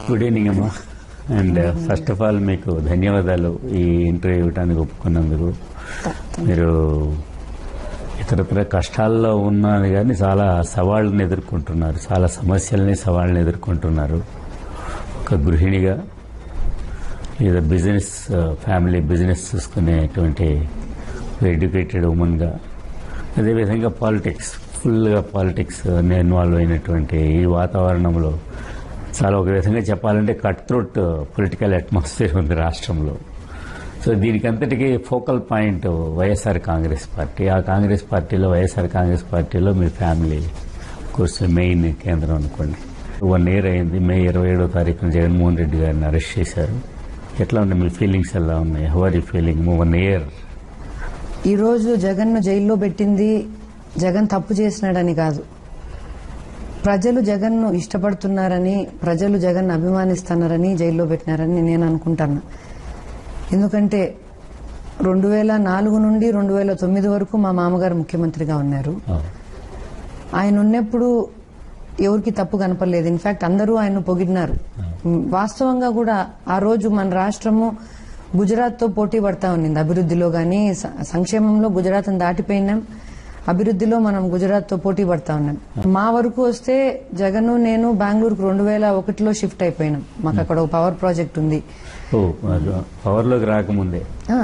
Good evening అమ్మా and first of all మీకు ధన్యవాదాలు ఈ ఇంటర్వ్యూ ఇవ్వడానికి ఒప్పుకున్నందుకు మీరు ఇతరత్ర కష్టాల్లో ఉన్నది కానీ చాలా సవాళ్ళని ఎదుర్కొంటున్నారు చాలా సమస్యల్ని సవాళ్ళని ఎదుర్కొంటున్నారు ఒక గృహిణిగా లేదా బిజినెస్ ఫ్యామిలీ బిజినెస్ చూసుకునేటువంటి ఎడ్యుకేటెడ్ ఉమెన్గా అదేవిధంగా పాలిటిక్స్ ఫుల్గా పాలిటిక్స్ ఇన్వాల్వ్ అయినటువంటి ఈ వాతావరణంలో చాలా ఒక విధంగా చెప్పాలంటే కట్ త్రోట్ పొలిటికల్ అట్మాస్ఫియర్ ఉంది రాష్ట్రంలో సో దీనికంతటికీ focal point YSR Congress party ఆ కాంగ్రెస్ పార్టీలో వైఎస్ఆర్ కాంగ్రెస్ పార్టీలో మీ ఫ్యామిలీ కోర్స్ మెయిన్ కేంద్రం అనుకోండి వన్ ఇయర్ అయింది మే ఇరవై ఏడో తారీఖున జగన్మోహన్ రెడ్డి గారిని అరెస్ట్ చేశారు ఎట్లా ఉన్నాయి మీ ఫీలింగ్స్ ఎలా ఉన్నాయి how are you feeling one year ఈ రోజు జగన్ ను జైల్లో పెట్టింది జగన్ తప్పు చేసినాడని కాదు ప్రజలు జగన్ ను ఇష్టపడుతున్నారని ప్రజలు జగన్ అభిమానిస్తున్నారని జైల్లో పెట్టినారని నేను అనుకుంటాను ఎందుకంటే రెండు వేల నాలుగు నుండి రెండు వేల తొమ్మిది వరకు మా మామగారు ముఖ్యమంత్రిగా ఉన్నారు ఆయన ఉన్నప్పుడు ఎవరికి తప్పు కనపడలేదు ఇన్ఫాక్ట్ అందరూ ఆయన పొగిడినారు వాస్తవంగా కూడా ఆ రోజు మన రాష్ట్రము గుజరాత్ తో పోటీ పడతా ఉన్నింది అభివృద్ధిలో గాని స- సంక్షేమంలో గుజరాత్ దాటిపోయినాం అభివృద్ధిలో మనం గుజరాత్ తో పోటీ పడతా ఉన్నాం మా వరకు వస్తే జగన్ నేను బెంగళూరుకు రెండు వేల ఒకటిలో షిఫ్ట్ అయిపోయినాం మాకు అక్కడ ఒక పవర్ ప్రాజెక్ట్ ఉంది ఓ పవర్లోకి రాకముందే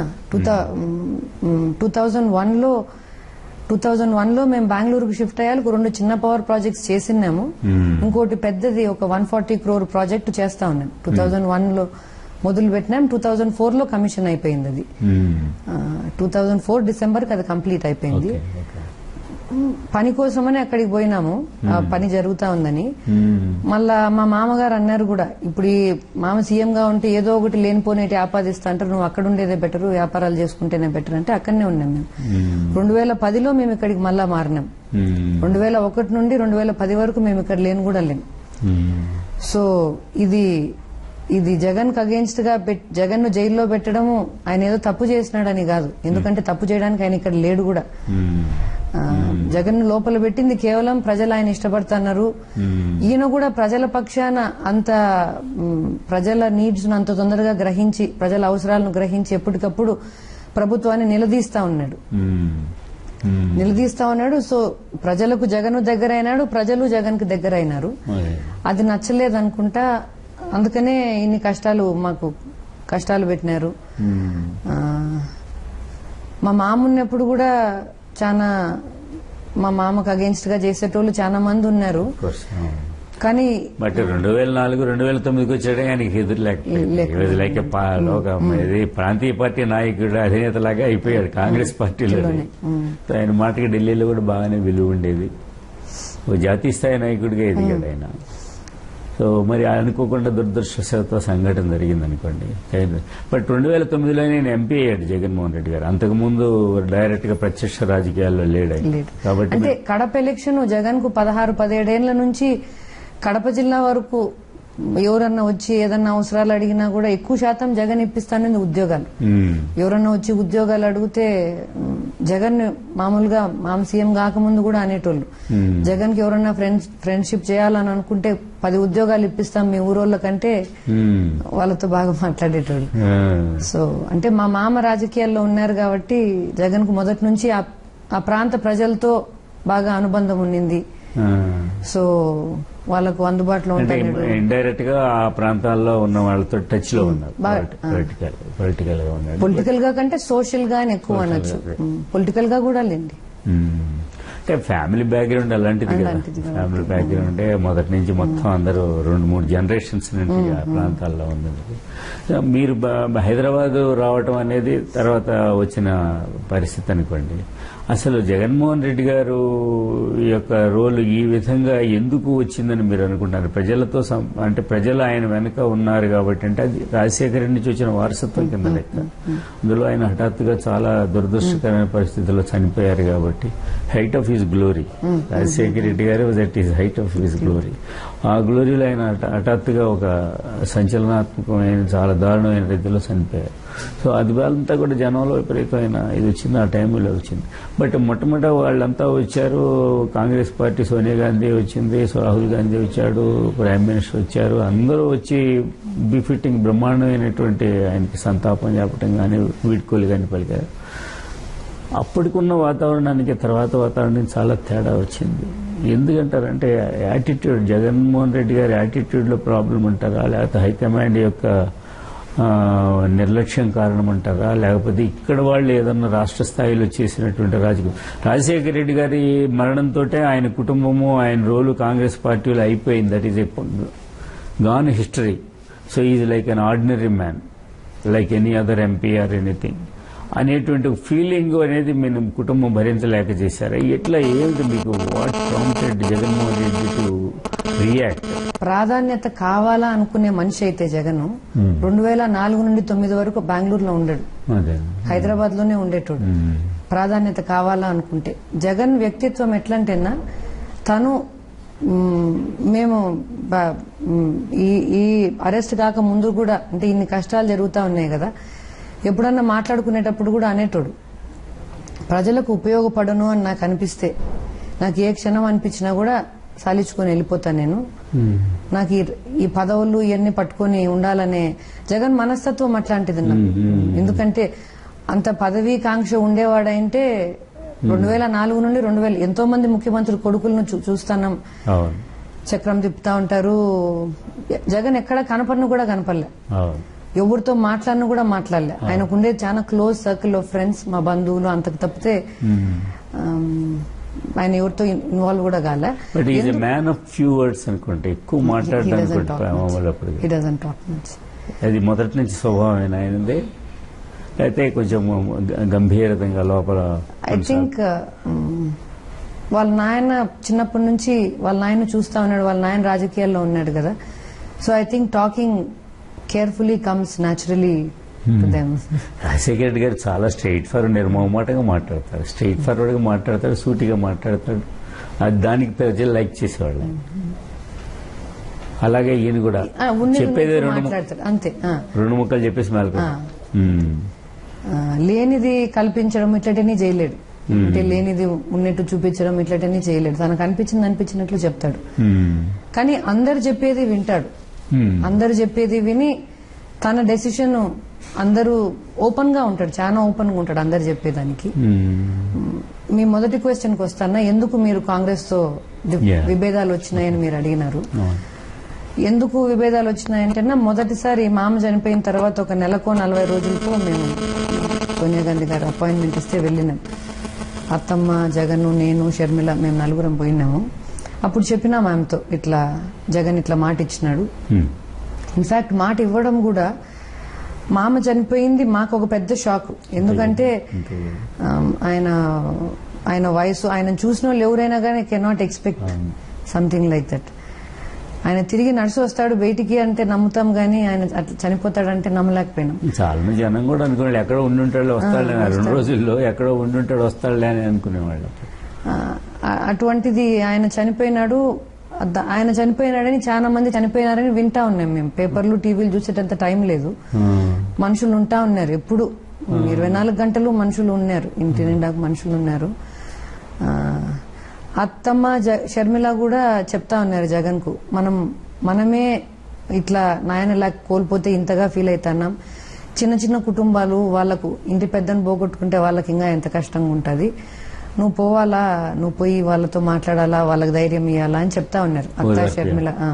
టూ థౌజండ్ వన్ లో టూ థౌజండ్ వన్ లో మేము బెంగళూరుకు షిఫ్ట్ అయ్యాలి ఒక రెండు చిన్న పవర్ ప్రాజెక్ట్స్ చేసినాము ఇంకోటి పెద్దది ఒక వన్ ఫార్టీ క్రోర్ ప్రాజెక్ట్ చేస్తా ఉన్నాం టూ థౌజండ్ వన్ లో మొదలు పెట్టినాం టూ థౌజండ్ ఫోర్ లో కమిషన్ అయిపోయింది అది టూ థౌజండ్ ఫోర్ డిసెంబర్ కి అది కంప్లీట్ అయిపోయింది ఓకే ఓకే పని కోసమని అక్కడికి పోయినాము ఆ పని జరుగుతా ఉందని మళ్ళా మా మామగారు అన్నారు కూడా ఇప్పుడు ఈ మామ సీఎం గా ఉంటే ఏదో ఒకటి లేనిపోనేటి ఆపాదిస్తా అంటారు నువ్వు అక్కడ ఉండేదే బెటర్ వ్యాపారాలు చేసుకుంటేనే బెటర్ అంటే అక్కడనే ఉన్నాం మేము రెండు వేల పదిలో మేము ఇక్కడికి మళ్ళా మారినాం రెండు వేల ఒకటి నుండి రెండు వేల పది వరకు మేము ఇక్కడ లేని కూడా లేం సో ఇది ఇది జగన్ కు అగేన్స్ట్ గా పెట్- జగన్ ను జైల్లో పెట్టడము ఆయన ఏదో తప్పు చేసినాడని కాదు ఎందుకంటే తప్పు చేయడానికి ఆయన ఇక్కడ లేడు కూడా ఆ, జగన్ ను లోపల పెట్టింది కేవలం ప్రజలు ఆయన ఇష్టపడుతున్నారు ఈయన కూడా ప్రజల పక్షాన అంత మ్, ప్రజల నీడ్స్ ను అంత తొందరగా గ్రహించి ప్రజల అవసరాలను గ్రహించి ఎప్పటికప్పుడు ప్రభుత్వాన్ని నిలదీస్తా ఉన్నాడు నిలదీస్తా ఉన్నాడు సో ప్రజలకు జగన్ దగ్గర అయినాడు ప్రజలు జగన్ కు దగ్గర అయినారు అది నచ్చలేదు అనుకుంటా అందుకనే ఇన్ని కష్టాలు మాకు కష్టాలు పెట్టినారు ఆ, మా మామ ఉన్నప్పుడు కూడా చాలా మా మామకు అగేన్స్ట్ గా చేసేటోళ్ళు చాలా మంది ఉన్నారు కానీ బట్ రెండు వేల నాలుగు రెండు వేల తొమ్మిదికి వచ్చాడే ఆయనకి ఎదురు లేకపోయింది లైక్ ఒక ఇది ప్రాంతీయ పార్టీ నాయకుడు అధినేత లాగా అయిపోయాడు కాంగ్రెస్ పార్టీలో సో ఆయన మాటకి ఢిల్లీలో కూడా బాగానే విలువ ఉండేది ఓ జాతీయ స్థాయి నాయకుడిగా ఎదిగాడు ఆయన సో మరి అనుకోకుండా దురదృష్టవశాత్తు సంఘటన జరిగింది అనుకోండి బట్ రెండు వేల తొమ్మిదిలో నేను ఎంపీ అయ్యాడు జగన్మోహన్ రెడ్డి గారు అంతకుముందు డైరెక్ట్ గా ప్రత్యక్ష రాజకీయాల్లో లేడు ఆయన లేదు. కాబట్టి అంటే కడప ఎలక్షన్ జగన్ కు పదహారు పదిహేడేళ్ల నుంచి కడప జిల్లా వరకు ఎవరన్నా వచ్చి ఏదన్నా అవసరాలు అడిగినా కూడా ఎక్కువ శాతం జగన్ ఇప్పిస్తానని ఉద్యోగాలు మ్మ్. ఎవరన్నా వచ్చి ఉద్యోగాలు అడిగితే మ్, జగన్ మామూలుగా మామ సీఎం కాకముందు కూడా అనేటోళ్ళు మ్మ్. జగన్ కి ఎవరన్నా ఫ్రెండ్స్ ఫ్రెండ్షిప్ చేయాలని అనుకుంటే పది ఉద్యోగాలు ఇప్పిస్తాం మీ ఊరోళ్ళ కంటే మ్మ్. వాళ్ళతో బాగా మాట్లాడేటోళ్ళు ఆ. సో అంటే మా మామ రాజకీయాల్లో ఉన్నారు కాబట్టి జగన్ కు మొదటి నుంచి ఆ ఆ ప్రాంత ప్రజలతో బాగా అనుబంధం ఉండింది ఆ. సో వాళ్ళకు అందుబాటులో అంటే ఉంటాడు ఇండైరెక్ట్ గా ఆ ప్రాంతాల్లో ఉన్న వాళ్ళతో టచ్ లో ఉన్నారు బాగా, పొలిటికల్ పొలిటికల్ గా ఉన్నాడు పొలిటికల్ గా కంటే సోషల్ గా అని ఎక్కువ అనొచ్చు పొలిటికల్ గా కూడా లేండి మ్మ్. అంటే ఫ్యామిలీ బ్యాక్గ్రౌండ్ అలాంటిది కదా అలాంటిది కాబట్టి. ఫ్యామిలీ బ్యాక్గ్రౌండ్ మొదటి నుంచి మొత్తం అందరూ రెండు మూడు జనరేషన్స్ నుండి ఆ ప్రాంతాల్లో ఉన్నది సో మీరు బ- హైదరాబాద్ రావటం అనేది తర్వాత వచ్చిన పరిస్థితి అనుకోండి అసలు జగన్మోహన్ రెడ్డి గారు యొక్క రోల్ ఈ విధంగా ఎందుకు వచ్చిందని మీరు అనుకుంటారు ప్రజలతో సం- అంటే ప్రజలు ఆయన వెనక ఉన్నారు కాబట్టి అంటే అది రాజశేఖర రెడ్డి నుంచి వచ్చిన వారసత్వం కింద లెక్క అందులో ఆయన హఠాత్తుగా చాలా దురదృష్టకరమైన పరిస్థితుల్లో చనిపోయారు కాబట్టి height of his glory Rajasekhara Reddy గారు that is height of his glory ఆ గ్లోరీలో ఆయన హఠ- హఠాత్తుగా ఒక సంచలనాత్మకమైన చాలా దారుణమైన రీతిలో చనిపోయారు సో అది వాళ్ళంతా కూడా జనంలో విపరీతమైన ఇది వచ్చింది ఆ టైంలో వచ్చింది బట్ మొట్టమొదట వాళ్ళంతా వచ్చారు కాంగ్రెస్ పార్టీ సోనియా గాంధీ వచ్చింది సో రాహుల్ గాంధీ వచ్చాడు ప్రైమ్ మినిస్టర్ వచ్చారు అందరూ వచ్చి బిఫిట్టింగ్ బ్రహ్మాండమైనటువంటి ఆయనకి సంతాపం చెప్పడం కానీ వీడ్కోలు కానీ పలికారు అప్పటికున్న వాతావరణానికి తర్వాత వాతావరణానికి చాలా తేడా వచ్చింది ఎందుకంటారంటే యాటిట్యూడ్ జగన్మోహన్ రెడ్డి గారి యాటిట్యూడ్లో ప్రాబ్లం అంటారా లేకపోతే హైకమాండ్ యొక్క ఆ, నిర్లక్ష్యం కారణం అంటారా లేకపోతే ఇక్కడ వాళ్ళు ఏదన్నా రాష్ట్ర స్థాయిలో చేసినటువంటి రాజకీయం రాజశేఖర రెడ్డి గారి మరణంతో ఆయన కుటుంబము ఆయన రోలు కాంగ్రెస్ పార్టీలో అయిపోయింది that is a gone history so is like an ordinary man like any other MP or anything అనేటువంటి ఫీలింగ్ అనేది మేము కుటుంబం భరించలేక చేశారు ఎట్లా ఏమిటి మీకు what prompted Jaganmohan Reddy to react ప్రాధాన్యత కావాలా అనుకునే మనిషి అయితే జగన్ రెండు వేల నాలుగు నుండి తొమ్మిది వరకు బెంగళూరులో ఉండడు అదే హైదరాబాద్ లోనే ఉండేటోడు మ్మ్. ప్రాధాన్యత కావాలా అనుకుంటే జగన్ వ్యక్తిత్వం ఎట్లంటేనా తను మ్, మేము బ- మ్, ఈ ఈ అరెస్ట్ కాక ముందు కూడా అంటే ఇన్ని కష్టాలు జరుగుతా ఉన్నాయి కదా ఎప్పుడన్నా మాట్లాడుకునేటప్పుడు కూడా అనేటోడు ప్రజలకు ఉపయోగపడను అని నాకు అనిపిస్తే నాకు ఏ క్షణం అనిపించినా కూడా సాలించుకొని వెళ్ళిపోతాను నేను మ్మ్. నాకు ఈ ఈ పదవులు ఇవన్నీ పట్టుకొని ఉండాలనే జగన్ మనస్తత్వం అట్లాంటిది నాకు ఎందుకంటే అంత పదవీ కాంక్ష ఉండేవాడంటే రెండు వేల నాలుగు నుండి రెండు వేల ఎంతో మంది ముఖ్యమంత్రుల కొడుకులను చూ- చూస్తున్నాం అవును చక్రం తిప్పుతా ఉంటారు జగన్ ఎక్కడ కనపడను కూడా కనపడలే అవును ఎవరితో మాట్లాడిన కూడా మాట్లాడలే ఆయనకు ఉండేది చాలా క్లోజ్ సర్కిల్ ఆఫ్ ఫ్రెండ్స్ మా బంధువులు అంతకు తప్పితే మ్మ్. ఆమ్, ఆయన ఎవరితో ఇన్వాల్వ్ కూడా కాలే but is a man of few words అనుకుంటే ఎక్కువ మాట్లాడడం అనుకుంటే అప్పటికి హీ డజన్ టాక్ మచ్ అది మొదటి నుంచి స్వభావమైన ఆయనది అయితే కొంచెం గ- గంభీరతంగా లోపల ఐ థింక్ వాళ్ళ నాయన చిన్నప్పటి నుంచి వాళ్ళ నాయన చూస్తా ఉన్నాడు వాళ్ళ నాయన రాజకీయాల్లో ఉన్నాడు కదా so I think talking carefully comes naturally to them Rajasekhara Reddy గారు చాలా స్ట్రైట్ ఫార్వర్డ్ నిర్మోహమాటంగా మాట్లాడతారు స్ట్రైట్ ఫార్వర్డ్ గా మాట్లాడతాడు సూటిగా మాట్లాడతాడు అది దానికి ప్రజలు లైక్ చేసేవాళ్ళు అలాగే ఈయన కూడా చెప్పేది రెండు ము- మాట్లాడతాడు అంతే ఆ. రెండు ముక్కలు చెప్పేసి మేలకు ఆ. ఆ, లేనిది కల్పించడం ఇట్లటని చేయలేడు అంటే లేనిది ఉన్నట్టు చూపించడం ఇట్లటని చేయలేడు తనకు అనిపించింది అనిపించినట్లు చెప్తాడు కానీ అందరు చెప్పేది వింటాడు అందరు చెప్పేది విని తన డెసిషన్ అందరూ ఓపెన్ గా ఉంటాడు చాలా ఓపెన్ గా ఉంటాడు అందరు చెప్పేదానికి మీ మొదటి క్వశ్చన్ కి వస్తానా ఎందుకు మీరు కాంగ్రెస్ తో ది- Yeah. విభేదాలు వచ్చినాయని మీరు అడిగినారు ఎందుకు విభేదాలు వచ్చినాయంటే మొదటిసారి మామ చనిపోయిన తర్వాత ఒక నెలకో నలభై రోజులకో మేము సోనియా గాంధీ గారు అపాయింట్మెంట్ ఇస్తే వెళ్ళినాం అత్తమ్మ జగన్ నేను షర్మిల మేము నలుగురం పోయినాము అప్పుడు చెప్పినాం ఆమెతో ఇట్లా జగన్ ఇట్లా మాట ఇచ్చినాడు ఇన్ఫాక్ట్ మాట ఇవ్వడం కూడా మామ చనిపోయింది మాకు ఒక పెద్ద షాక్ ఎందుకంటే ఆమ్, ఆయన ఆయన వయసు ఆయన చూసిన వాళ్ళు ఎవరైనా కానీ cannot expect something like that ఆయన తిరిగి నడిచి వస్తాడు బయటికి అంటే నమ్ముతాం గానీ ఆయన అట్లా చనిపోతాడంటే నమ్మలేకపోయినాం చాలా మంది జనం కూడా అనుకునేవాళ్ళు ఎక్కడో ఉండుంటాడు వస్తాడులే అని. రెండు రోజుల్లో ఎక్కడో ఉండుంటాడు వస్తాడులే అని అనుకునేవాళ్ళు ఆ, ఆ- అటువంటిది ఆయన చనిపోయినాడు అద్ద- ఆయన చనిపోయినాడని చాలా మంది చనిపోయినారని వింటా ఉన్నాం మేము పేపర్లు టీవీలు చూసేటంత టైం లేదు మనుషులు ఉంటా ఉన్నారు ఎప్పుడు ఇరవై నాలుగు గంటలు మనుషులు ఉన్నారు ఇంటి నిండా మనుషులు ఉన్నారు ఆ, అత్తమ్మ జ- షర్మిల కూడా చెప్తా ఉన్నారు జగన్ కు మనం మనమే ఇట్లా నాయనలా కోల్పోతే ఇంతగా ఫీల్ అవుతున్నాం చిన్న చిన్న కుటుంబాలు వాళ్ళకు ఇంటి పెద్దను పోగొట్టుకుంటే వాళ్ళకి ఇంకా ఎంత కష్టంగా ఉంటది నువ్వు పోవాలా నువ్వు పోయి వాళ్ళతో మాట్లాడాలా వాళ్ళకి ధైర్యం ఇవ్వాలా అని చెప్తా ఉన్నారు అత్త షర్మిల ఆ.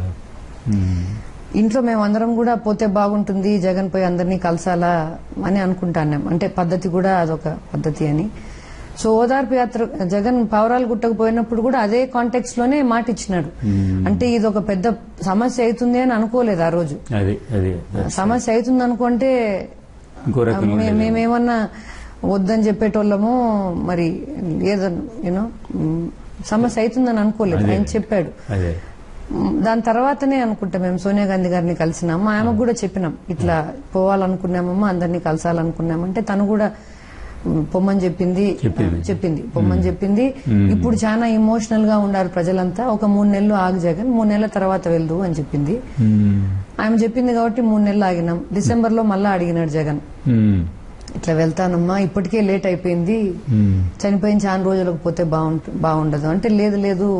ఇంట్లో మేము అందరం కూడా పోతే బాగుంటుంది జగన్ పోయి అందరినీ కలసాలా అని అనుకుంటాన్నాం అంటే పద్ధతి కూడా అదొక పద్ధతి అని సో ఓదార్పు యాత్ర జగన్ పవరాలు గుట్టకు పోయినప్పుడు కూడా అదే కాంటెక్స్ లోనే మాట ఇచ్చినాడు అంటే ఇది ఒక పెద్ద సమస్య అవుతుంది అని అనుకోలేదు ఆ రోజు అది అది సమస్య అవుతుంది అనుకుంటే ఇంకో రకంగా మే- మేమేమన్నా వద్దని చెప్పేటోళ్ళము మరి ఏదన్నా యూనో సమస్య అవుతుందని అనుకోలేదు ఆయన చెప్పాడు అదే మ్, దాని తర్వాతనే అనుకుంటా మేము సోనియా గాంధీ గారిని కలిసినాము ఆమెకు కూడా చెప్పినాం ఇట్లా పోవాలనుకున్నామమ్మా అందరినీ కలసాలనుకున్నామంటే తను కూడా మ్, పొమ్మని చెప్పింది చెప్పింది. ఆ, చెప్పింది పొమ్మని చెప్పింది ఇప్పుడు చాలా ఇమోషనల్ గా ఉండారు ప్రజలంతా ఒక మూడు నెలలు ఆగు జగన్ మూడు నెలల తర్వాత వెళ్దు అని చెప్పింది ఆమె చెప్పింది కాబట్టి మూడు నెలలు ఆగినాం డిసెంబర్ లో మళ్ళా అడిగినాడు జగన్ ఉమ్, ఇట్లా వెళ్తానమ్మా ఇప్పటికే లేట్ అయిపోయింది ఉమ్, చనిపోయిన చాలా రోజులకు పోతే బాగుంటు బాగుండదు అంటే లేదు లేదు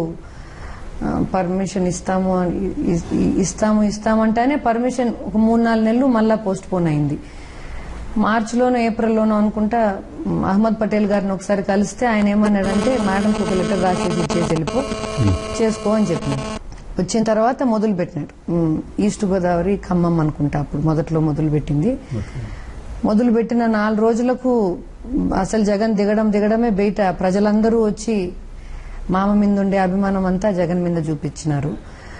పర్మిషన్ ఇస్తాము అని- ఇ- ఇ- ఇస్తాము ఇస్తామంటేనే పర్మిషన్ ఒక మూడు నాలుగు నెలలు మళ్ళా పోస్ట్ పోన్ అయింది మార్చిలోనో ఏప్రిల్లోనో అనుకుంటా మ్, అహ్మద్ పటేల్ గారిని ఒకసారి కలిస్తే ఆయన ఏమన్నాడంటే మేడంకి ఒక లెటర్ రాసేసి ఇచ్చేసి వెళ్ళిపో చేసుకో అని చెప్పినాడు వచ్చిన తర్వాత మొదలు పెట్టినాడు మ్, ఈస్ట్ గోదావరి ఖమ్మం అనుకుంటా అప్పుడు మొదట్లో మొదలు పెట్టింది మొదలు పెట్టిన నాలుగు రోజులకు అసలు జగన్ దిగడం దిగడమే బయట ప్రజలందరూ వచ్చి మామ మీద ఉండే అభిమానం అంతా జగన్ మీద చూపించినారు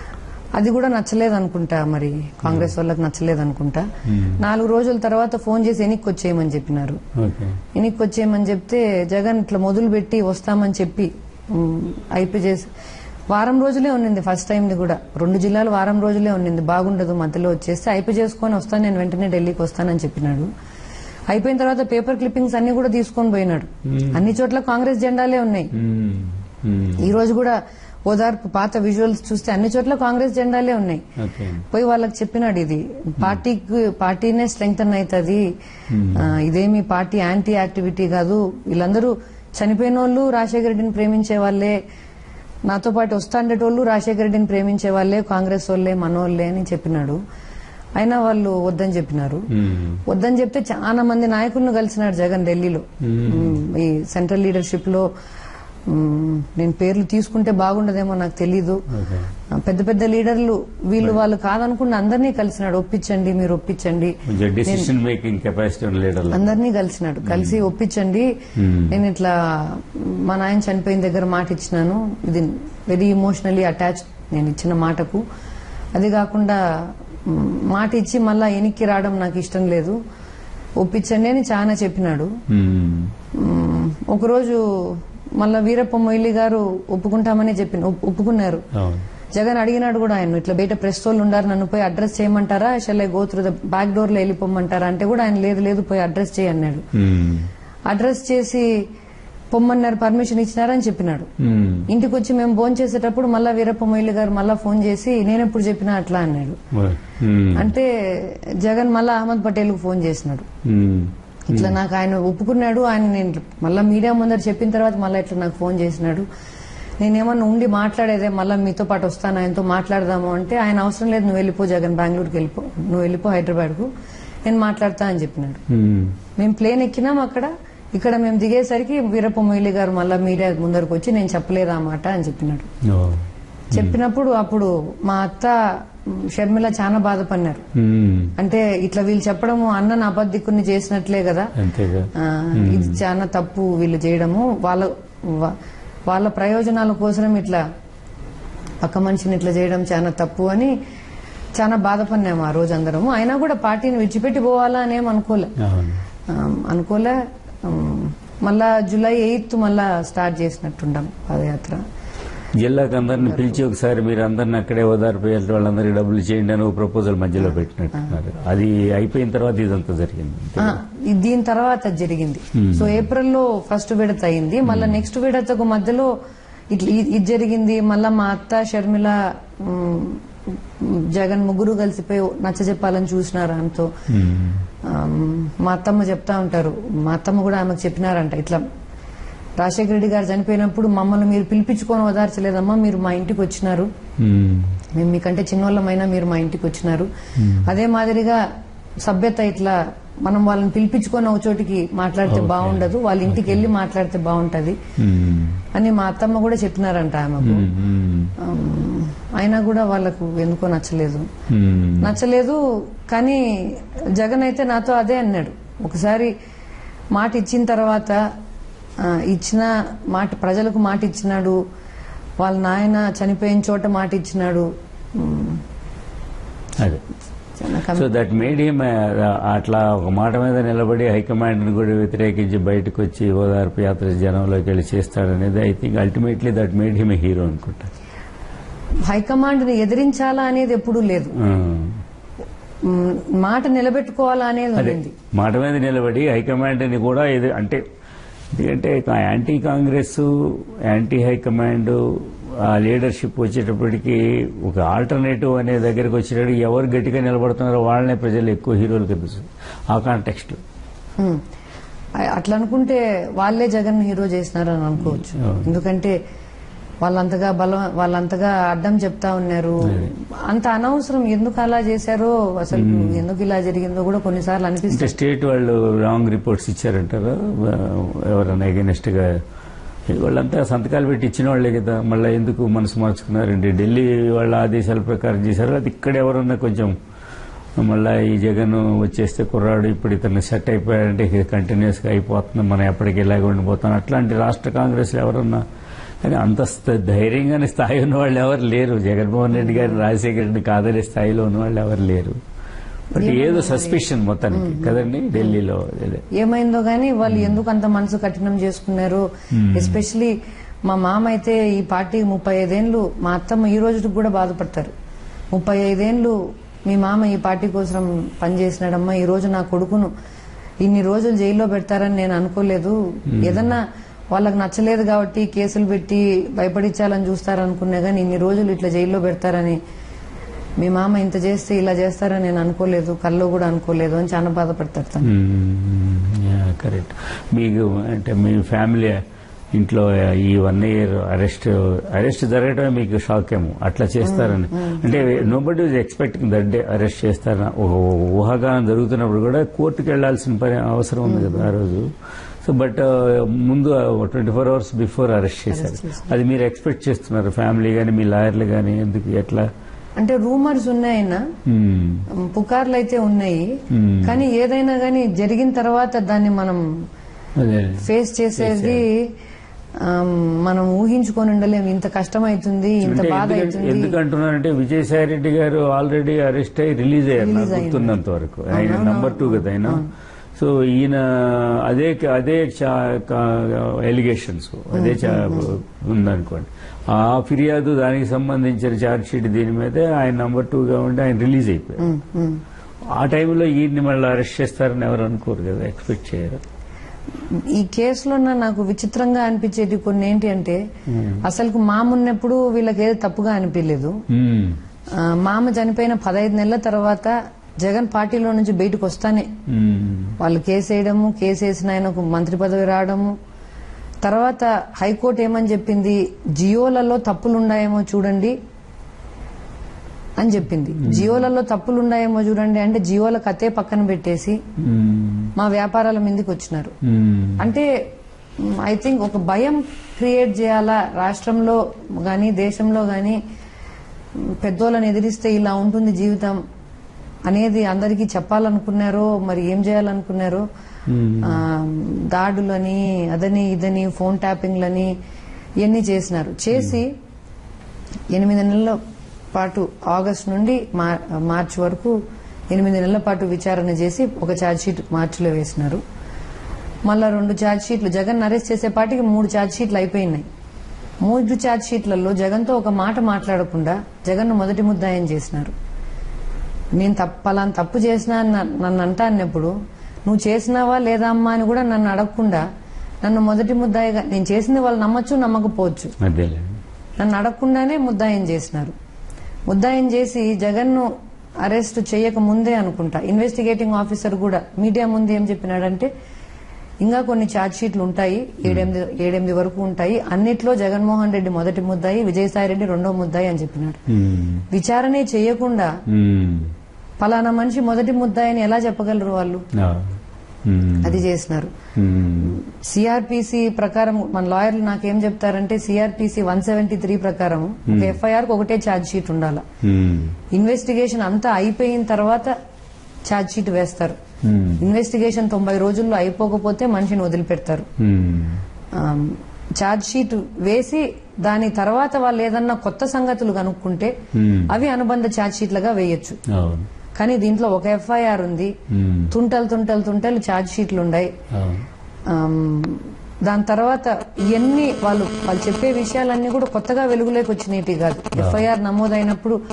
అది కూడా నచ్చలేదు అనుకుంటా మరి కాంగ్రెస్ వాళ్ళకి నచ్చలేదు అనుకుంటా నాలుగు రోజుల తర్వాత ఫోన్ చేసి ఎనిక్కి వచ్చేయమని చెప్పినారు ఓకే ఎనిక్కి వచ్చేయమని చెప్తే జగన్ ఇట్లా మొదలు పెట్టి వస్తామని చెప్పి ఉమ్, అయిపోయి చేసి వారం రోజులే ఉన్నింది ఫస్ట్ టైంది కూడా రెండు జిల్లాలు వారం రోజులే ఉన్నింది బాగుండదు మధ్యలో వచ్చేస్తే అయిపోయి చేసుకొని వస్తాను నేను వెంటనే ఢిల్లీకి వస్తానని చెప్పినాడు అయిపోయిన తర్వాత పేపర్ క్లిప్పింగ్స్ అన్ని కూడా తీసుకొని పోయినాడు అన్ని చోట్ల కాంగ్రెస్ జెండాలే ఉన్నాయి ఉమ్, ఉమ్, ఈ రోజు కూడా ఓదార్పు పాత విజువల్స్ చూస్తే అన్ని చోట్ల కాంగ్రెస్ జెండాలే ఉన్నాయి ఓకే పోయి వాళ్ళకి చెప్పినాడు ఇది పార్టీకి పార్టీనే స్ట్రెంగ్త్ అవుతుంది ఇదేమి పార్టీ యాంటీ యాక్టివిటీ కాదు వీళ్ళందరూ చనిపోయిన వాళ్ళు రాజశేఖర రెడ్డిని ప్రేమించే వాళ్ళే నాతో పాటు వస్తాండేటోళ్ళు రాజశేఖర రెడ్డిని ప్రేమించే వాళ్ళే కాంగ్రెస్ వాళ్ళే మనోళ్ళే అని చెప్పినాడు అయినా వాళ్ళు వద్దని చెప్పినారు ఉమ్, వద్దని చెప్తే చాలా మంది నాయకులను కలిసినాడు జగన్ ఢిల్లీలో మ్మ్. ఈ సెంట్రల్ లీడర్షిప్ లో మ్మ్, నేను పేర్లు తీసుకుంటే బాగుండదేమో నాకు తెలీదు ఓకే పెద్ద పెద్ద లీడర్లు వీళ్ళు వాళ్ళు కాదనుకున్న అందరినీ కలిసినాడు ఒప్పించండి మీరు ఒప్పించండి కొంచెం డిసిషన్ మేకింగ్ కెపాసిటీ ఉన్న లీడర్లు అందరినీ కలిసినాడు కలిసి ఒప్పించండి నేను ఇట్లా మా నాయన చనిపోయిన దగ్గర మాట ఇచ్చినాను ఇది వెరీ ఇమోషనలీ అటాచ్ నేను ఇచ్చిన మాటకు అది కాకుండా మ్, మాట ఇచ్చి మళ్ళా వెనక్కి రావడం నాకు ఇష్టం లేదు ఒప్పించండి అని చాలా చెప్పినాడు ఉమ్, మ్, ఒకరోజు మళ్ళా వీరప్ప మొయిలి గారు ఒప్పుకుంటామని చెప్పిన ఒప్- ఒప్పుకున్నారు అవును జగన్ అడిగినాడు కూడా ఆయన ఇట్లా బయట ప్రెస్ వాళ్ళు ఉండారు నన్ను పోయి అడ్రస్ చేయమంటారా shall go through the back door లో వెళ్ళిపోమంటారా అంటే కూడా ఆయన లేదు లేదు పోయి అడ్రస్ చేయి అన్నాడు ఉమ్, అడ్రస్ చేసి పొమ్మన్నారు పర్మిషన్ ఇచ్చినారని చెప్పినాడు ఉమ్, ఇంటికి వచ్చి మేము ఫోన్ చేసేటప్పుడు మళ్ళా వీరప్ప మొయిలి గారు మళ్ళా ఫోన్ చేసి నేనెప్పుడు చెప్పినా అట్లా అన్నాడు ఉమ్, అంటే జగన్ మళ్ళా అహ్మద్ పటేల్ కు ఫోన్ చేసినాడు ఉమ్, ఇట్లా నాకు ఆయన ఒప్పుకున్నాడు ఆయన నేను మళ్ళీ మీడియా ముందర చెప్పిన తర్వాత మళ్ళీ ఇట్లా నాకు ఫోన్ చేసినాడు నేనేమన్నా ఉండి మాట్లాడేదే మళ్ళీ మీతో పాటు వస్తాను ఆయనతో మాట్లాడదాము అంటే ఆయన అవసరం లేదు నువ్వు వెళ్ళిపో జగన్ బెంగళూరుకి వెళ్ళిపో నువ్వు వెళ్ళిపో హైదరాబాద్ కు నేను మాట్లాడతా అని చెప్పినాడు ఉమ్, మేము ప్లేన్ ఎక్కినాం అక్కడ ఇక్కడ మేము దిగేసరికి వీరప్ప మొయిలి గారు మళ్ళీ మీడియా ముందరకు వచ్చి నేను చెప్పలేదు ఆ మాట అని చెప్పినాడు ఓ, చెప్పినప్పుడు అప్పుడు మా అత్త మ్, షర్మిల చాలా బాధపడినారు ఉమ్, అంటే ఇట్లా వీళ్ళు చెప్పడము అన్న అబద్ధికుని చేసినట్లే కదా అంతేగా ఆ, ఇది చాలా తప్పు వీళ్ళు చేయడము వాళ్ళ వా- వాళ్ళ ప్రయోజనాల కోసం ఇట్లా పక్క మనిషిని ఇట్లా చేయడం చాలా తప్పు అని చాలా బాధపడినాము ఆ రోజు అందరము అయినా కూడా పార్టీని విడిచిపెట్టి పోవాలా అనేం అనుకోలే అవును ఆ, అనుకోలే ఉమ్, మళ్ళా జూలై ఎయిత్ మళ్ళా స్టార్ట్ చేసినట్టుండం పాదయాత్ర జిల్లాకు అందరిని పిలిచి ఒకసారి మీరు అందరిని అక్కడే ఓదార్పు వెళ్ళి వాళ్ళందరికీ డబ్బులు చేయండి అని ఒక ప్రపోజల్ మధ్యలో పెట్టినట్టున్నారు అది అయిపోయిన తర్వాత ఇదంతా జరిగింది ఆ, ఇది దీని తర్వాత జరిగింది సో ఏప్రిల్ లో ఫస్ట్ విడత అయింది మళ్ళా నెక్స్ట్ విడతకు మధ్యలో ఇట్లా ఇది ఇది జరిగింది మళ్ళా మా అత్త షర్మిల ఉమ్, జగన్ ముగ్గురు కలిసిపోయి నచ్చ చెప్పాలని చూసినారు ఆమెతో ఉమ్, ఆమ్, మా అత్తమ్మ చెప్తా ఉంటారు మా అత్తమ్మ కూడా ఆమెకు చెప్పినారంట ఇట్లా రాజశేఖర రెడ్డి గారు చనిపోయినప్పుడు మమ్మల్ని మీరు పిలిపించుకొని ఓదార్చలేదమ్మా మీరు మా ఇంటికి వచ్చినారు ఉమ్, మేము మీకంటే చిన్నోళ్ళమైనా మీరు మా ఇంటికి వచ్చినారు అదే మాదిరిగా సభ్యత ఇట్లా మనం వాళ్ళని పిలిపించుకొని ఒక చోటికి మాట్లాడితే బాగుండదు వాళ్ళ ఇంటికి వెళ్ళి మాట్లాడితే బాగుంటది ఉమ్, అని మా అత్తమ్మ కూడా చెప్పినారంట ఆమెకు ఉమ్, ఉమ్, ఆమ్, అయినా కూడా వాళ్ళకు ఎందుకో నచ్చలేదు ఉమ్, నచ్చలేదు కానీ జగన్ అయితే నాతో అదే అన్నాడు ఒకసారి మాట ఇచ్చిన తర్వాత ఆ, ఇచ్చిన మాట ప్రజలకు మాట ఇచ్చినాడు వాళ్ళ నాయన చనిపోయిన చోట మాట ఇచ్చినాడు ఉమ్, అదే చాలా కం- సో దట్ మేడ్ హిమ్ అట్లా ఒక మాట మీద నిలబడి హైకమాండ్ ని కూడా వ్యతిరేకించి బయటకు వచ్చి ఓదార్పు యాత్ర జనంలోకి వెళ్ళి చేస్తాడనేది I think ultimately that made him a hero అనుకుంటా హైకమాండ్ ని ఎదిరించాలా అనేది ఎప్పుడూ లేదు ఆ. ఉమ్, మాట నిలబెట్టుకోవాలా అనేది అదే ఉంది మాట మీద నిలబడి హైకమాండ్ ని కూడా ఇది అంటే ఎందుకంటే యాంటీ కాంగ్రెస్ యాంటీ హైకమాండ్ ఆ లీడర్షిప్ వచ్చేటప్పటికి ఒక ఆల్టర్నేటివ్ అనే దగ్గరికి వచ్చేటప్పటికి ఎవరు గట్టిగా నిలబడుతున్నారో వాళ్ళనే ప్రజలు ఎక్కువ హీరోలు కనిపిస్తుంది ఆ కాంటెక్స్ట్ హ్మ్. అ- అట్లా అనుకుంటే వాళ్ళే జగన్ హీరో చేసినారని అనుకోవచ్చు అవును. ఎందుకంటే వాళ్ళంతగా బలం వాళ్ళంతగా అడ్డం చెప్తా ఉన్నారు అంత అనవసరం ఎందుకు అలా చేశారో అసలు ఎందుకు ఇలా జరిగిందో కూడా కొన్నిసార్లు అంటే అనిపిస్తుంది స్టేట్ వాళ్ళు రాంగ్ రిపోర్ట్స్ ఇచ్చారంటారా ఎవరైనా అగెనిస్ట్ గా వాళ్ళంతా సంతకాలు పెట్టి ఇచ్చిన వాళ్ళే కదా మళ్ళీ ఎందుకు మనసు మార్చుకున్నారండి ఢిల్లీ వాళ్ళ ఆదేశాల ప్రకారం చేశారు అది ఇక్కడ ఎవరన్నా కొంచెం మళ్ళీ ఈ జగన్ వచ్చేస్తే కుర్రాడు ఇప్పుడు ఇతను సెట్ అయిపోయాడంటే ఇక కంటిన్యూస్ గా అయిపోతుంది మనం ఎప్పటికీ ఇలాగే ఉండిపోతాం అట్లాంటి రాష్ట్ర కాంగ్రెస్ ఎవరన్నా కానీ అంత స్థ- ధైర్యంగానే స్థాయి ఉన్న వాళ్ళు ఎవరు లేరు జగన్మోహన్ రెడ్డి గారు రాజశేఖర రెడ్డి కాదనే స్థాయిలో ఉన్న వాళ్ళు ఎవరు లేరు బట్ ఏదో సస్పిషన్ మొత్తానికి కదండి ఢిల్లీలో అదే. ఏమైందో గానీ వాళ్ళు ఎందుకు అంత మనసు కఠినం చేసుకున్నారు ఎస్పెషలీ మా మామ అయితే ఈ పార్టీకి ముప్పై ఐదేళ్లు మా అత్తమ్మ ఈ రోజుకి కూడా బాధపడతారు ముప్పై ఐదేళ్లు మీ మామ ఈ పార్టీ కోసం పనిచేసినాడమ్మా ఈ రోజు నా కొడుకును ఇన్ని రోజులు జైల్లో పెడతారని నేను అనుకోలేదు ఏదన్నా వాళ్ళకి నచ్చలేదు కాబట్టి కేసులు పెట్టి భయపడించాలని చూస్తారనుకున్నా కానీ ఇన్ని రోజులు ఇట్లా జైల్లో పెడతారని మీ మామ ఇంత చేస్తే ఇలా చేస్తారని నేను అనుకోలేదు కల్లో కూడా అనుకోలేదు అని చాలా బాధపడతారు తను కరెక్ట్ మీకు అంటే మీ ఫ్యామిలీ ఇంట్లో ఈ వన్ ఇయర్ అరెస్ట్ అరెస్ట్ జరగడమే మీకు షాక్ ఏమో అట్లా చేస్తారని అంటే నో బడి ఎక్స్పెక్టింగ్ దట్ డే అరెస్ట్ చేస్తారని ఒక ఊహాగానం జరుగుతున్నప్పుడు కూడా కోర్టుకు వెళ్లాల్సిన పని అవసరం ఉంది కదా ఆ రోజు సో బట్ ముందు twenty four hours before arrest చేశారు అది మీరు ఎక్స్పెక్ట్ చేస్తున్నారు ఫ్యామిలీ కానీ మీ లాయర్లు కానీ ఎందుకు ఎట్లా అంటే రూమర్స్ ఉన్నాయన్నా మ్మ్. పుకార్లు అయితే ఉన్నాయి మ్మ్. కానీ ఏదైనా కానీ జరిగిన తర్వాత దాన్ని మనం అదే ఫేస్ చేసేది ఆమ్, మనం ఊహించుకొని ఉండలేము ఇంత కష్టం అవుతుంది ఇంత అంటే బాధ ఎందుకంటే- అవుతుంది ఎందుకు అంటున్నానంటే విజయసాయి రెడ్డి గారు ఆల్రెడీ అరెస్ట్ అయ్యి రిలీజ్ అయ్యారు నాకు గుర్తున్నంత వరకు ఆయన నంబర్ టూ కదా ఆయన సో ఈయన అదే అదే ఎలిగేషన్స్ అదే చా- ఉందనుకోండి ఆ ఫిర్యాదు దానికి సంబంధించిన ఛార్జ్ షీట్ దీని మీదే ఆయన నంబర్ టూ గా ఉండి ఆయన రిలీజ్ అయిపోయారు ఉమ్, ఉమ్. ఆ టైంలో ఈయన్ని మళ్ళీ అరెస్ట్ చేస్తారని ఎవరు అనుకోరు కదా ఎక్స్పెక్ట్ చేయరు ఈ కేసులో నా- నాకు విచిత్రంగా అనిపించేది కొన్ని ఏంటి అంటే అసలు మామున్నప్పుడు వీళ్ళకి ఏది తప్పుగా అనిపించలేదు మ్మ్. ఆ, మామ చనిపోయిన పదహైదు నెలల తర్వాత జగన్ పార్టీలో నుంచి బయటకు వస్తానే మ్మ్. వాళ్ళు కేసు వేయడము కేసు వేసిన ఆయనకు మంత్రి పదవి రావడము తర్వాత హైకోర్టు ఏమని చెప్పింది జియోలలో తప్పులున్నాయేమో చూడండి అని చెప్పింది జియోలలో తప్పులున్నాయేమో చూడండి అంటే జియోల కథే పక్కన పెట్టేసి మ్మ్. మా వ్యాపారాల మీదకి వచ్చినారు మ్మ్. అంటే ఐ థింక్ ఒక భయం క్రియేట్ చేయాలా రాష్ట్రంలో గాని దేశంలో గాని పెద్దోళ్ళని ఎదిరిస్తే ఇలా ఉంటుంది జీవితం అనేది అందరికీ చెప్పాలనుకున్నారో మరి ఏం చేయాలనుకున్నారో మ్మ్. ఆ, దాడులని అదని ఇదని ఫోన్ ట్యాపింగ్లని ఇవన్నీ చేసినారు చేసి ఎనిమిది నెలల పాటు ఆగస్ట్ నుండి మార్- మార్చి వరకు ఎనిమిది నెలల పాటు విచారణ చేసి ఒక ఛార్జ్ షీట్ మార్చిలో వేసినారు మళ్ళా రెండు ఛార్జ్ షీట్లు జగన్ అరెస్ట్ చేసే పాటికి మూడు ఛార్జ్ షీట్లు అయిపోయినాయి మూడు ఛార్జ్ షీట్లలో జగన్తో ఒక మాట మాట్లాడకుండా జగన్ మొదటి ముద్దాయం చేసినారు నేను తప్పు పలానా తప్పు చేసినా అని నన్ను- నన్ను అంటా అన్నప్పుడు నువ్వు చేసినావా లేదా అమ్మా అని కూడా నన్ను అడగకుండా నన్ను మొదటి ముద్దాయిగా నేను చేసింది వాళ్ళు నమ్మచ్చు నమ్మకపోవచ్చు అదేలేండి నన్ను అడగకుండానే ముద్దాయం చేసినారు ముద్దాయం చేసి జగన్ను అరెస్ట్ చేయక ముందే అనుకుంటా ఇన్వెస్టిగేటింగ్ ఆఫీసర్ కూడా మీడియా ముందు ఏం చెప్పినాడంటే ఇంకా కొన్ని ఛార్జ్ షీట్లు ఉంటాయి ఏడెనిమిది ఏడెనిమిది వరకు ఉంటాయి అన్నిట్లో జగన్మోహన్ రెడ్డి మొదటి ముద్దాయి విజయసాయి రెడ్డి రెండో ముద్దాయి అని చెప్పినాడు మ్మ్. విచారణే చేయకుండా మ్మ్. పలానా మనిషి మొదటి ముద్దాయని ఎలా చెప్పగలరు వాళ్ళు ఆ. మ్మ్. అది చేసినారు మ్మ్. సిఆర్పిసి ప్రకారం మన లాయర్లు నాకేం చెప్తారంటే సిఆర్పిసి వన్ సెవెంటీ త్రీ ప్రకారం ఒక ఎఫ్ఐఆర్ కు ఒకటే ఛార్జ్ షీట్ ఉండాలి మ్మ్. ఇన్వెస్టిగేషన్ ఇన్వెస్టిగేషన్ అంతా అయిపోయిన తర్వాత ఛార్జ్ షీట్ వేస్తారు మ్మ్. ఇన్వెస్టిగేషన్ తొంభై రోజుల్లో అయిపోకపోతే మనిషిని వదిలిపెడతారు మ్మ్. ఆమ్, ఛార్జ్ షీట్ వేసి దాని తర్వాత వాళ్ళు ఏదన్నా కొత్త సంగతులు కనుక్కుంటే మ్మ్. అవి అనుబంధ ఛార్జ్ షీట్లుగా వేయొచ్చు అవును కానీ దీంట్లో ఒక ఎఫ్ఐఆర్ ఉంది మ్మ్. తుంటలు తుంటలు తుంటలు ఛార్జ్ షీట్లు ఉన్నాయి అవును ఆమ్, దాని తర్వాత ఇవన్నీ వాళ్ళు వాళ్ళు చెప్పే విషయాలన్నీ కూడా కొత్తగా వెలుగులోకి వచ్చినవి కాదు ఎఫ్ఐఆర్ నమోదైనప్పుడు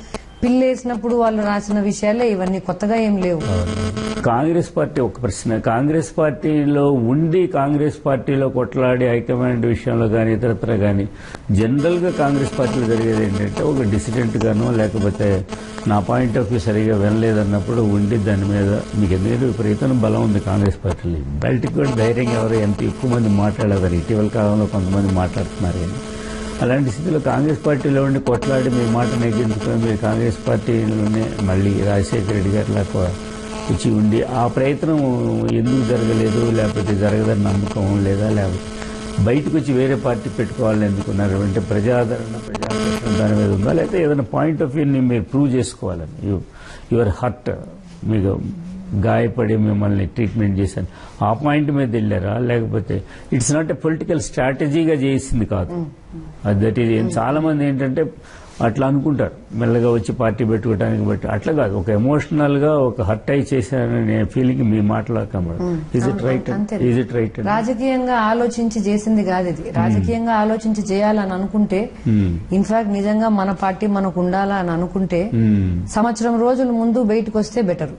పిల్లేసినప్పుడు వాళ్ళు రాసిన విషయాలే ఇవన్నీ కొత్తగా ఏం లేవు కాంగ్రెస్ పార్టీ ఒక ప్రశ్న కాంగ్రెస్ పార్టీలో ఉండి కాంగ్రెస్ పార్టీలో కొట్లాడి హైకమాండ్ విషయంలో కానీ ఇతరత్ర కానీ జనరల్ గా కాంగ్రెస్ పార్టీలో జరిగేది ఏంటంటే ఒక డిసిడెంట్ గానో లేకపోతే నా పాయింట్ ఆఫ్ వ్యూ సరిగా వినలేదన్నప్పుడు ఉండి దాని మీద మీకు ఎందుకంటే విపరీతమైన బలం ఉంది కాంగ్రెస్ పార్టీలో బయటికి కూడా ధైర్యంగా ఎవరు ఎంత ఎక్కువ మంది మాట్లాడతారు ఇటీవల కాలంలో కొంతమంది మాట్లాడుతున్నారు కానీ అలాంటి స్థితిలో కాంగ్రెస్ పార్టీలో ఉండి కొట్లాడి మీ మాట నెగ్గించుకొని మీరు కాంగ్రెస్ పార్టీలోనే మళ్ళీ రాజశేఖర రెడ్డి గారి లాగా వచ్చి ఉండి ఆ ప్రయత్నం ఎందుకు జరగలేదు లేకపోతే జరగదని నమ్మకం లేదా లేకపోతే బయటకు వచ్చి వేరే పార్టీ పెట్టుకోవాలని ఎందుకున్నారు అంటే ప్రజాదరణ ప్రజాదరణ దాని మీద ఉందా లేకపోతే ఏదైనా పాయింట్ ఆఫ్ వ్యూని మీరు ప్రూవ్ చేసుకోవాలని యు యువర్ హర్ట్ మీకు గాయపడి మిమ్మల్ని ట్రీట్మెంట్ చేశాను ఆ పాయింట్ మీద వెళ్ళారా లేకపోతే ఇట్స్ నాట్ ఎ పొలిటికల్ స్ట్రాటజీగా చేసింది కాదు దట్ ఈజ్ చాలా మంది ఏంటంటే అట్లా అనుకుంటారు మెల్లగా వచ్చి పార్టీ పెట్టుకోవడానికి బట్టి అట్లా కాదు ఒక ఎమోషనల్ గా ఒక హర్ట్ అయి చేశాననే ఫీలింగ్ మీ మాటలో కనబడదు ఈజ్ ఇట్ రైట్ అంతే. ఈజ్ ఇట్ రైట్ రాజకీయంగా ఆలోచించి చేసింది కాదు ఇది రాజకీయంగా ఆలోచించి చేయాలని అనుకుంటే ఇన్ఫాక్ట్ నిజంగా మన పార్టీ మనకు ఉండాలా అని అనుకుంటే సంవత్సరం రోజుల ముందు బయటకు వస్తే బెటర్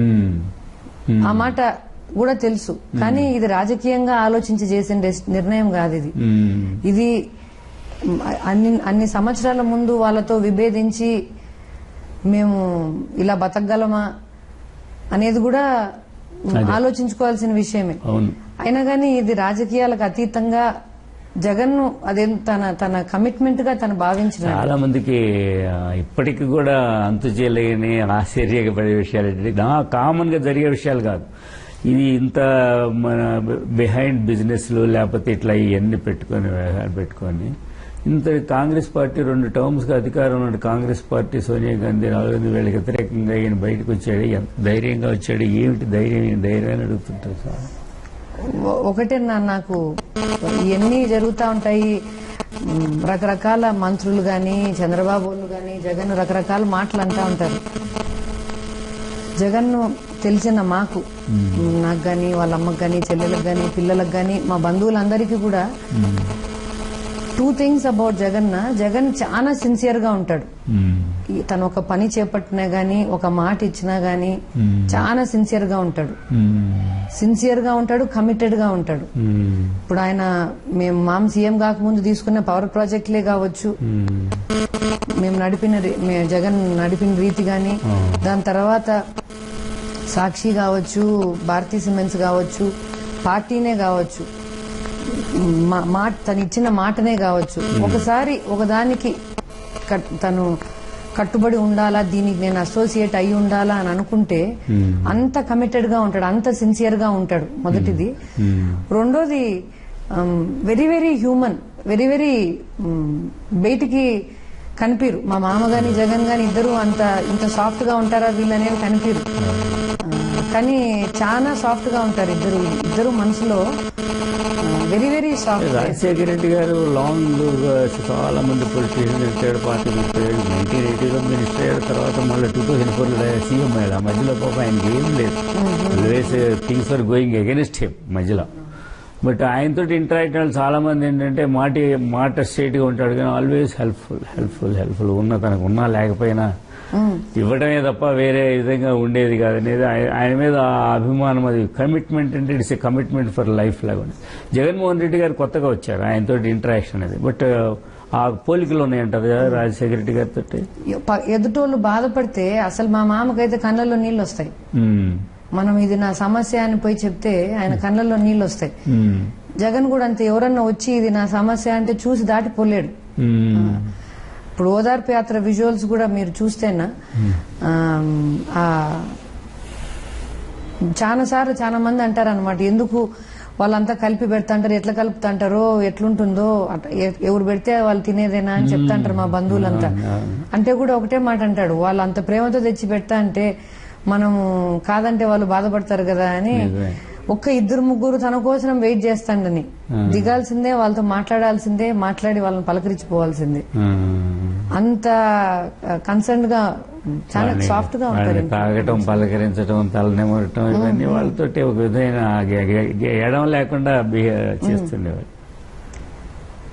ఆ మాట కూడా తెలుసు కానీ ఇది రాజకీయంగా ఆలోచించి చేసిన డెస్- నిర్ణయం కాదు ఇది ఇది మ్, అన్ని అన్ని సంవత్సరాల ముందు వాళ్ళతో విభేదించి మేము ఇలా బతకగలమా అనేది కూడా ఆలోచించుకోవాల్సిన విషయమే అవును అయినా కానీ ఇది రాజకీయాలకు అతీతంగా జగన్ ను అదే తన తన కమిట్మెంట్ గా తను భావించిన చాలా మందికి ఆ, ఇప్పటికి కూడా అంతు చేయలేని ఆశ్చర్యపడే విషయాలు ఏంటంటే కామన్ గా జరిగే విషయాలు కాదు ఇది ఇంత మన బిహైండ్ బిజినెస్ లు లేకపోతే ఇట్లా ఇవన్నీ పెట్టుకొని వ్యవహారాలు పెట్టుకొని ఇంత కాంగ్రెస్ పార్టీ రెండు టర్మ్స్ గా అధికారం ఉన్న కాంగ్రెస్ పార్టీ సోనియా గాంధీ రాహుల్ గాంధీ వీళ్ళకి వ్యతిరేకంగా ఈయన బయటకు వచ్చాడు ఎంత ధైర్యంగా వచ్చాడు ఏమిటి ధైర్యం ఈయన ధైర్యాన్ని అడుగుతుంటారు సార్ ఒ- ఒకటే నా నాకు ఇవన్నీ జరుగుతూ ఉంటాయి మ్, రకరకాల మంత్రులు గాని చంద్రబాబు గాని జగన్ రకరకాల మాటలు అంటా ఉంటారు జగన్ తెలిసిన మాకు మ్, నాకు గాని వాళ్ళ అమ్మకు గాని చెల్లెలకు గాని పిల్లలకు గాని మా బంధువులందరికీ కూడా two things about Jagan Jagan చాలా సిన్సియర్ గా ఉంటాడు ఈ తను ఒక పని చేపట్టినా గానీ ఒక మాట ఇచ్చినా గానీ చాలా సిన్సియర్ గా ఉంటాడు సిన్సియర్ గా ఉంటాడు కమిటెడ్ గా ఉంటాడు ఇప్పుడు ఆయన మేము మామ సీఎం కాకముందు తీసుకున్న పవర్ ప్రాజెక్టులే కావచ్చు మేము నడిపిన రీ- మే- జగన్ నడిపిన రీతి గాని దాని తర్వాత సాక్షి కావచ్చు భారతీ సిమెంట్స్ కావచ్చు పార్టీనే కావచ్చు మా- మాట తను ఇచ్చిన మాటనే కావచ్చు ఒకసారి ఒకదానికి కట్- తను కట్టుబడి ఉండాలా దీనికి నేను అసోసియేట్ అయి ఉండాలా అని అనుకుంటే అంత కమిటెడ్ గా ఉంటాడు అంత సిన్సియర్ గా ఉంటాడు మొదటిది రెండోది very very human very very బయటికి కనిపిరు మా మామ గాని జగన్ గాని ఇద్దరు అంత ఇంత సాఫ్ట్ గా ఉంటారా వీళ్ళనేవి కనిపిరు ఆ, కానీ చాలా సాఫ్ట్ గా ఉంటారు ఇద్దరు ఇద్దరు మనసులో very very soft Rajasekhara Reddy గారు లాంగ్ చాలా మంది politician retired party retired nineteen ఎయిటీలో మినిస్టర్ అయ్యారు తర్వాత మళ్ళీ టూ థౌసండ్ ఫోర్ లో సీఎం అయ్యాడు ఆ మధ్యలో పాప ఆయనకి ఏం లేదు always things are going against him మధ్యలో బట్ ఆయనతో ఇంటరాక్ట్ వాళ్ళు చాలా మంది ఏంటంటే మాట మాట స్ట్రైట్ గా ఉంటాడు కానీ ఆల్వేస్ హెల్ప్ఫుల్ హెల్ప్ఫుల్ హెల్ప్ఫుల్ ఉన్న తనకు ఉన్నా లేకపోయినా ఇవ్వడమే తప్ప వేరే విధంగా ఉండేది కాదనేది ఆయ- ఆయన మీద ఆ అభిమానం అది కమిట్మెంట్ అంటే it's a commitment for life లాగా ఉంది జగన్మోహన్ రెడ్డి గారు కొత్తగా వచ్చారు ఆయనతో ఇంటరాక్షన్ అది బట్ ఆ పోలికలు ఉన్నాయంటారు కదా రాజశేఖర రెడ్డి గారితో ప- ఎదుటోళ్ళు బాధపడితే అసలు మా మామకైతే కళ్ళల్లో నీళ్ళు వస్తాయి మనం ఇది నా సమస్య అని పోయి చెప్తే ఆయన కళ్ళల్లో నీళ్ళు వస్తాయి జగన్ కూడా అంతే ఎవరన్నా వచ్చి ఇది నా సమస్య అంటే చూసి దాటిపోలేడు ఇప్పుడు ఓదార్పు యాత్ర విజువల్స్ కూడా మీరు చూస్తేనా ఆమ్, ఆ చాలా సార్లు చాలా మంది అంటారు అనమాట ఎందుకు వాళ్ళంతా కలిపి పెడతాంటారు ఎట్లా కలుపుతాంటారో ఎట్లుంటుందో అట్ట- ఎ- ఎవరు పెడితే వాళ్ళు తినేదేనా అని చెప్తాంటారు మా బంధువులంతా అంటే కూడా ఒకటే మాట అంటాడు వాళ్ళు అంత ప్రేమతో తెచ్చి పెడతా అంటే మనము కాదంటే వాళ్ళు బాధపడతారు కదా అని నిజమే. ఒక్క ఇద్దరు ముగ్గురు తన కోసం వెయిట్ చేస్తాడని దిగాల్సిందే వాళ్ళతో మాట్లాడాల్సిందే మాట్లాడి వాళ్ళని పలకరించిపోవాల్సిందే అంత కన్సర్న్ గా చాలా సాఫ్ట్ గా ఉంటారు వాళ్ళని తాగటం పలకరించడం తలనెమరటం ఇవన్నీ వాళ్ళతోటి ఒక విధమైన గె- గె- గె- ఎడం లేకుండా బిహేవ్ చేస్తుండేవారు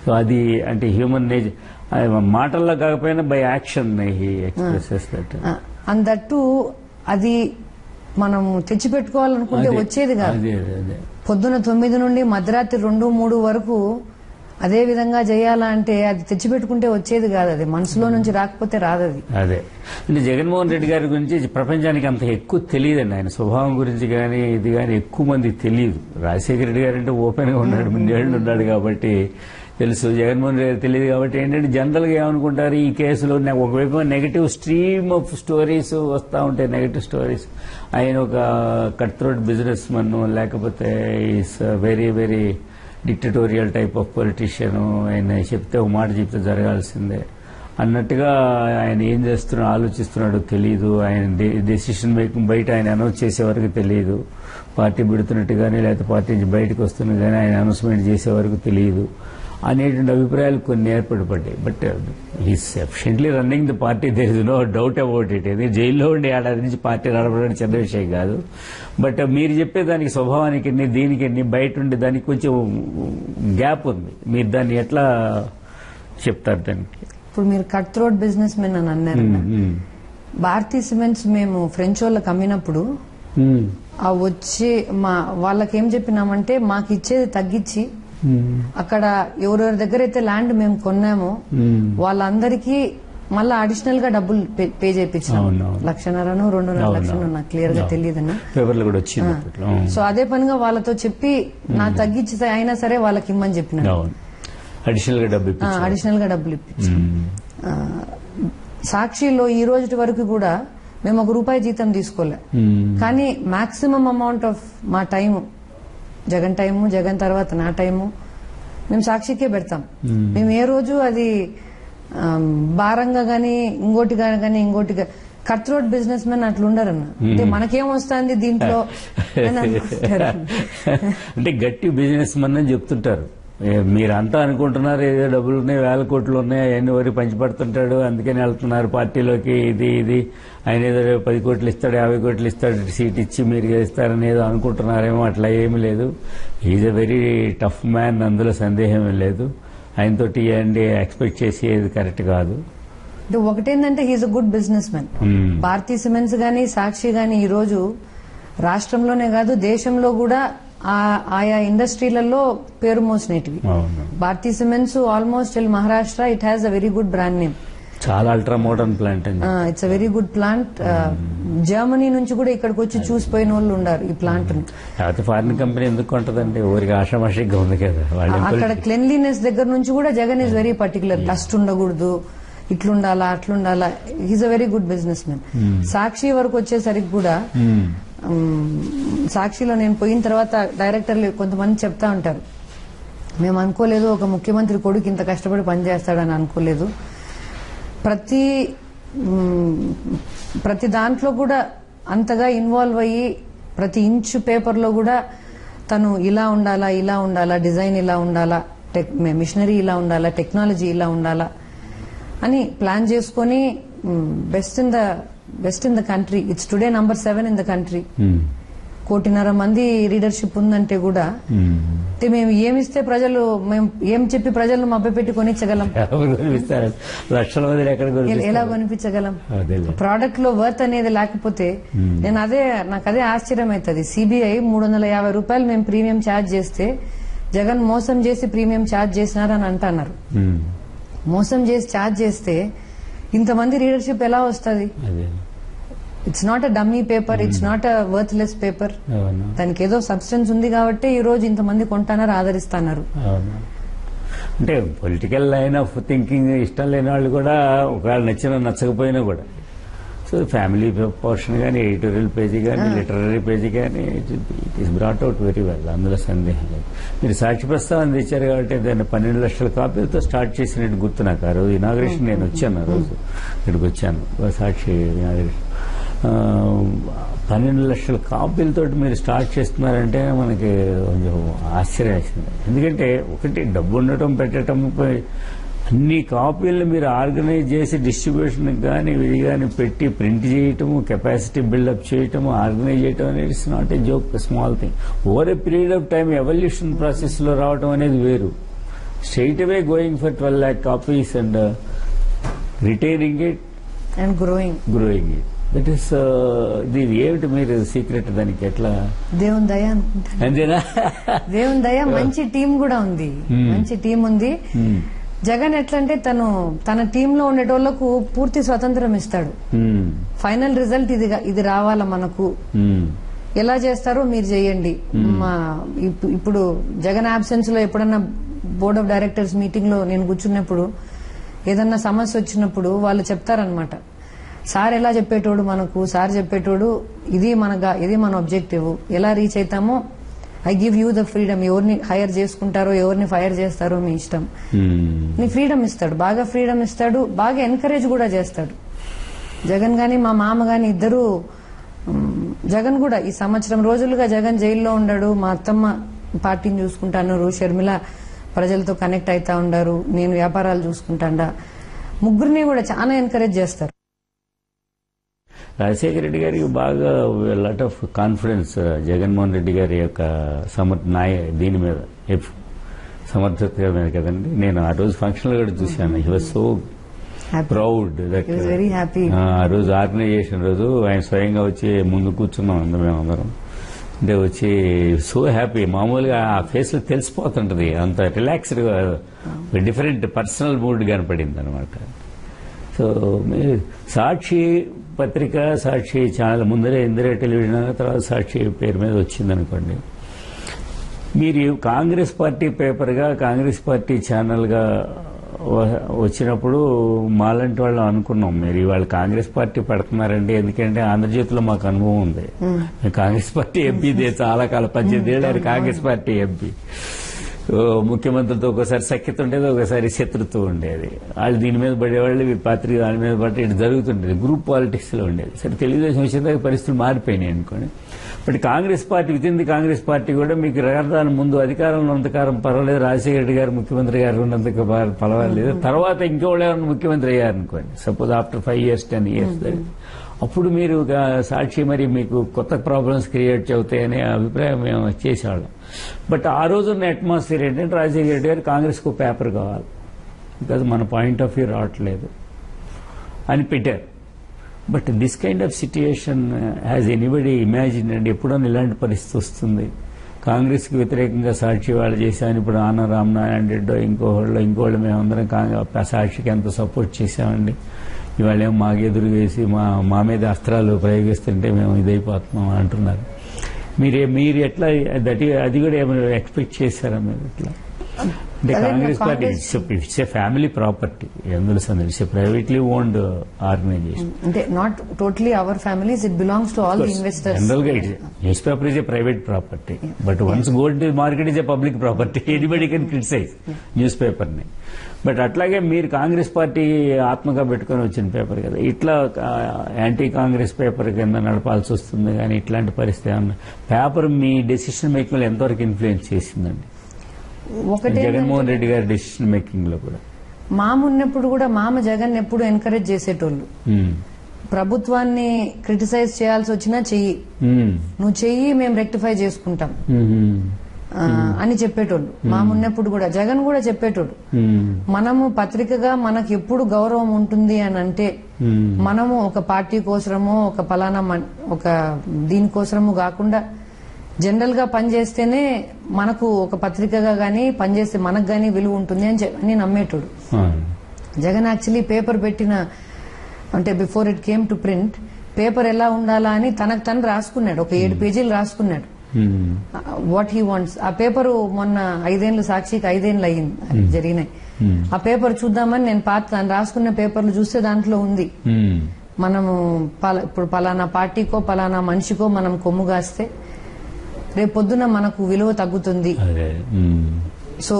సో అది అంటే హ్యూమన్ నేచర్ మాటల్లో కాకపోయినా by action he expresses that and that అది మనం తెచ్చిపెట్టుకోవాలనుకుంటే వచ్చేది కాదు అదే అదే అదే పొద్దున తొమ్మిది నుండి మధ్యరాత్రి రెండు మూడు వరకు అదే విధంగా చేయాలా అంటే అది తెచ్చిపెట్టుకుంటే వచ్చేది కాదు అది మనసులో నుంచి రాకపోతే రాదు అది అదే అంటే జగన్మోహన్ రెడ్డి గారి గురించి ప్రపంచానికి అంత ఎక్కువ తెలియదండి ఆయన స్వభావం గురించి కానీ ఇది కానీ ఎక్కువ మందికి తెలియదు రాజశేఖర రెడ్డి గారు అంటే ఓపెన్ గా ఉన్నాడు ముందేళ్ళు ఉన్నాడు కాబట్టి తెలుసు జగన్మోహన్ రెడ్డి గారు తెలియదు కాబట్టి ఏంటంటే జనరల్ గా ఏమనుకుంటారు ఈ కేసులో నె- ఒకవైపు నెగటివ్ స్ట్రీమ్ ఆఫ్ స్టోరీస్ వస్తూ ఉంటాయి నెగటివ్ స్టోరీస్ ఆయన ఒక కట్ త్రోట్ బిజినెస్ మన్ లేకపోతే is very very dictatorial type of politician ఆయన చెప్తే ఒక మాట చెప్తే జరగాల్సిందే అన్నట్టుగా ఆయన ఏం చేస్తున్నాడో ఆలోచిస్తున్నాడో తెలియదు ఆయన డెసిషన్ మేకింగ్ బయట ఆయన అనౌన్స్ చేసే వరకు తెలియదు పార్టీ పెడుతున్నట్టు కానీ లేకపోతే పార్టీ నుంచి బయటకు వస్తున్నది కానీ ఆయన అనౌన్స్మెంట్ చేసే వరకు తెలియదు అనేటువంటి అభిప్రాయాలు కొన్ని ఏర్పడిపడ్డాయి but is efficiently running the party there is no doubt about it ఇది జైల్లో ఉండి ఏడాది నుంచి పార్టీ నడపడం చిన్న విషయం కాదు బట్ మీరు చెప్పే దానికి స్వభావానికి ఎన్ని దీనికి ఎన్ని బయట ఉండి దానికి కొంచెం గ్యాప్ ఉంది మీరు దాన్ని ఎట్లా చెప్తారు దానికి ఇప్పుడు మీరు కట్ త్రోట్ బిజినెస్ మెన్ అని అన్నారు మ్మ్. భారతీ సిమెంట్స్ మేము ఫ్రెంచ్ వాళ్ళకి అమ్మినప్పుడు మ్మ్. ఆ వచ్చి మా వాళ్ళకి ఏం చెప్పినామంటే మాకు ఇచ్చేది తగ్గించి మ్మ్. అక్కడ ఎవరెవరి దగ్గర అయితే ల్యాండ్ మేము కొన్నామో మ్మ్. వాళ్ళందరికీ మళ్ళీ అడిషనల్ గా డబ్బులు పే- పే చేయించాం అవునవును. లక్షన్నరను రెండున్నర అవును. లక్షలు నాకు క్లియర్ గా అవును. తెలియదన్న పేపర్లో కూడా వచ్చింది అప్పట్లో సో అదే పనిగా వాళ్ళతో చెప్పి నా తగ్గించి అయినా సరే వాళ్ళకి ఇమ్మని చెప్పిన అవును అడిషనల్ గా డబ్బు ఇప్పించారు అడిషనల్ గా డబ్బులు ఇప్పించి మ్మ్. ఆ, సాక్షిలో ఈ రోజు వరకు కూడా మేము ఒక రూపాయి జీతం తీసుకోలే మ్మ్. కానీ మాక్సిమం అమౌంట్ ఆఫ్ మా టైము జగన్ టైము జగన్ తర్వాత నా టైము మేము సాక్షికే పెడతాం మ్మ్. మేము ఏ రోజు అది ఆమ్, భారంగా గాని ఇంకోటి గాని ఇంకోటి కట్ రోడ్ బిజినెస్ మెన్ అట్లా ఉండరన్న అంటే మనకేం వస్తుంది దీంట్లో అని అనుకుంటారు. అంటే గట్టి బిజినెస్ మన్ అని చెప్తుంటారు ఏ, మీరంతా అనుకుంటున్నారు ఏదో డబ్బులు ఉన్నాయి వేల కోట్లు ఉన్నాయి అవన్నీ వరకు పంచిపెడుతుంటాడు అందుకని వెళ్తున్నారు పార్టీలోకి ఇది ఇది ఆయన ఏదో రేపు పది కోట్లు ఇస్తాడు యాభై కోట్లు ఇస్తాడు సీట్ ఇచ్చి మీరు ఇస్తారని ఏదో అనుకుంటున్నారేమో అట్లా ఏమీ లేదు is a very tough man అందులో సందేహం లేదు ఆయనతోటి అండి ఎక్స్పెక్ట్ చేసేది కరెక్ట్ కాదు అంటే ఒకటేంటంటే he is a good business man మ్మ్. భారతీ సిమెంట్స్ గాని సాక్షి గాని ఈ రోజు రాష్ట్రంలోనే కాదు దేశంలో కూడా ఆ- ఆయా ఇండస్ట్రీలలో పేరు మోసినటివి అవును Bharathi cements almost ill Maharashtra it has a very good brand name చాలా అల్ట్రా మోడర్న్ ప్లాంట్ అండి it's a very good plant Germany నుంచి కూడా ఇక్కడికి వచ్చి చూసిపోయిన వాళ్ళు ఉన్నారు ఈ ప్లాంట్ ని లేకపోతే ఫారిన్ కంపెనీ ఎందుకు ఉంటదండి ఊరికి ఆషామాషిగా ఉంది కదా వాళ్ళు అక్కడ క్లెన్లీనెస్ దగ్గర నుంచి కూడా Jagan is very particular dust ఉండకూడదు ఇట్లుండాలా అట్లుండాలా is a very good business man Sakshi వరకు వచ్చేసరికి కూడా మ్మ్. ఉమ్, సాక్షిలో నేను పోయిన తర్వాత డైరెక్టర్లు కొంతమంది చెప్తా ఉంటారు మేము అనుకోలేదు ఒక ముఖ్యమంత్రి కొడుకు ఇంత కష్టపడి పనిచేస్తాడని అనుకోలేదు ప్రతి ఉమ్, ప్రతి దాంట్లో కూడా అంతగా ఇన్వాల్వ్ అయ్యి ప్రతి ఇంచు పేపర్లో కూడా తను ఇలా ఉండాలా ఇలా ఉండాలా డిజైన్ ఇలా ఉండాలా టెక్ మిషనరీ ఇలా ఉండాలా టెక్నాలజీ ఇలా ఉండాలా అని ప్లాన్ చేసుకొని best in the best in the country it's today number seven in the country మ్మ్. కోటిన్నర మంది రీడర్షిప్ ఉందంటే కూడా మ్మ్. అంటే మేము ఏమిస్తే ప్రజలు మేము ఏం చెప్పి ప్రజలను మభ్యపెట్టి కొనిచ్చగలం ఎవరు కొనిపిస్తారు లక్షల మంది ఎక్కడ ఎ- కొనిపిస్తారు ఎలా కొనిపించగలం అదేలే ప్రోడక్ట్ లో వర్త్ అనేది లేకపోతే నేను అదే నాకు అదే ఆశ్చర్యం అవుతుంది సిబిఐ మూడు వందల యాభై రూపాయలు మేము ప్రీమియం ఛార్జ్ చేస్తే జగన్ మోసం చేసి ప్రీమియం ఛార్జ్ చేసినారని అంటున్నారు మ్మ్. మోసం చేసి ఛార్జ్ చేస్తే ఇంతమంది రీడర్షిప్ ఎలా వస్తుంది అదే it's not a dummy paper it's not a worthless paper అవును దానికి ఏదో సబ్స్టెన్స్ ఉంది కాబట్టి ఈ రోజు ఇంతమంది కొంటున్నారు ఆదరిస్తున్నారు అవును అంటే పొలిటికల్ లైన్ ఆఫ్ థింకింగ్ ఇష్టం లేని వాళ్ళు కూడా ఒకవేళ నచ్చిన నచ్చకపోయినా కూడా సో ఫ్యామిలీ పోర్షన్ కానీ ఎడిటోరియల్ పేజీ కానీ లిటరరీ పేజీ కానీ it is brought out very well అందులో సందేహం లేదు మీరు సాక్షి ప్రస్తావన తెచ్చారు కాబట్టి దాన్ని పన్నెండు లక్షల కాపీలతో స్టార్ట్ చేసినట్టు గుర్తు నాకు ఆ రోజు ఇనాగ్రేషన్ నేను వచ్చాను ఆ రోజు ఇక్కడికి వచ్చాను సాక్షి ఇనాగ్రేషన్ ఆ, పన్నెండు లక్షల కాపీలతో మీరు స్టార్ట్ చేస్తున్నారంటే మనకి కొంచెం ఆశ్చర్యం వేసింది ఎందుకంటే ఒకటి డబ్బు ఉండటం పెట్టడం పై- అన్ని కాపీలను మీరు ఆర్గనైజ్ చేసి డిస్ట్రిబ్యూషన్ కానీ ఇది కానీ పెట్టి ప్రింట్ చేయటము కెపాసిటీ బిల్డప్ చేయటము ఆర్గనైజ్ చేయటం అనేది it's not a joke small thing over a period of time evolution process లో రావటం అనేది వేరు straight away going for twelve lakh copies and retaining it and growing growing it that is ఇది ఏమిటి మీరు సీక్రెట్ దానికి ఎట్లా దేవుని దయ అనుకుంటా అంతేనా దేవుని దయ మంచి టీం కూడా ఉంది Hmm. మంచి టీం ఉంది Hmm. జగన్ ఎట్లంటే తను తన టీమ్ లో ఉండేటోళ్లకు పూర్తి స్వతంత్రం ఇస్తాడు Hmm. ఫైనల్ రిజల్ట్ ఇది ఇది రావాలా మనకు Hmm. ఎలా చేస్తారో మీరు చేయండి మా ఇప్పు- ఇప్పుడు జగన్ అబ్సెన్స్ లో ఎప్పుడన్నా బోర్డ్ ఆఫ్ డైరెక్టర్స్ మీటింగ్ లో నేను కూర్చున్నప్పుడు ఏదన్నా సమస్య వచ్చినప్పుడు వాళ్ళు చెప్తారనమాట సార్ ఎలా చెప్పేటోడు మనకు సార్ చెప్పేటోడు ఇది మన గా- ఇది మన ఆబ్జెక్టివ్ ఎలా రీచ్ అవుతామో I give you the freedom ఎవరిని హైర్ చేసుకుంటారో ఎవరిని ఫైర్ చేస్తారో మీ ఇష్టం Hmm. నీ ఫ్రీడమ్ ఇస్తాడు బాగా ఫ్రీడమ్ ఇస్తాడు బాగా ఎంకరేజ్ కూడా చేస్తాడు జగన్ గాని మా మామ గాని ఇద్దరు జగన్ కూడా ఈ సంవత్సరం రోజులుగా జగన్ జైల్లో ఉన్నాడు మా అత్తమ్మ పార్టీని చూసుకుంటాను షర్మిల ప్రజలతో కనెక్ట్ అవుతా ఉండారు నేను వ్యాపారాలు చూసుకుంటాండా ముగ్గురిని కూడా చాలా ఎంకరేజ్ చేస్తారు రాజశేఖర రెడ్డి గారికి బాగా lot of confidence Jaganmohan Reddy గారి యొక్క సమర్ నాయ దీని మీద ఎప్- సమర్థత మీద కదండి నేను ఆ రోజు ఫంక్షన్ లో కూడా చూశాను he was so proud that He was very happy. ఆ రోజు ఆర్గనైజేషన్ రోజు ఆయన స్వయంగా వచ్చి ముందు కూర్చున్నాం అందరం మేము అందరం అంటే వచ్చి సో హ్యాపీ మామూలుగా ఆ ఫేస్ లో తెలిసిపోతుంటది అంత రిలాక్స్డ్ గా డిఫరెంట్ పర్సనల్ మూడ్ కనపడింది అనమాట సో మీరు సాక్షి పత్రిక సాక్షి ఛానల్ ముందరే ఇందిరా టెలివిజన్ తర్వాత సాక్షి పేరు మీద వచ్చింది అనుకోండి మీరు కాంగ్రెస్ పార్టీ పేపర్గా కాంగ్రెస్ పార్టీ ఛానల్గా వ- వచ్చినప్పుడు మాలాంటి వాళ్ళు అనుకున్నాం మీరు ఇవాళ కాంగ్రెస్ పార్టీ పెడుతున్నారండి ఎందుకంటే ఆంధ్రజ్యోతిలో మాకు అనుభవం ఉంది మేము కాంగ్రెస్ పార్టీ ఎంపీ ఇదే చాలా కాలం పద్దెనిమిది ఏళ్ళు ఆయన కాంగ్రెస్ పార్టీ ఎంపీ ఓ, ముఖ్యమంత్రితో ఒకసారి సఖ్యత ఉండేది ఒకసారి శత్రుత్వం ఉండేది వాళ్ళు దీని మీద పడేవాళ్ళు ఈ పత్రిక దాని మీద పట్టి ఇటు జరుగుతుండేది గ్రూప్ పాలిటిక్స్ లో ఉండేది సరే తెలుగుదేశం వచ్చిన తర్వాత పరిస్థితులు మారిపోయినాయి అనుకోండి but Congress party within the Congress party కూడా మీకు రాజధాని ముందు అధికారంలో ఉన్నంతకాలం పర్వాలేదు రాజశేఖర రెడ్డి గారు ముఖ్యమంత్రి గారు ఉన్నందుకు పర్వాలేదు తర్వాత ఇంకోళ్ళు ఎవరైనా ముఖ్యమంత్రి అయ్యారనుకోండి suppose after five years ten years అప్పుడు మీరు గా- సాక్షి మరి మీకు కొత్త ప్రాబ్లమ్స్ క్రియేట్ అవుతాయనే అభిప్రాయం మేము చేసేవాళ్ళం బట్ ఆ రోజున్న అట్మాస్ఫియర్ ఏంటంటే రాజశేఖర రెడ్డి గారు కాంగ్రెస్కు పేపర్ కావాలి బికాజ్ మన పాయింట్ ఆఫ్ వ్యూ రావట్లేదు అని పెట్టారు but this kind of situation has anybody imagine అండి ఎప్పుడన్నా ఇలాంటి పరిస్థితి వస్తుంది కాంగ్రెస్కి వ్యతిరేకంగా సాక్షి వాళ్ళు చేశాను ఇప్పుడు ఆన రామనారాయణ రెడ్డో ఇంకోళ్ళు ఇంకోళ్ళు మేమందరం కాంగ్రెస్ సాక్షికి ఎంత సపోర్ట్ చేశామండి ఇవాళ ఏమో మాకు ఎదురు వేసి మా మా మీద అస్త్రాలు ప్రయోగిస్తుంటే మేము ఇదైపోతున్నాం అంటున్నారు మీరే మీరు ఎట్లా దట్ అది కూడా ఏమైనా ఎక్స్పెక్ట్ చేశారా మీరు ఎట్లా అంటే అదే కాంగ్రెస్ నా party Congress- it's a family property ఎందులో సందేహం it's a privately owned organisation అంటే not totally our families it belongs to all the investors general గా news paper is a private property but once gold market is a public property anybody can criticise news paper ని but అట్లాగే మీరు Congress party ఆత్మగా పెట్టుకొని వచ్చిన paper కదా ఇట్లా anti Congress paper కింద నడపాల్సి వస్తుంది కానీ ఇట్లాంటి పరిస్థితి ఏమన్నా పేపర్ మీ డెసిషన్ మేకింగ్ లో ఎంతవరకు ఇన్ఫ్లుయెన్స్ చేసిందండి ఒకటే జగన్మోహన్ రెడ్డి గారి డెసిషన్ మేకింగ్ లో కూడా మామ ఉన్నప్పుడు కూడా మామ జగన్ ఎప్పుడు ఎంకరేజ్ చేసేటోళ్ళు మ్మ్. ప్రభుత్వాన్ని క్రిటిసైజ్ చేయాల్సి వచ్చినా చెయ్యి మ్మ్. నువ్వు చెయ్యి మేము రెక్టిఫై చేసుకుంటాం మ్మ్. ఆ, అని చెప్పేటోళ్ళు మామ ఉన్నప్పుడు కూడా జగన్ కూడా చెప్పేటోడు మ్మ్. మనము పత్రికగా మనకు ఎప్పుడు గౌరవం ఉంటుంది అని అంటే మ్మ్. మనము ఒక పార్టీ కోసరమో ఒక పలానా మన్- ఒక దీనికోసరము కాకుండా జనరల్ గా పనిచేస్తేనే మనకు ఒక పత్రికగా గానీ పనిచేస్తే మనకు గానీ విలువ ఉంటుంది అని చె- అని నమ్మేటోడు ఆ. జగన్ యాక్చువల్లీ పేపర్ పెట్టిన అంటే before it came to print paper ఎలా ఉండాలా అని తనకు తను రాసుకున్నాడు ఒక ఏడు పేజీలు రాసుకున్నాడు మ్మ్. వాట్ హీ వాంట్స్ ఆ పేపర్ మొన్న ఐదేళ్లు సాక్షికి ఐదేళ్లు అయ్యింది జరిగినాయి Hmm. ఆ పేపర్ చూద్దామని నేను పాత తను రాసుకున్న పేపర్లు చూస్తే దాంట్లో ఉంది మ్మ్. మనము పల- ఇప్పుడు పలానా పార్టీకో పలానా మనిషికో మనం కొమ్ము కాస్తే రేపు పొద్దున మనకు విలువ తగ్గుతుంది అదే మ్మ్. So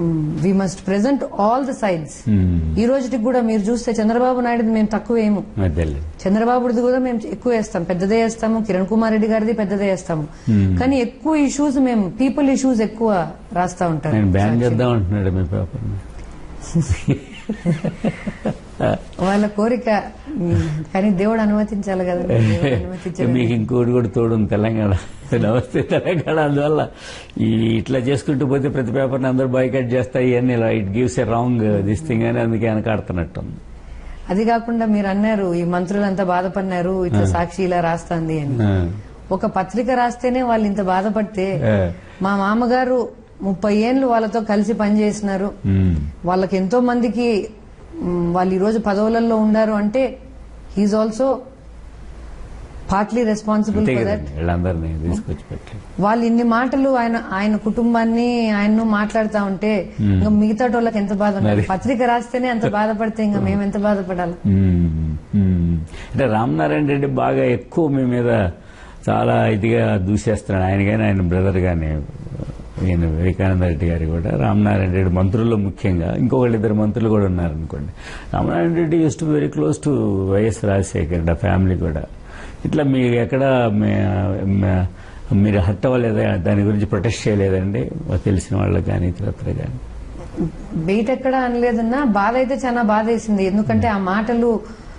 we must present all the sides మ్మ్. ఈ రోజుకి కూడా మీరు చూస్తే చంద్రబాబు నాయుడు మేము తక్కువేము అదేలే చంద్రబాబుది కూడా మేము ఎక్కువ వేస్తాం పెద్దదే వేస్తాము కిరణ్ కుమార్ రెడ్డి గారిది పెద్దదే వేస్తాము కానీ ఎక్కువ ఇష్యూస్ మేము పీపుల్ ఇష్యూస్ ఎక్కువ రాస్తా ఉంటారు నేను బ్యాన్ చేద్దాం అంటున్నాడు మీ పేపర్ వాళ్ళ కోరిక ఉమ్, కానీ దేవుడు అనుమతించాలి కదా దేవుడు అనుమతించలేదు మీకు ఇంకోటి కూడా తోడు ఉంది తెలంగాణ నమస్తే తెలంగాణ అందువల్ల ఈ ఇట్లా చేసుకుంటూ పోతే ప్రతి పేపర్ని అందరూ బాయ్కట్ చేస్తాయి అని ఇలా it gives a wrong this thing అని అందుకే వెనకాడుతున్నట్టు అది కాకుండా మీరు అన్నారు ఈ మంత్రులంతా బాధపడినారు ఇట్లా సాక్షి ఇలా రాస్తాంది అని ఒక పత్రిక రాస్తేనే వాళ్ళు ఇంత బాధపడితే మా మామగారు ముప్పై ఏళ్ళు వాళ్ళతో కలిసి పనిచేసినారు వాళ్ళకి ఎంతో మందికి మ్, వాళ్ళు ఈ రోజు పదవులలో ఉండారు అంటే హీఈస్ ఆల్సో పార్ట్లీ రెస్పాన్సిబుల్ అంతే ఫర్ దట్ కదండి వీళ్ళందరినీ తీసుకొచ్చి పెట్టి వాళ్ళు ఇన్ని మాటలు ఆయన ఆయన కుటుంబాన్ని ఆయన్ను మాట్లాడుతా ఉంటే ఇంకా మిగతా వాళ్ళకి ఎంత బాధ ఉండాలి పత్రిక రాస్తేనే అంత బాధపడితే ఇంకా మేము ఎంత బాధపడాలి మ్మ్. మ్మ్. అంటే రామనారాయణ రెడ్డి బాగా ఎక్కువ మీ మీద చాలా ఇదిగా దూసేస్తున్నాడు ఆయన కానీ ఆయన బ్రదర్ కానీ ఈయన వివేకానంద రెడ్డి గారు కూడా రామనారాయణ రెడ్డి మంత్రుల్లో ముఖ్యంగా ఇంకొకళ్ళు ఇద్దరు మంత్రులు కూడా ఉన్నారనుకోండి Ramanarayana Reddy use to very close to YS Rajasekhar Reddy ఆ ఫ్యామిలీ కూడా ఇట్లా మీరు ఎక్కడ మీ- మీ- మీరు హట్ అవ్వలేదా దాని గురించి ప్రొటెస్ట్ చేయలేదండి తెలిసిన వాళ్ళకి కానీ ఇతరత్ర కానీ బయట ఎక్కడ అనలేదన్నా బాధ అయితే చాలా బాధ వేసింది ఎందుకంటే ఆ మాటలు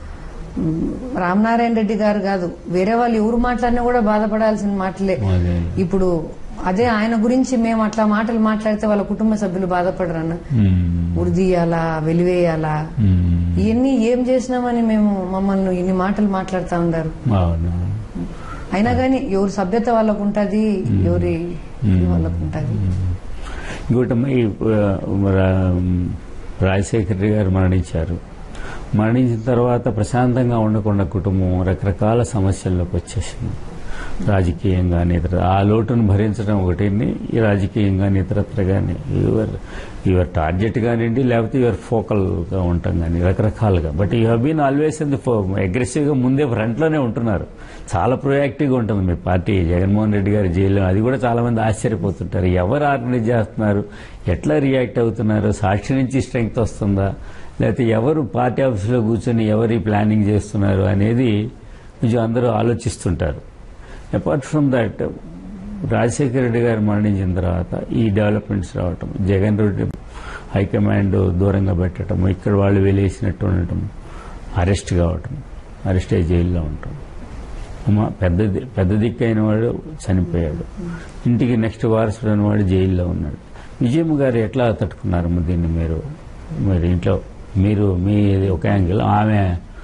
మ్, రామనారాయణ రెడ్డి గారు కాదు వేరే వాళ్ళు ఎవరు మాట్లాడినా కూడా బాధపడాల్సిన మాటలే అదే. ఇప్పుడు అదే ఆయన గురించి మేము అట్లా మాటలు మాట్లాడితే వాళ్ళ కుటుంబ సభ్యులు బాధపడరన్న మ్మ్. ఉరిదీయాలా వెలివేయాలా మ్మ్. ఇవన్నీ ఏం చేసినామని మేము మమ్మల్ని ఇన్ని మాటలు మాట్లాడుతా ఉన్నారు అవును అయినా గానీ ఎవరి సభ్యత వాళ్ళకు ఉంటది ఎవరి ఇది వాళ్ళకు ఉంటది ఇంకోటి అమ్మ, ఈ ఆ, రా- రాజశేఖర రెడ్డి గారు మరణించారు మరణించిన తర్వాత ప్రశాంతంగా ఉండకుండా కుటుంబం రకరకాల సమస్యల్లోకి వచ్చేసింది రాజకీయంగా ఇతర ఆ లోటును భరించడం ఒకటి ఈ రాజకీయంగా ఇతరత్ర కానీ యువర్ యువర్ టార్గెట్ కానివ్వండి లేకపోతే యువర్ ఫోకల్ గా ఉంటాం కానీ రకరకాలుగా బట్ యూ హీన్ ఆల్వేస్ ఇన్ ది అగ్రెసివ్ గా ముందే ఫ్రంట్ లోనే ఉంటున్నారు చాలా ప్రొయాక్టివ్ గా ఉంటుంది మీ పార్టీ జగన్మోహన్ రెడ్డి గారి జైల్లో అది కూడా చాలా మంది ఆశ్చర్యపోతుంటారు ఎవరు ఆర్గనైజ్ చేస్తున్నారు ఎట్లా రియాక్ట్ అవుతున్నారు సాక్షి నుంచి స్ట్రెంగ్త్ వస్తుందా లేకపోతే ఎవరు పార్టీ ఆఫీసులో కూర్చొని ఎవరి ప్లానింగ్ చేస్తున్నారు అనేది కొంచెం అందరూ ఆలోచిస్తుంటారు apart from that Rajasekhara Reddy garu మరణించిన తర్వాత ఈ డెవలప్మెంట్స్ రావటం జగన్ రెడ్డి హైకమాండ్ దూరంగా పెట్టడం ఇక్కడ వాళ్ళు వెలేసినట్టు ఉండటం అరెస్ట్ కావటం అరెస్ట్ అయ్యి జైల్లో ఉండటం అమ్మ పెద్ద ది- పెద్ద దిక్కైన వాడు చనిపోయాడు ఇంటికి నెక్స్ట్ వారసుడు వాడు జైల్లో ఉన్నాడు విజయమ్మ గారు ఎట్లా తట్టుకున్నారు దీన్ని మీరు మీరు ఇంట్లో మీరు మీ ఒక యాంగిల్ ఆమె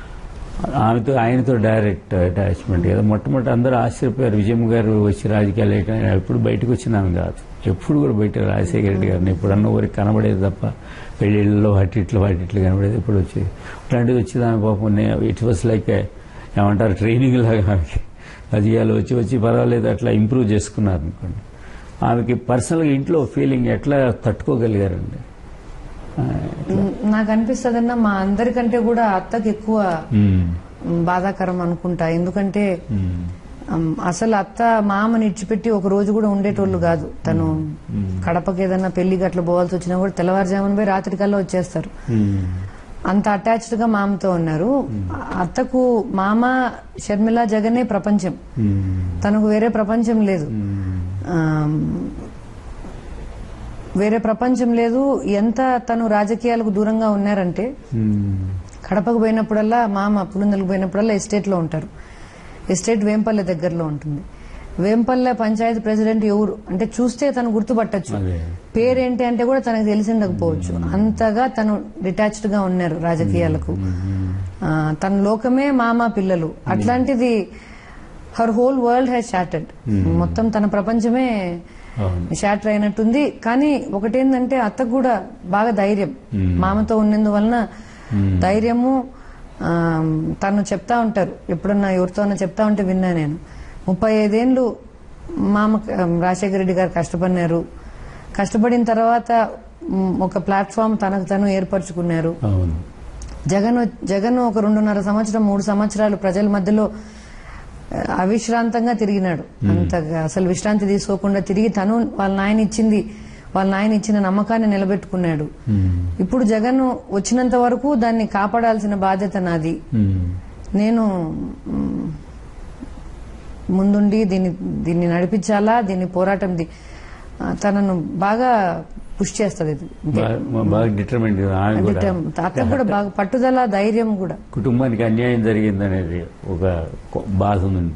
ఆమెతో ఆయనతో డైరెక్ట్ అటాచ్మెంట్ కదా మొట్టమొదటి అందరూ ఆశ్చర్యపోయారు విజయమ్మ గారు వచ్చి రాజకీయాలు వేయటం ఎప్పుడు బయటకు వచ్చిన ఆమె కాదు ఎప్పుడు కూడా బయట రాజశేఖర రెడ్డి గారిని ఎప్పుడన్నా ఊరికి కనబడేది తప్ప పెళ్లిళ్ళలో వాటిట్లో వాటిట్లు కనబడేది ఇప్పుడు వచ్చేది అట్లాంటిది వచ్చేది ఆమె పాపం ఇట్ వాస్ లైక్ ఏమంటారు ట్రైనింగ్ లాగా ఆమెకి రాజకీయాలు వచ్చి వచ్చి పర్వాలేదు అట్లా ఇంప్రూవ్ చేసుకున్నారు అనుకోండి ఆమెకి పర్సనల్గా ఇంట్లో ఫీలింగ్ ఎట్లా తట్టుకోగలిగారండి ఆ, నాకు అనిపిస్తుందన్న మా అందరికంటే కూడా అత్తకి ఎక్కువ ఉమ్, మ్, బాధాకరం అనుకుంటా ఎందుకంటే ఉమ్, అమ్, అసలు అత్త మామని ఇడిచిపెట్టి ఒక రోజు కూడా ఉండేటోళ్ళు కాదు తను కడపకి ఏదన్నా పెళ్లి గట్ల పోవాల్సి వచ్చినా కూడా తెల్లవారుజామున పోయి రాత్రి కల్లా వచ్చేస్తారు ఉమ్, అంత అటాచ్డ్ గా మామతో ఉన్నారు అత్తకు మామ షర్మిల జగనే ప్రపంచం ఉమ్, తనకు వేరే ప్రపంచం లేదు ఉమ్, ఆమ్, వేరే ప్రపంచం లేదు ఎంత తను రాజకీయాలకు దూరంగా ఉన్నారంటే ఉమ్, కడపకు పోయినప్పుడల్లా మామ పులిందలకు పోయినప్పుడల్లా ఎస్టేట్ లో ఉంటారు ఎస్టేట్ వేంపల్లె దగ్గరలో ఉంటుంది వేంపల్లె పంచాయతీ ప్రెసిడెంట్ ఎవరు అంటే చూస్తే తను గుర్తుపట్టచ్చు అదే పేరేంటి అంటే కూడా తనకు తెలిసి ఉండకపోవచ్చు అంతగా తను డిటాచ్డ్ గా ఉన్నారు రాజకీయాలకు ఆ, తన లోకమే మామ పిల్లలు అట్లాంటిది her whole world has shattered మొత్తం తన ప్రపంచమే అవును షాటర్ అయినట్టుంది కానీ ఒకటేందంటే అత్తకు కూడా బాగా ధైర్యం మామతో ఉన్నందువలన ధైర్యము ఆ, తను చెప్తా ఉంటారు ఎప్పుడన్నా ఎవరితోనో చెప్తా ఉంటే విన్నా నేను ముప్పై ఐదేళ్లు మామ రాజశేఖర రెడ్డి గారు కష్టపడినారు కష్టపడిన తర్వాత మ్, ఒక ప్లాట్ఫామ్ తనకు తను ఏర్పరచుకున్నారు అవును జగన్ వ- జగన్ ఒక రెండున్నర సంవత్సరం మూడు సంవత్సరాలు ప్రజల మధ్యలో ఆ, అవిశ్రాంతంగా తిరిగినాడు అంతగా అసలు విశ్రాంతి తీసుకోకుండా తిరిగి తను వాళ్ళ నాయన ఇచ్చింది వాళ్ళ నాయన ఇచ్చిన నమ్మకాన్ని నిలబెట్టుకున్నాడు ఉమ్, ఇప్పుడు జగన్ వచ్చినంత వరకు దాన్ని కాపాడాల్సిన బాధ్యత నాది ఉమ్, నేను మ్, ముందుండి దీన్ని దీన్ని నడిపించాలా దీన్ని పోరాటం ది- ఆ, తనను బాగా పుష్ చేస్తుంది ఇది బాగా- బాగా డిటర్మెంట్ ఆమె కూడా అతను కూడా బాగా పట్టుదల ధైర్యం కూడా కుటుంబానికి అన్యాయం జరిగిందనేది ఒక కొ- బాధ ఉంటుంది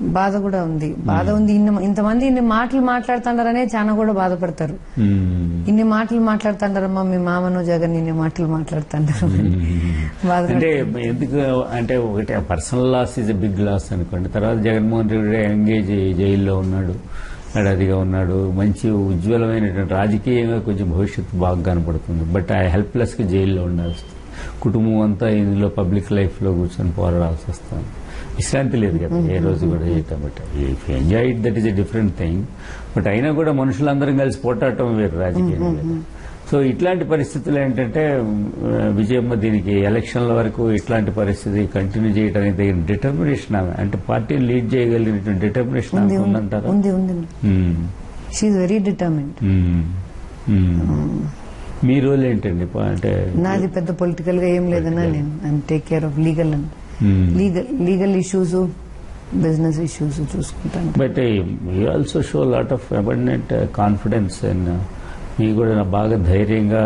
బాధ కూడా ఉంది బాధ ఉంది ఇన్ని ఇంతమంది ఇన్ని మాటలు మాట్లాడుతుంటారనే చాలా కూడా బాధపడతారు మ్మ్. ఇన్ని మాటలు మాట్లాడుతుంటారమ్మా మీ మామను జగన్ ఇన్ని మాటలు మాట్లాడుతుంటారు బాధ అంటే ఎందుకు అంటే ఒకటి personal loss is a big loss అనుకోండి తర్వాత జగన్మోహన్ రెడ్డి ఎంగేజ్ జైల్లో ఉన్నాడు ఏడాదిగా ఉన్నాడు మంచి ఉజ్వలమైనటువంటి రాజకీయంగా కొంచెం భవిష్యత్తు బాగా కనపడుతుంది బట్ ఆ హెల్ప్లెస్ గా జైల్లో ఉండాల్సి వస్తుంది. కుటుంబం అంతా ఇందులో పబ్లిక్ లైఫ్ లో కూర్చొని పోరాడాల్సి వస్తుంది విశ్రాంతి లేదు కదా ఏ రోజు కూడా చేయటం but if enjoy it that is a different thing but అయినా కూడా మనుషులందరం కలిసి పోటాడటం వేరు రాజకీయం సో ఇట్లాంటి పరిస్థితులు ఏంటంటే ఆ, విజయమ్మ దీనికి ఎలక్షన్ల వరకు ఇట్లాంటి పరిస్థితి కంటిన్యూ చేయడానికి తగిన డిటర్మినేషన్ ఆమె అంటే పార్టీని లీడ్ చేయగలిగినటువంటి డిటర్మినేషన్ ఉంది ఆమె ఉందంటారా ఉంది ఉంది hmm. She very determined hmm. Hmm. మీ రోల్ ఏంటండి ప- అంటే నాది పెద్ద పొలిటికల్ గా ఏం లేదన్నా నేను I'm take care of legal and hmm. Legal legal issues business issues చూసుకుంటాను but you also show lot of abundant confidence and మీకు కూడా నా బాగా ధైర్యంగా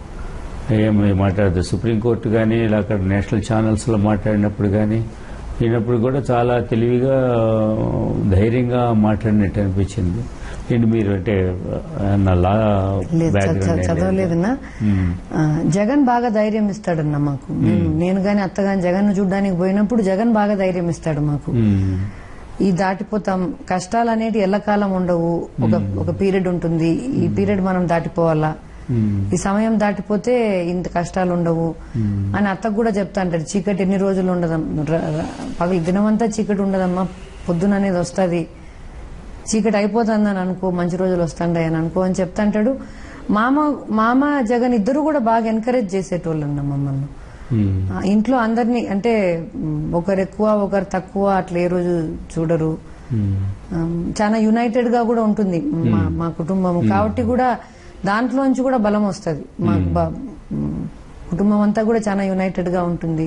ఏమి మాట్లాడదు సుప్రీంకోర్టు కానీ ఇలా అక్కడ నేషనల్ ఛానల్స్లో మాట్లాడినప్పుడు కానీ విన్నప్పుడు కూడా చాలా తెలివిగా ధైర్యంగా మాట్లాడినట్టు అనిపించింది ఏంటి మీరు అంటే ఆ, నా లా లేదు చ- బ్యాక్గ్రౌండ్ చ- ఏం లేదు. చదవలేదన్నా మ్మ్. ఆ, జగన్ బాగా ధైర్యం ఇస్తాడన్న మాకు నేను- నేను గాని అత్త గాని జగన్ చూడడానికి పోయినప్పుడు జగన్ బాగా ధైర్యం ఇస్తాడు మాకు మ్మ్. ఈ దాటిపోతాం కష్టాలు అనేటి ఎల్లకాలం ఉండవు ఒక ఒక పీరియడ్ ఉంటుంది ఈ పీరియడ్ మనం దాటిపోవాలా మ్మ్. ఈ సమయం దాటిపోతే ఇంత కష్టాలు ఉండవు అని అత్తకు కూడా చెప్తా అంటారు చీకటి ఎన్ని రోజులు ఉండదమ్మా ర- ర- పగలు దినమంతా చీకటి ఉండదమ్మా పొద్దున అనేది వస్తుంది చీకటి అయిపోతుందని అనుకో మంచి రోజులు వస్తాండాయి అని అనుకో అని చెప్తా అంటాడు మామ మామ జగన్ ఇద్దరు కూడా బాగా ఎంకరేజ్ చేసేటోళ్ళు అన్న మమ్మల్ని మ్మ్. ఆ, ఇంట్లో అందరినీ అంటే మ్, ఒకరు ఎక్కువ ఒకరు తక్కువ అట్లా ఏ రోజు చూడరు మ్మ్. ఆమ్, చాలా యునైటెడ్ గా కూడా ఉంటుంది మా మా కుటుంబం కాబట్టి కూడా దాంట్లోంచి కూడా బలం వస్తుంది మా బ- మ్, కుటుంబం అంతా కూడా చాలా యునైటెడ్ గా ఉంటుంది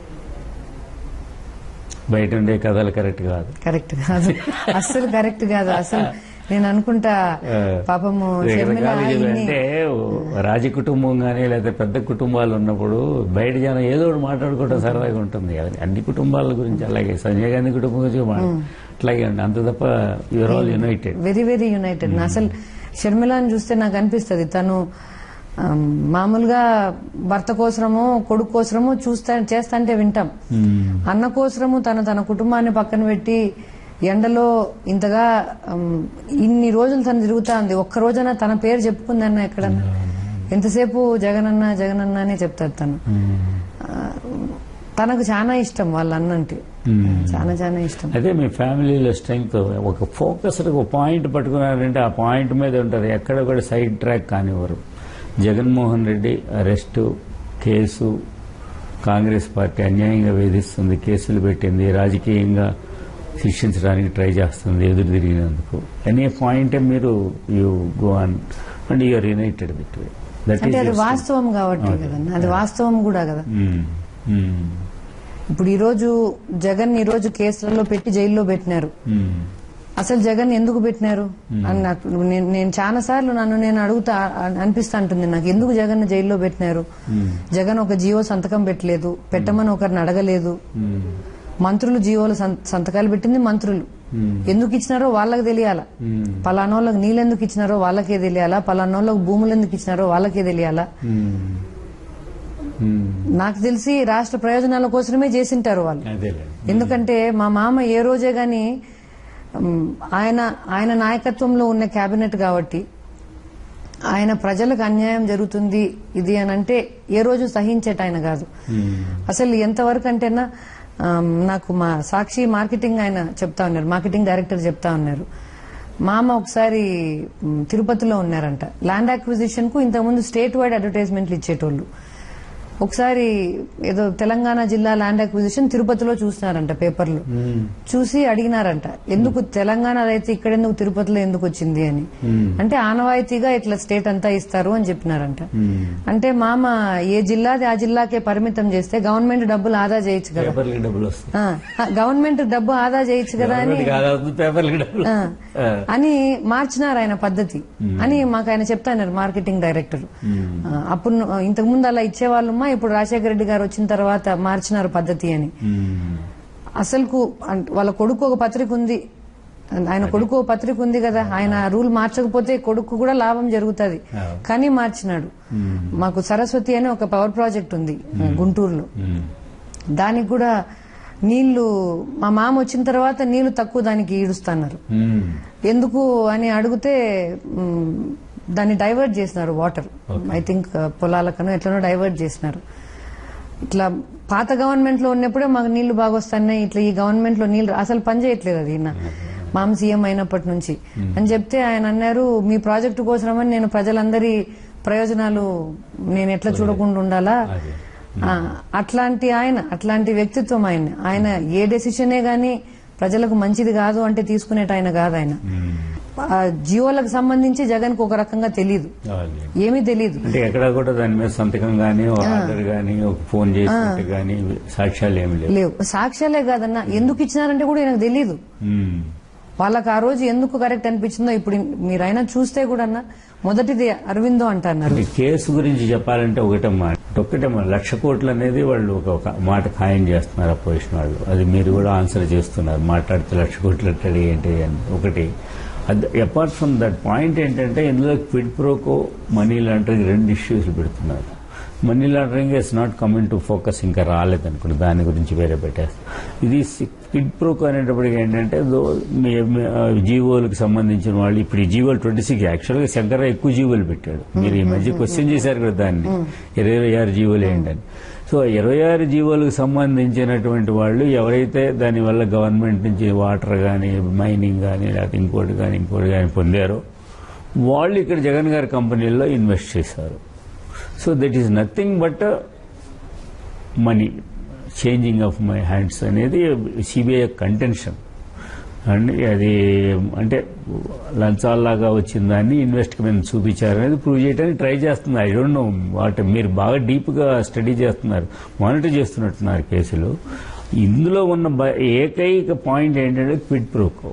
బయట ఉండే కథలు కరెక్ట్ కాదు కరెక్ట్ కాదు అస్సలు కరెక్ట్ కాదు అసలు నేను అనుకుంటా పాపము షర్మిల రకరకాలు చెప్పి ఇన్ని- అంటే రాజ కుటుంబం కానీ లేదా పెద్ద కుటుంబాలు ఉన్నప్పుడు బయట జనం ఏదో ఒకటి మాట్లాడుకోవడం సరదాగా ఉంటుంది కదా అన్ని కుటుంబాల గురించి అలాగే సంజయ్ గాంధీ కుటుంబం గురించి కూడా మాట్లా- అట్లాగే అండి అంత తప్ప your all united very very united అసలు షర్మిలాని చూస్తే నాకు అనిపిస్తుంది తను ఆమ్, మామూలుగా భర్త కోసమో కొడుకు కోసమో చూస్తా చేస్తాంటే వింటాం అన్న కోసము తను తన కుటుంబాన్ని పక్కన పెట్టి ఎండలో ఇంతగా ఆమ్, ఇన్ని రోజులు తను తిరుగుతా ఉంది ఒక్క రోజైనా తన పేరు చెప్పుకుందన్న ఎక్కడన్నా ఎంతసేపు జగనన్న జగనన్న అనే చెప్తారు తను ఆ, తనకు చాలా ఇష్టం వాళ్ళ అన్నంటే చాలా చాలా ఇష్టం అదే మీ ఫ్యామిలీలో స్ట్రెంగ్త్ ఒక ఫోకస్డ్ ఒక పాయింట్ పట్టుకున్నారంటే ఆ పాయింట్ మీద ఉంటుంది ఎక్కడ కూడా సైడ్ ట్రాక్ కానివ్వరు Jaganmohan Reddy arrest case Congress party అన్యాయంగా వేధిస్తుంది కేసులు పెట్టింది రాజకీయంగా శిక్షించడానికి ట్రై చేస్తుంది ఎదురు తిరిగినందుకు అనే పాయింట్ మీరు you go on and you're united with that అంటే అది ఈస్ వాస్తవం కాబట్టి కదన్నా అది వాస్తవం కూడా కదా ఇప్పుడు ఈ రోజు జగన్ ఈ రోజు కేసులలో పెట్టి జైల్లో పెట్టినారు అసలు జగన్ ఎందుకు పెట్టినారు అని నాకు నేను నేను చాలా సార్లు నన్ను నేను అడుగుతా అ- అనిపిస్తా ఉంటుంది నాకు ఎందుకు జగన్ జైల్లో పెట్టినారు జగన్ ఒక జీవో సంతకం పెట్టలేదు పెట్టమని ఒకరిని అడగలేదు మంత్రులు జీవోలు సం- సంతకాలు పెట్టింది మంత్రులు ఎందుకు ఇచ్చినారో వాళ్ళకి తెలియాలా పలానోళ్ళకి నీళ్ళు ఎందుకు ఇచ్చినారో వాళ్ళకే తెలియాలా పలానోళ్ళకి భూములు ఎందుకు ఇచ్చినారో వాళ్ళకే తెలియాలా నాకు తెలిసి రాష్ట్ర ప్రయోజనాల కోసమే చేసింటారు వాళ్ళు అదేలే ఎందుకంటే మా మామ ఏ రోజే గాని ఉమ్, ఆయన ఆయన నాయకత్వంలో ఉన్న కేబినెట్ కాబట్టి ఆయన ప్రజలకు అన్యాయం జరుగుతుంది ఇది అని అంటే ఏ రోజు సహించేట ఆయన కాదు అసలు ఎంతవరకు అంటేనా ఆమ్, నాకు మా సాక్షి మార్కెటింగ్ ఆయన చెప్తా ఉన్నారు మార్కెటింగ్ డైరెక్టర్ చెప్తా ఉన్నారు మామ ఒకసారి ఉమ్, తిరుపతిలో ఉన్నారంట ల్యాండ్ అక్విజిషన్ కు ఇంతకుముందు స్టేట్ వైడ్ అడ్వర్టైజ్మెంట్లు ఇచ్చేటోళ్ళు ఒకసారి ఏదో తెలంగాణ జిల్లా ల్యాండ్ అక్విజిషన్ తిరుపతిలో చూసినారంట పేపర్లు చూసి అడిగినారంట ఎందుకు తెలంగాణ అయితే ఇక్కడ ఎందుకు తిరుపతిలో ఎందుకు వచ్చింది అని అంటే ఆనవాయితీగా ఇట్లా స్టేట్ అంతా ఇస్తారు అని చెప్పినారంట అంటే మామ ఏ జిల్లాది ఆ జిల్లాకే పరిమితం చేస్తే గవర్నమెంట్ డబ్బులు ఆదా చేయొచ్చు కదా పేపర్లకి డబ్బులు వస్తాయి ఆ, గవర్నమెంట్ డబ్బు ఆదా చేయొచ్చు కదా అని గవర్నమెంట్ కాదు పేపర్లకి డబ్బులు ఆ, ఆ. అని మార్చినారు ఆయన పద్ధతి అని మాకు ఆయన చెప్తాన్నారు మార్కెటింగ్ డైరెక్టర్ ఆ, అప్పుడు ను- ఇంతకు ముందు అలా ఇచ్చేవాళ్ళమ్మా ఇప్పుడు రాజశేఖర రెడ్డి గారు వచ్చిన తర్వాత మార్చినారు పద్ధతి అని మ్మ్. అసలుకు అంట్- వాళ్ళ కొడుకు ఒక పత్రిక ఉంది ఆయన కొడుకు ఒక పత్రిక ఉంది కదా ఆయన రూల్ మార్చకపోతే కొడుకు కూడా లాభం జరుగుతుంది అవును. కానీ మార్చినాడు మాకు సరస్వతి అనే ఒక పవర్ ప్రాజెక్ట్ ఉంది గుంటూరులో ఉమ్. దానికి కూడా నీళ్లు మా మామ వచ్చిన తర్వాత నీళ్లు తక్కువ దానికి ఈడుస్తున్నారు ఉమ్. ఎందుకు అని అడిగితే మ్, దాన్ని డైవర్ట్ చేసినారు వాటర్ ఐ థింక్ పొలాలకనో ఎట్లనో డైవర్ట్ చేసినారు ఇట్లా పాత గవర్నమెంట్ లో ఉన్నప్పుడే మాకు నీళ్లు బాగా వస్తున్నాయి ఇట్లా ఈ గవర్నమెంట్ లో నీళ్లు అసలు పని చేయట్లేదు అది ఈయన మామ సీఎం అయినప్పటి నుంచి అని చెప్తే ఆయన అన్నారు మీ ప్రాజెక్టు కోసమని నేను ప్రజలందరి ప్రయోజనాలు నేను ఎట్లా చూడకుండా ఉండాలా అదే. ఆ, అట్లాంటి ఆయన అట్లాంటి వ్యక్తిత్వం ఆయన ఆయన ఏ డెసిషనే గాని ప్రజలకు మంచిది కాదు అంటే తీసుకునేట ఆయన కాదు ఆయన ఉమ్. ఆ, జియోలకు సంబంధించి జగన్ కు ఒక రకంగా తెలియదు అదే. ఏమీ తెలియదు అంటే ఎక్కడ కూడా దాని మీద సంతకం గానీ ఒక ఆర్డర్ గానీ ఒక ఫోన్ చేసినట్టు గానీ సాక్ష్యాలు ఏమి లేవు లేవు సాక్ష్యాలే కాదన్నా ఎందుకు ఇచ్చినారంటే కూడా నాకు తెలియదు ఉమ్. వాళ్ళకి ఆ రోజు ఎందుకు కరెక్ట్ అనిపించిందో ఇప్పుడు మీరైనా చూస్తే కూడా అన్న మొదటిది అరవిందో అంటున్నారు ఈ కేసు గురించి చెప్పాలంటే ఒకటే మాట ఒక్కటే మాట లక్ష కోట్లు అనేది వాళ్ళు ఒక ఒక మాట ఖాయం చేస్తున్నారు అపోజిషన్ వాళ్ళు అది మీరు కూడా ఆన్సర్ చేస్తున్నారు మాట్లాడితే లక్ష కోట్లు ఎట్టడి ఏంటి అని ఒకటి అపార్ట్ ఫ్రమ్ దట్ పాయింట్ ఏంటంటే ఇందులో క్విడ్ ప్రోకో మనీ లాండరింగ్ రెండు ఇష్యూస్ పెడుతున్నారు money laundering is not coming to focus ఇంకా రాలేదనుకోండి దాని గురించి వేరే పెట్టేస్తాం ఇది క్విడ్ ప్రోకో అనేటప్పటికి ఏంటంటే దో- మీ- మీ- ఆ, జీవోలకు సంబంధించిన వాళ్ళు ఇప్పుడు ఈ జీవోలు ట్వంటీ సిక్స్ యాక్చువల్గా శంకర ఎక్కువ జీవోలు పెట్టాడు మీరు ఈ మధ్య క్వశ్చన్ చేశారు కదా దాన్ని ఇరవై ఇరవై ఆరు జీవోలు ఏంటని సో ఇరవై ఆరు జీవోలకు సంబంధించినటువంటి వాళ్ళు ఎవరైతే దానివల్ల గవర్నమెంట్ నుంచి వాటర్ కానీ మైనింగ్ కానీ లేకపోతే ఇంకోటి కానీ ఇంకోటి కానీ పొందారో వాళ్ళు ఇక్కడ జగన్ గారి కంపెనీల్లో ఇన్వెస్ట్ చేశారు so that is nothing but money changing of my hands అనేది సిబిఐ కంటెన్షన్ అండ్ అది అంటే లంచాల్లాగా వచ్చిన దాన్ని ఇన్వెస్ట్మెంట్ చూపించారు అనేది ప్రూవ్ చేయడానికి ట్రై చేస్తుంది ఐ డోంట్ నో వాట్ మీరు బాగా డీప్గా స్టడీ చేస్తున్నారు మానిటర్ చేస్తున్నట్టున్నారు కేసులు ఇందులో ఉన్న బ- ఏకైక పాయింట్ ఏంటంటే క్విడ్ ప్రోకో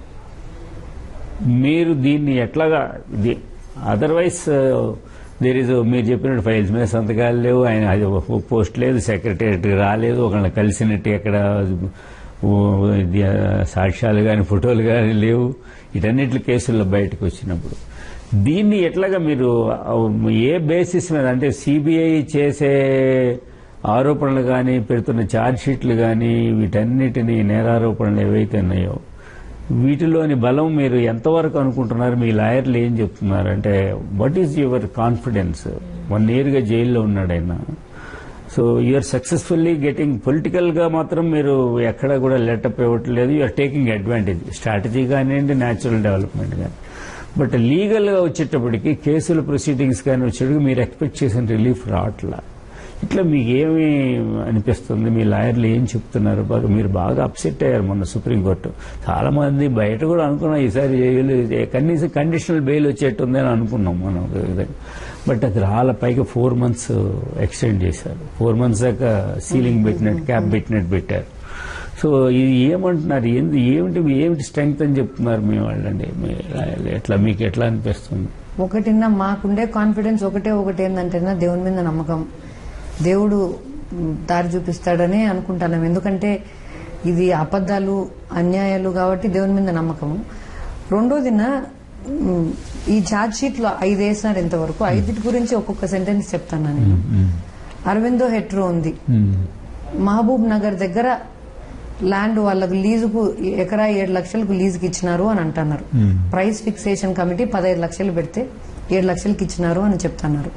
మీరు దీన్ని ఎట్లాగా ఇది అదర్వైజ్ దేర్ ఇస్ మీరు చెప్పినట్టు ఫైల్స్ మీద సంతకాలు లేవు ఆయన అది ఒక పోస్ట్ లేదు సెక్రటేరియట్ రాలేదు ఒకళ్ళని కలిసినట్టు ఎక్కడ ఓ, ఇది, ఆ, సాక్ష్యాలు కానీ ఫోటోలు కానీ లేవు ఇటన్నిటి కేసుల్లో బయటకు వచ్చినప్పుడు దీన్ని ఎట్లాగా మీరు ఆ, ఏ బేసిస్ మీద అంటే సిబిఐ చేసే ఆరోపణలు కానీ పెడుతున్న ఛార్జ్ షీట్లు కానీ వీటన్నిటిని నేరారోపణలు ఏవైతే ఉన్నాయో వీటిలోని బలం మీరు ఎంతవరకు అనుకుంటున్నారు మీ లాయర్లు ఏం చెప్తున్నారు అంటే what is your confidence one ఇయర్గా జైల్లో ఉన్నాడు ఆయన so you're successfully getting political గా మాత్రం మీరు ఎక్కడ కూడా లెటప్ ఇవ్వట్లేదు యూఆర్ టేకింగ్ అడ్వాంటేజ్ స్ట్రాటజీ కానివ్వండి న్యాచురల్ డెవలప్మెంట్ కానీ బట్ లీగల్ గా వచ్చేటప్పటికి కేసుల ప్రొసీడింగ్స్ కానీ వచ్చేటప్పుడు మీరు ఎక్స్పెక్ట్ చేసిన రిలీఫ్ రావట్లా ఇట్లా మీకు ఏమి అనిపిస్తుంది మీ లాయర్లు ఏం చెప్తున్నారు బాగా మీరు బాగా అప్సెట్ అయ్యారు మొన్న సుప్రీంకోర్టు చాలా మంది బయట కూడా అనుకున్నాం ఈసారి జైలు కనీసం కండిషనల్ బెయిల్ వచ్చేట్టుంది అని అనుకున్నాం మనం ఒక విధంగా. బట్ అది రాళ్ళ పైగా ఫోర్ మంత్స్ ఎక్స్టెండ్ చేశారు ఫోర్ మంత్స్ దాకా సీలింగ్ పెట్టినట్టు క్యాప్ పెట్టినట్టు పెట్టారు సో ఇది ఏమంటున్నారు ఏంది ఏమిటి ఏమిటి స్ట్రెంగ్త్ అని చెప్తున్నారు మీ వాళ్ళండి మీ లాయర్లు. ఎట్లా మీకు ఎట్లా అనిపిస్తుంది ఒకటిన్నా మాకుండే కాన్ఫిడెన్స్ ఒకటే ఒకటి ఏంటంటేనా దేవుని మీద నమ్మకం దేవుడు మ్, దారి చూపిస్తాడని అనుకుంటున్నాం ఎందుకంటే ఇది అబద్ధాలు అన్యాయాలు కాబట్టి దేవుని మీద నమ్మకము రెండోదిన మ్, ఈ ఛార్జ్ షీట్ లో ఐదు వేసినారు ఇంతవరకు ఐదిటి గురించి ఒక్కొక్క సెంటెన్స్ చెప్తాను నేను అరవిందో హెట్రో ఉంది మహబూబ్ నగర్ దగ్గర ల్యాండ్ వాళ్ళకు లీజుకు ఎకరా ఏడు లక్షలకు లీజుకి ఇచ్చినారు అని అంటున్నారు ప్రైస్ ఫిక్సేషన్ కమిటీ పదహైదు లక్షలు పెడితే ఏడు లక్షలకి ఇచ్చినారు అని చెప్తున్నారు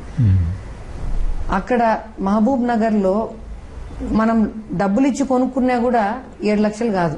అక్కడ మహబూబ్ నగర్ లో మనం డబ్బులు ఇచ్చి కొనుక్కున్నా కూడా ఏడు లక్షలు కాదు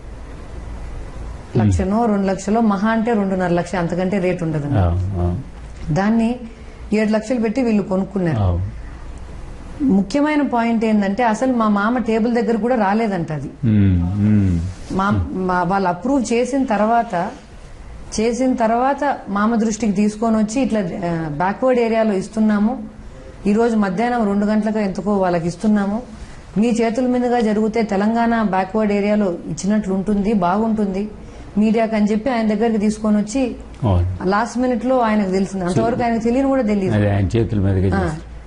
లక్షనో రెండు లక్షలో మహా అంటే రెండున్నర లక్ష అంతకంటే రేట్ ఉండదు ఆ, ఆ, దాన్ని ఏడు లక్షలు పెట్టి వీళ్ళు కొనుక్కున్నారు ఆ. ముఖ్యమైన పాయింట్ ఏంటంటే అసలు మా మామ టేబుల్ దగ్గర కూడా రాలేదంట అది ఉమ్, ఉమ్. మా మా- వాళ్ళు అప్రూవ్ చేసిన తర్వాత చేసిన తర్వాత మామ దృష్టికి తీసుకొని వచ్చి ఇట్లా బ్యాక్వర్డ్ ఏరియాలో ఇస్తున్నాము ఈ రోజు మధ్యాహ్నం రెండు గంటలకు ఎంతకో వాళ్ళకి ఇస్తున్నాము మీ చేతుల మీదుగా జరిగితే తెలంగాణ బ్యాక్వర్డ్ ఏరియాలో ఇచ్చినట్లు ఉంటుంది బాగుంటుంది మీడియాకి అని చెప్పి ఆయన దగ్గరికి తీసుకొని వచ్చి అవును లాస్ట్ మినిట్ లో ఆయనకు తెలిసింది అంతవరకు ఆయనకు తెలియని కూడా తెలియదు అది ఆయన చేతుల మీదుగా ఆ, చేస్తారు.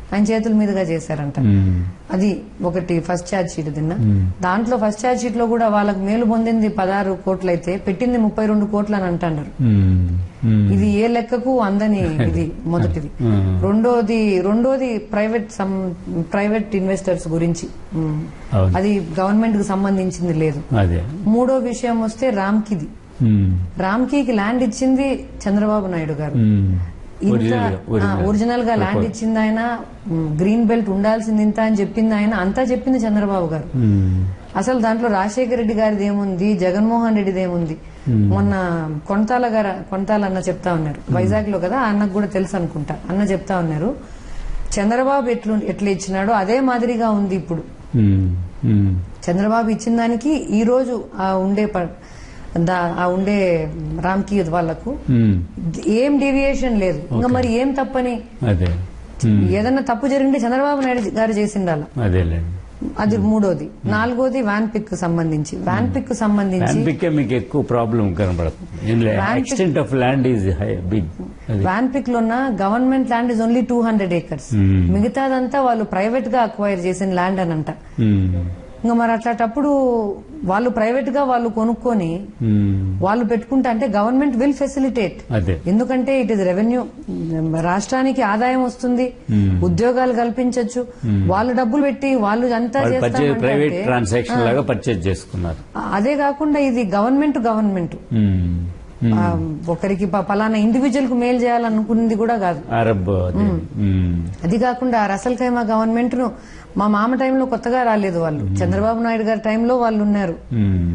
ఆయన చేతుల మీదుగా చేశారంట ఉమ్, అది ఒకటి ఫస్ట్ ఛార్జ్ షీట్ తిన్నా దాంట్లో ఫస్ట్ ఛార్జ్ షీట్ లో కూడా వాళ్ళకి మేలు పొందింది పదహారు కోట్లు అయితే పెట్టింది ముప్పై రెండు కోట్లు అని అంటున్నారు ఉమ్, ఉమ్, ఇది ఏ లెక్కకు అందని ఇది మొదటిది ఉమ్, రెండోది రెండోది ప్రైవేట్ సమ్ ప్రైవేట్ ఇన్వెస్టర్స్ గురించి ఉమ్. అవును అది గవర్నమెంట్ కు సంబంధించింది లేదు అదే మూడో విషయం వస్తే రామ్కిది ఉమ్, రామ్కీకి ల్యాండ్ ఇచ్చింది చంద్రబాబు నాయుడు గారు ఉమ్, ఇంత ఒరిజినల్ గా, ఒరిజినల్. ఒరిజినల్ గా ల్యాండ్ ఇచ్చింది ఆయన ఉమ్, గ్రీన్ బెల్ట్ ఉండాల్సింది ఇంత అని చెప్పింది ఆయన అంతా చెప్పింది చంద్రబాబు గారు ఉమ్, అసలు దాంట్లో రాజశేఖర రెడ్డి గారిది ఏముంది జగన్మోహన్ రెడ్డిది ఏముంది మొన్న కొంతాల గారు కొంతాల అన్న చెప్తా ఉన్నారు వైజాగ్ లో కదా ఆ అన్నకు కూడా తెలుసు అనుకుంటా అన్న చెప్తా ఉన్నారు చంద్రబాబు ఎట్లు ఎట్లా ఇచ్చినాడో అదే మాదిరిగా ఉంది ఇప్పుడు ఉమ్, ఉమ్, చంద్రబాబు ఇచ్చిన దానికి ఈ రోజు ఆ ఉండే ప- దా- ఆ ఉండే రామ్కి వాళ్లకు ఉమ్, ఏం డీవియేషన్ లేదు ఇంకా మరి ఏం తప్పని అదే ఉమ్, ఏదన్నా తప్పు జరిగింటే చంద్రబాబు నాయుడు గారు చేసిండాల అదేలేండి అది మూడోది నాలుగోది వ్యాన్ పిక్ సంబంధించి వ్యాన్ పిక్ సంబంధించి ల్యాండ్ పిక్కే మీకు ఎక్కువ ప్రాబ్లం కనబడుతుంది Land pick- extent of land is high big అది వ్యాన్ పిక్ లో ఉన్న government land is only two hundred acres Hmm. మిగతాదంతా వాళ్ళు ప్రైవేట్ గా అక్వైర్ చేసిన ల్యాండ్ అని అంట ఉమ్, ఇంకా మరి అట్లాంటప్పుడు వాళ్ళు ప్రైవేట్ గా వాళ్ళు కొనుక్కొని ఉమ్, వాళ్ళు పెట్టుకుంటా అంటే గవర్నమెంట్ విల్ ఫెసిలిటేట్ అదే ఎందుకంటే ఇట్ ఇస్ రెవెన్యూ రాష్ట్రానికి ఆదాయం వస్తుంది ఉద్యోగాలు కల్పించవచ్చు వాళ్ళు డబ్బులు పెట్టి వాళ్ళు అంతా వాళ్ళు పర్చేజ్ ప్రైవేట్ చేస్తామంటే ట్రాన్సాక్షన్ లాగా పర్చేజ్ చేసుకున్నారు అదే కాకుండా ఇది గవర్నమెంట్ గవర్నమెంట్ ఉమ్, ఉమ్, ఆ, ఒకరికి ప- పలానా ఇండివిజువల్ కు మేలు చేయాలనుకున్నది కూడా కాదు అరబ్ అదే ఉమ్, అది కాకుండా రసల్ ఖైమా గవర్నమెంట్ ను మా మామ టైంలో కొత్తగా రాలేదు వాళ్ళు చంద్రబాబు నాయుడు గారి టైంలో వాళ్ళు ఉన్నారు ఉమ్,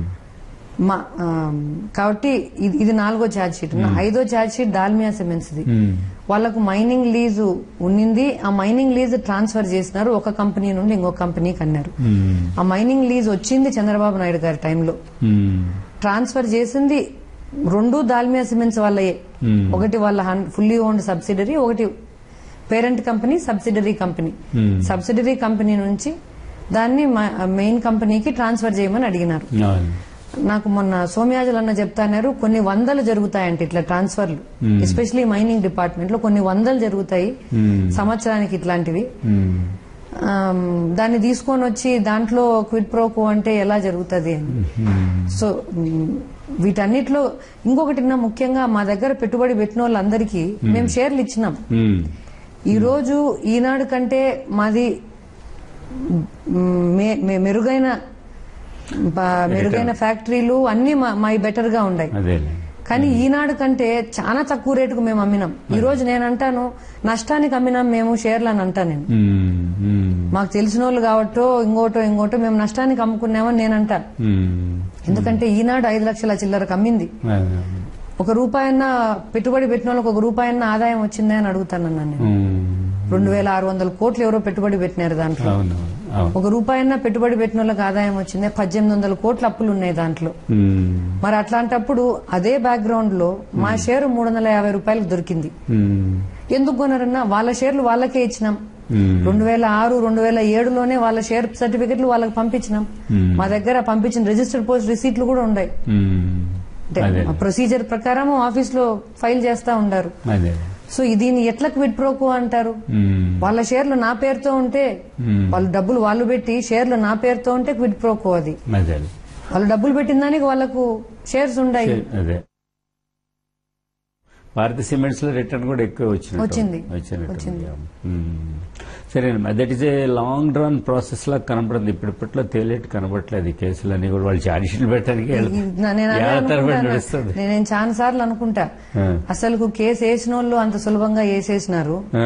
మా ఆ, కాబట్టి ఇది- ఇది నాలుగో ఛార్జ్ షీట్ ఐదో charge sheet Dalmia cements the um, వాళ్ళకు మైనింగ్ లీజు ఉన్నింది ఆ మైనింగ్ లీజ్ ట్రాన్స్ఫర్ చేసినారు ఒక కంపెనీ నుండి ఇంకో కంపెనీకి అన్నారు ఉమ్, ఆ మైనింగ్ లీజ్ వచ్చింది చంద్రబాబు నాయుడు గారి టైంలో ఉమ్, ట్రాన్స్ఫర్ చేసింది రెండు దాల్మియా సిమెంట్స్ వాళ్ళయే Hmm. ఒకటి వాళ్ళ ఫుల్లీ ఓన్డ్ సబ్సిడరీ ఒకటి parent company subsidiary company Hmm. Subsidiary company నుంచి దాన్ని మెయిన్ కంపెనీకి ట్రాన్స్ఫర్ చేయమని అడిగినారు అవును. నాకు మొన్న సోమయాజులు అన్న చెప్తాన్నారు కొన్ని వందలు జరుగుతాయంట ఇట్లా ట్రాన్స్ఫర్లు ఎస్పెషలీ మైనింగ్ డిపార్ట్మెంట్ లో కొన్ని వందలు జరుగుతాయి Hmm. సంవత్సరానికి ఇట్లాంటివి ఉమ్, ఆమ్, దాన్ని తీసుకొని వచ్చి దాంట్లో క్విడ్ ప్రోకో అంటే ఎలా జరుగుతుంది అని ఉమ్, సో మ్, వీటన్నిటిలో ఇంకొకటి నా ముఖ్యంగా మా దగ్గర పెట్టుబడి పెట్టిన వాళ్ళందరికీ మేము షేర్లు ఇచ్చినాం ఉమ్, ఈ రోజు ఈనాడు కంటే మాది మ్, మే- మే- మెరుగైన బా- మెరుగైన ఫ్యాక్టరీలు అన్ని మా- మావి బెటర్ గా ఉన్నాయి అదేలే కానీ ఈనాడు కంటే చాలా తక్కువ రేటుకు మేము అమ్మినాం ఈ రోజు నేను అంటాను నష్టానికి అమ్మినాం మేము షేర్లు అని అంటా నేను ఉమ్, ఉమ్, మాకు తెలిసిన వాళ్ళు కాబట్టో ఇంకోటో ఇంకోటో మేము నష్టానికి అమ్ముకున్నామని నేను అంటా ఉమ్, ఎందుకంటే ఈనాడు ఐదు లక్షల చిల్లరకు అమ్మింది అదే. ఒక రూపాయన్న పెట్టుబడి పెట్టిన వాళ్ళకి ఒక రూపాయన్న ఆదాయం వచ్చిందా అని అడుగుతానన్నా నేను ఉమ్, రెండు వేల ఆరు వందల కోట్లు ఎవరో పెట్టుబడి పెట్టినారు దాంట్లో అవును అవును ఒక రూపాయన్న పెట్టుబడి పెట్టిన వాళ్ళకి ఆదాయం వచ్చిందే పద్దెనిమిది వందల కోట్ల అప్పులు ఉన్నాయి దాంట్లో ఉమ్, మరి అట్లాంటప్పుడు అదే బ్యాక్గ్రౌండ్ లో మా షేరు మూడు వందల యాభై రూపాయలకు దొరికింది ఉమ్, ఎందుకు కొన్నారన్నా వాళ్ళ షేర్లు వాళ్ళకే ఇచ్చినాం ఉమ్, రెండు వేల ఆరు రెండు వేల ఏడులోనే వాళ్ళ షేర్ సర్టిఫికెట్లు వాళ్ళకి పంపించినాం Hmm. మా దగ్గర పంపించిన రిజిస్టర్డ్ పోస్ట్ రిసీట్లు కూడా ఉన్నాయి ఉమ్, అంటే అదే ప్రొసీజర్ ప్రకారం ఆఫీస్ లో ఫైల్ చేస్తా ఉండారు అదే సో దీన్ని ఎట్లా క్విట్ ప్రోకో అంటారు ఉమ్, వాళ్ళ షేర్లు నా పేరుతో ఉంటే ఉమ్, వాళ్ళు డబ్బులు వాళ్ళు పెట్టి షేర్లు నా పేరుతో ఉంటే క్విట్ ప్రోకో అది అదే వాళ్ళు డబ్బులు పెట్టిన దానికి వాళ్ళకు షేర్స్ ఉన్నాయి అదే భారత సిమెంట్స్ లో రిటర్న్ కూడా ఎక్కువ వచ్చినట్టు వచ్చింది. వచ్చినట్టు వచ్చింది. సరే that is a long run process లా కనబడుతుంది ఇప్పటిప్పట్లో తేలేట్టు కనబడట్లేదు ఈ కేసులన్నీ కూడా వాళ్ళు ఛార్జ్ షీట్లు పెట్టడానికి ఇది నా- నేను అదే ఏళ్ల తరబడి అనుకుంటాను. నడుస్తుంది నేను చాలా సార్లు అనుకుంటా ఆ. అసలు కేసు వేసిన వాళ్ళు అంత సులభంగా వేసేసినారు ఆ,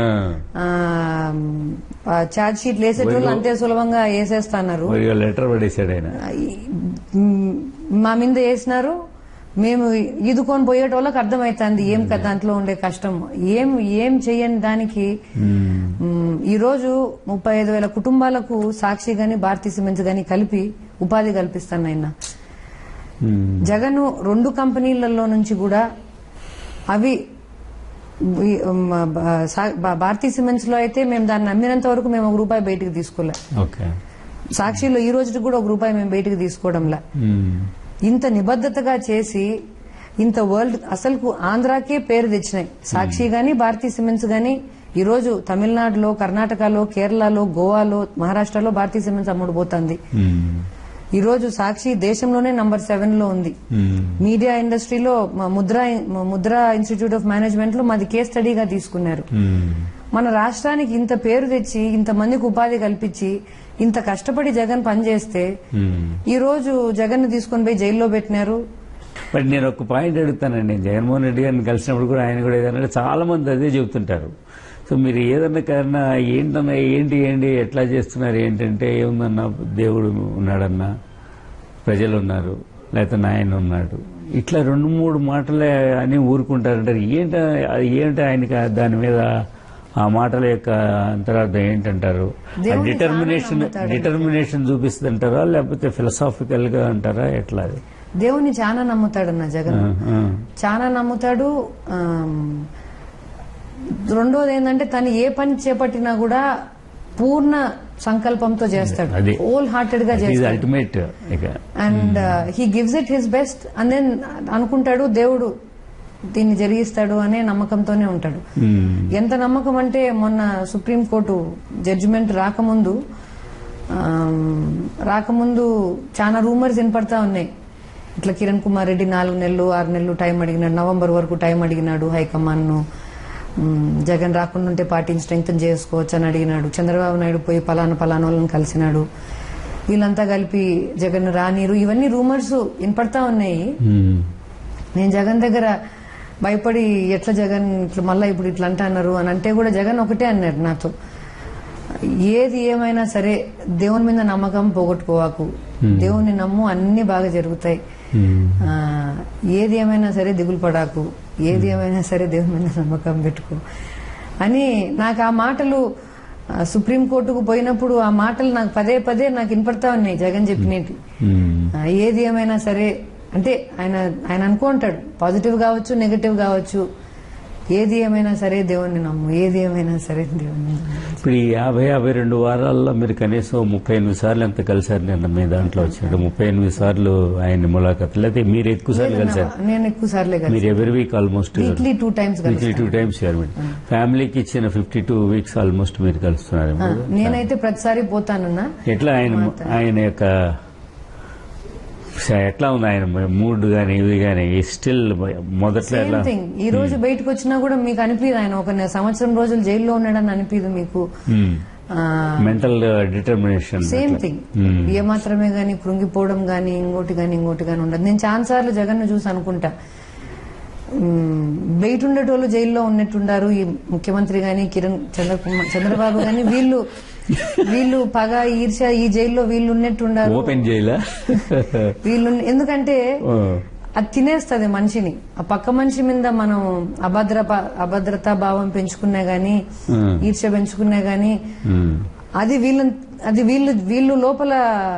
ఛార్జ్ షీట్లు వేసేటోళ్ళు అంతే సులభంగా వేసేస్తున్నారు మరి లెటర్ పడేశాడు ఆయన మ్, మా మీద వేసినారు మేము ఈదుకొని పోయేటోళ్ళకి అర్థమైతుంది ఏం క- దాంట్లో ఉండే కష్టం ఏం ఏం చెయ్యని దానికి ఉమ్, మ్, ఈ రోజు ముప్పై ఐదు వేల కుటుంబాలకు సాక్షి గాని భారతీయ సిమెంట్స్ గాని కలిపి ఉపాధి కల్పిస్తాను ఆయన ఉమ్, జగన్ రెండు కంపెనీలలో నుంచి కూడా అవి ఈ, మ్, బ- సా- బ- భారతీయ సిమెంట్స్ లో అయితే మేము దాన్ని నమ్మినంత వరకు మేము ఒక రూపాయి బయటకు తీసుకోలే ఓకే సాక్షిలో ఈ రోజుకి కూడా ఒక రూపాయి మేము బయటకు తీసుకోవడంలా ఉమ్, ఇంత నిబద్ధతగా చేసి ఇంత వరల్డ్ అసలు ఆంధ్రాకే పేరు తెచ్చినాయి సాక్షి గాని భారతీయ సిమెంట్స్ గాని ఈ రోజు తమిళనాడులో కర్ణాటకలో కేరళలో గోవాలో మహారాష్ట్రలో భారతీయ సిమెంట్స్ అమ్ముడుపోతుంది మ్మ్. ఈ రోజు సాక్షి దేశంలోనే నంబర్ సెవెన్ లో ఉంది మ్మ్. మీడియా ఇండస్ట్రీలో మా Mudra Mudra institute of management లో మాది కేస్ స్టడీగా తీసుకున్నారు మ్మ్. మన రాష్ట్రానికి ఇంత పేరు తెచ్చి ఇంత మందికి ఉపాధి కల్పించి ఇంత కష్టపడి జగన్ పనిచేస్తే మ్మ్. ఈ రోజు జగన్ తీసుకొని పోయి జైల్లో పెట్టినారు బట్ నేను ఒక పాయింట్ అడుగుతానండి జగన్మోహన్ రెడ్డి గారిని కలిసినప్పుడు కూడా ఆయన కూడా ఏదన్నా చాలా మంది అదే చెబుతుంటారు సో మీరు ఏదన్నా కారణం ఏంటన్నా ఏంటి ఏంటి ఎట్లా చేస్తున్నారు ఏంటంటే ఏముందన్నా దేవుడు ఉన్నాడన్నా ప్రజలు ఉన్నారు లేకపోతే నాయన ఉన్నాడు ఇట్లా రెండు మూడు మాటలే అని ఊరుకుంటారంటారు ఏంట అది ఏంటి ఆయనకి దాని మీద ఆ మాటల యొక్క అంతరార్థం ఏంటంటారు దేవుడిని డిటర్మినేషన్ చాలా నమ్ముతాడు. డిటర్మినేషన్ చూపిస్తుంటారా లేకపోతే ఫిలసాఫికల్ గా అంటారా ఎట్లా అది దేవుని చాలా నమ్ముతాడన్న జగన్ ఆ, ఆ. చాలా నమ్ముతాడు ఆమ్, రెండోది ఏంటంటే తను ఏ పని చేపట్టినా కూడా పూర్ణ సంకల్పంతో చేస్తాడు అది. హోల్ హార్టెడ్ గా ఇది చేస్తాడు అల్టిమేట్ ఇక and he gives it his best and then అనుకుంటాడు దేవుడు దీన్ని జరిగిస్తాడు అనే నమ్మకంతోనే ఉంటాడు మ్మ్. ఎంత నమ్మకం అంటే మొన్న సుప్రీంకోర్టు జడ్జిమెంట్ రాకముందు ఆమ్, రాకముందు చాలా రూమర్స్ వినపడతా ఉన్నాయి ఇట్లా కిరణ్ కుమార్ రెడ్డి నాలుగు నెలలు ఆరు నెలలు టైం అడిగినాడు నవంబర్ వరకు టైం అడిగినాడు హైకమాండ్ ను జగన్ రాకుండా ఉంటే పార్టీని స్ట్రెంగ్ చేసుకోవచ్చు అని అడిగినాడు చంద్రబాబు నాయుడు పోయి పలానా పలానా వాళ్ళని కలిసినాడు వీళ్ళంతా కలిపి జగన్ రానీరు ఇవన్నీ రూమర్స్ వినపడతా ఉన్నాయి మ్మ్. నేను జగన్ దగ్గర భయపడి ఎట్లా జగన్ ఇట్లా మళ్ళీ ఇప్పుడు ఇట్లా అంటున్నారు అని అంటే కూడా జగన్ ఒకటే అన్నారు నాతో ఏది ఏమైనా సరే దేవుని మీద నమ్మకం పోగొట్టుకోవాకు దేవుని నమ్ము అన్ని బాగా జరుగుతాయి మ్మ్. ఆ, ఏది ఏమైనా సరే దిగులు పడాకు ఏది ఏమైనా సరే దేవుని మీద నమ్మకం పెట్టుకో అని నాకు ఆ మాటలు ఆ, సుప్రీంకోర్టుకు పోయినప్పుడు ఆ మాటలు నాకు పదే పదే నాకు వినపడతా ఉన్నాయి జగన్ చెప్పినట్టు మ్మ్. ఆ, ఏది ఏమైనా సరే అంటే ఆయన ఆయన అనుకుంటాడు పాజిటివ్ కావచ్చు నెగటివ్ కావచ్చు ఏది ఏమైనా సరే దేవుణ్ణి నమ్ము ఏది ఏమైనా సరే దేవుణ్ణి నమ్ము. ఇప్పుడు ఈ యాభై యాభై రెండు వారాల్లో మీరు కనీసం ముప్పై ఎనిమిది సార్లు ఎంత కలిసారు నిన్న మీ దాంట్లో వచ్చినట్టు ముప్పై ఎనిమిది సార్లు ఆయన ములాఖత్ లేకపోతే మీరు ఎక్కువ సార్లు కలిసారు నేను ఎక్కువ సార్లే కదా మీరు ఎవరి week almost weekly two times weekly two times ఫ్యామిలీకి ఇచ్చిన ఫిఫ్టీ టూ వీక్స్ ఆల్మోస్ట్ మీరు కలుస్తున్నారు నేనైతే ప్రతిసారి పోతానన్నా ఎట్లా ఆయన ఆయన యొక్క ఎట్లా ఉంది ఆయన మూడ్ గానీ ఇది గానీ స్టిల్ మొదట్లో సేమ్ ఎలా థింగ్ ఈ రోజు బయటకు వచ్చినా కూడా మీకు అనిపించదు ఆయన ఒక నె- సంవత్సరం రోజులు జైల్లో ఉన్నాడని అనిపించదు మీకు మెంటల్ డిటర్మినేషన్ సేమ్ థింగ్ ఏ మాత్రమే గాని కృంగిపోవడం గాని ఇంకోటి గాని ఇంకోటి గాని ఉండదు నేను చాలా సార్లు జగన్ చూసి అనుకుంటా మ్మ్, బయట ఉండేటోళ్ళు జైల్లో ఉన్నట్టుండారు ఈ ముఖ్యమంత్రి గాని కిరణ్ చంద్రకుమార్ చంద్రబాబు గాని వీళ్ళు వీళ్ళు పగ ఈర్ష ఈ జైల్లో వీళ్ళు ఉన్నట్టుండారు ఓపెన్ చేయలా వీళ్ళు ఎందుకంటే అది తినేస్తది మనిషిని ఆ పక్క మనిషి మీద మనం అభద్ర అభద్రతా భావం పెంచుకున్నా గాని Hmm. ఈర్ష పెంచుకున్నా గాని అది వీళ్ళ అది వీళ్ళు వీళ్ళు లోపల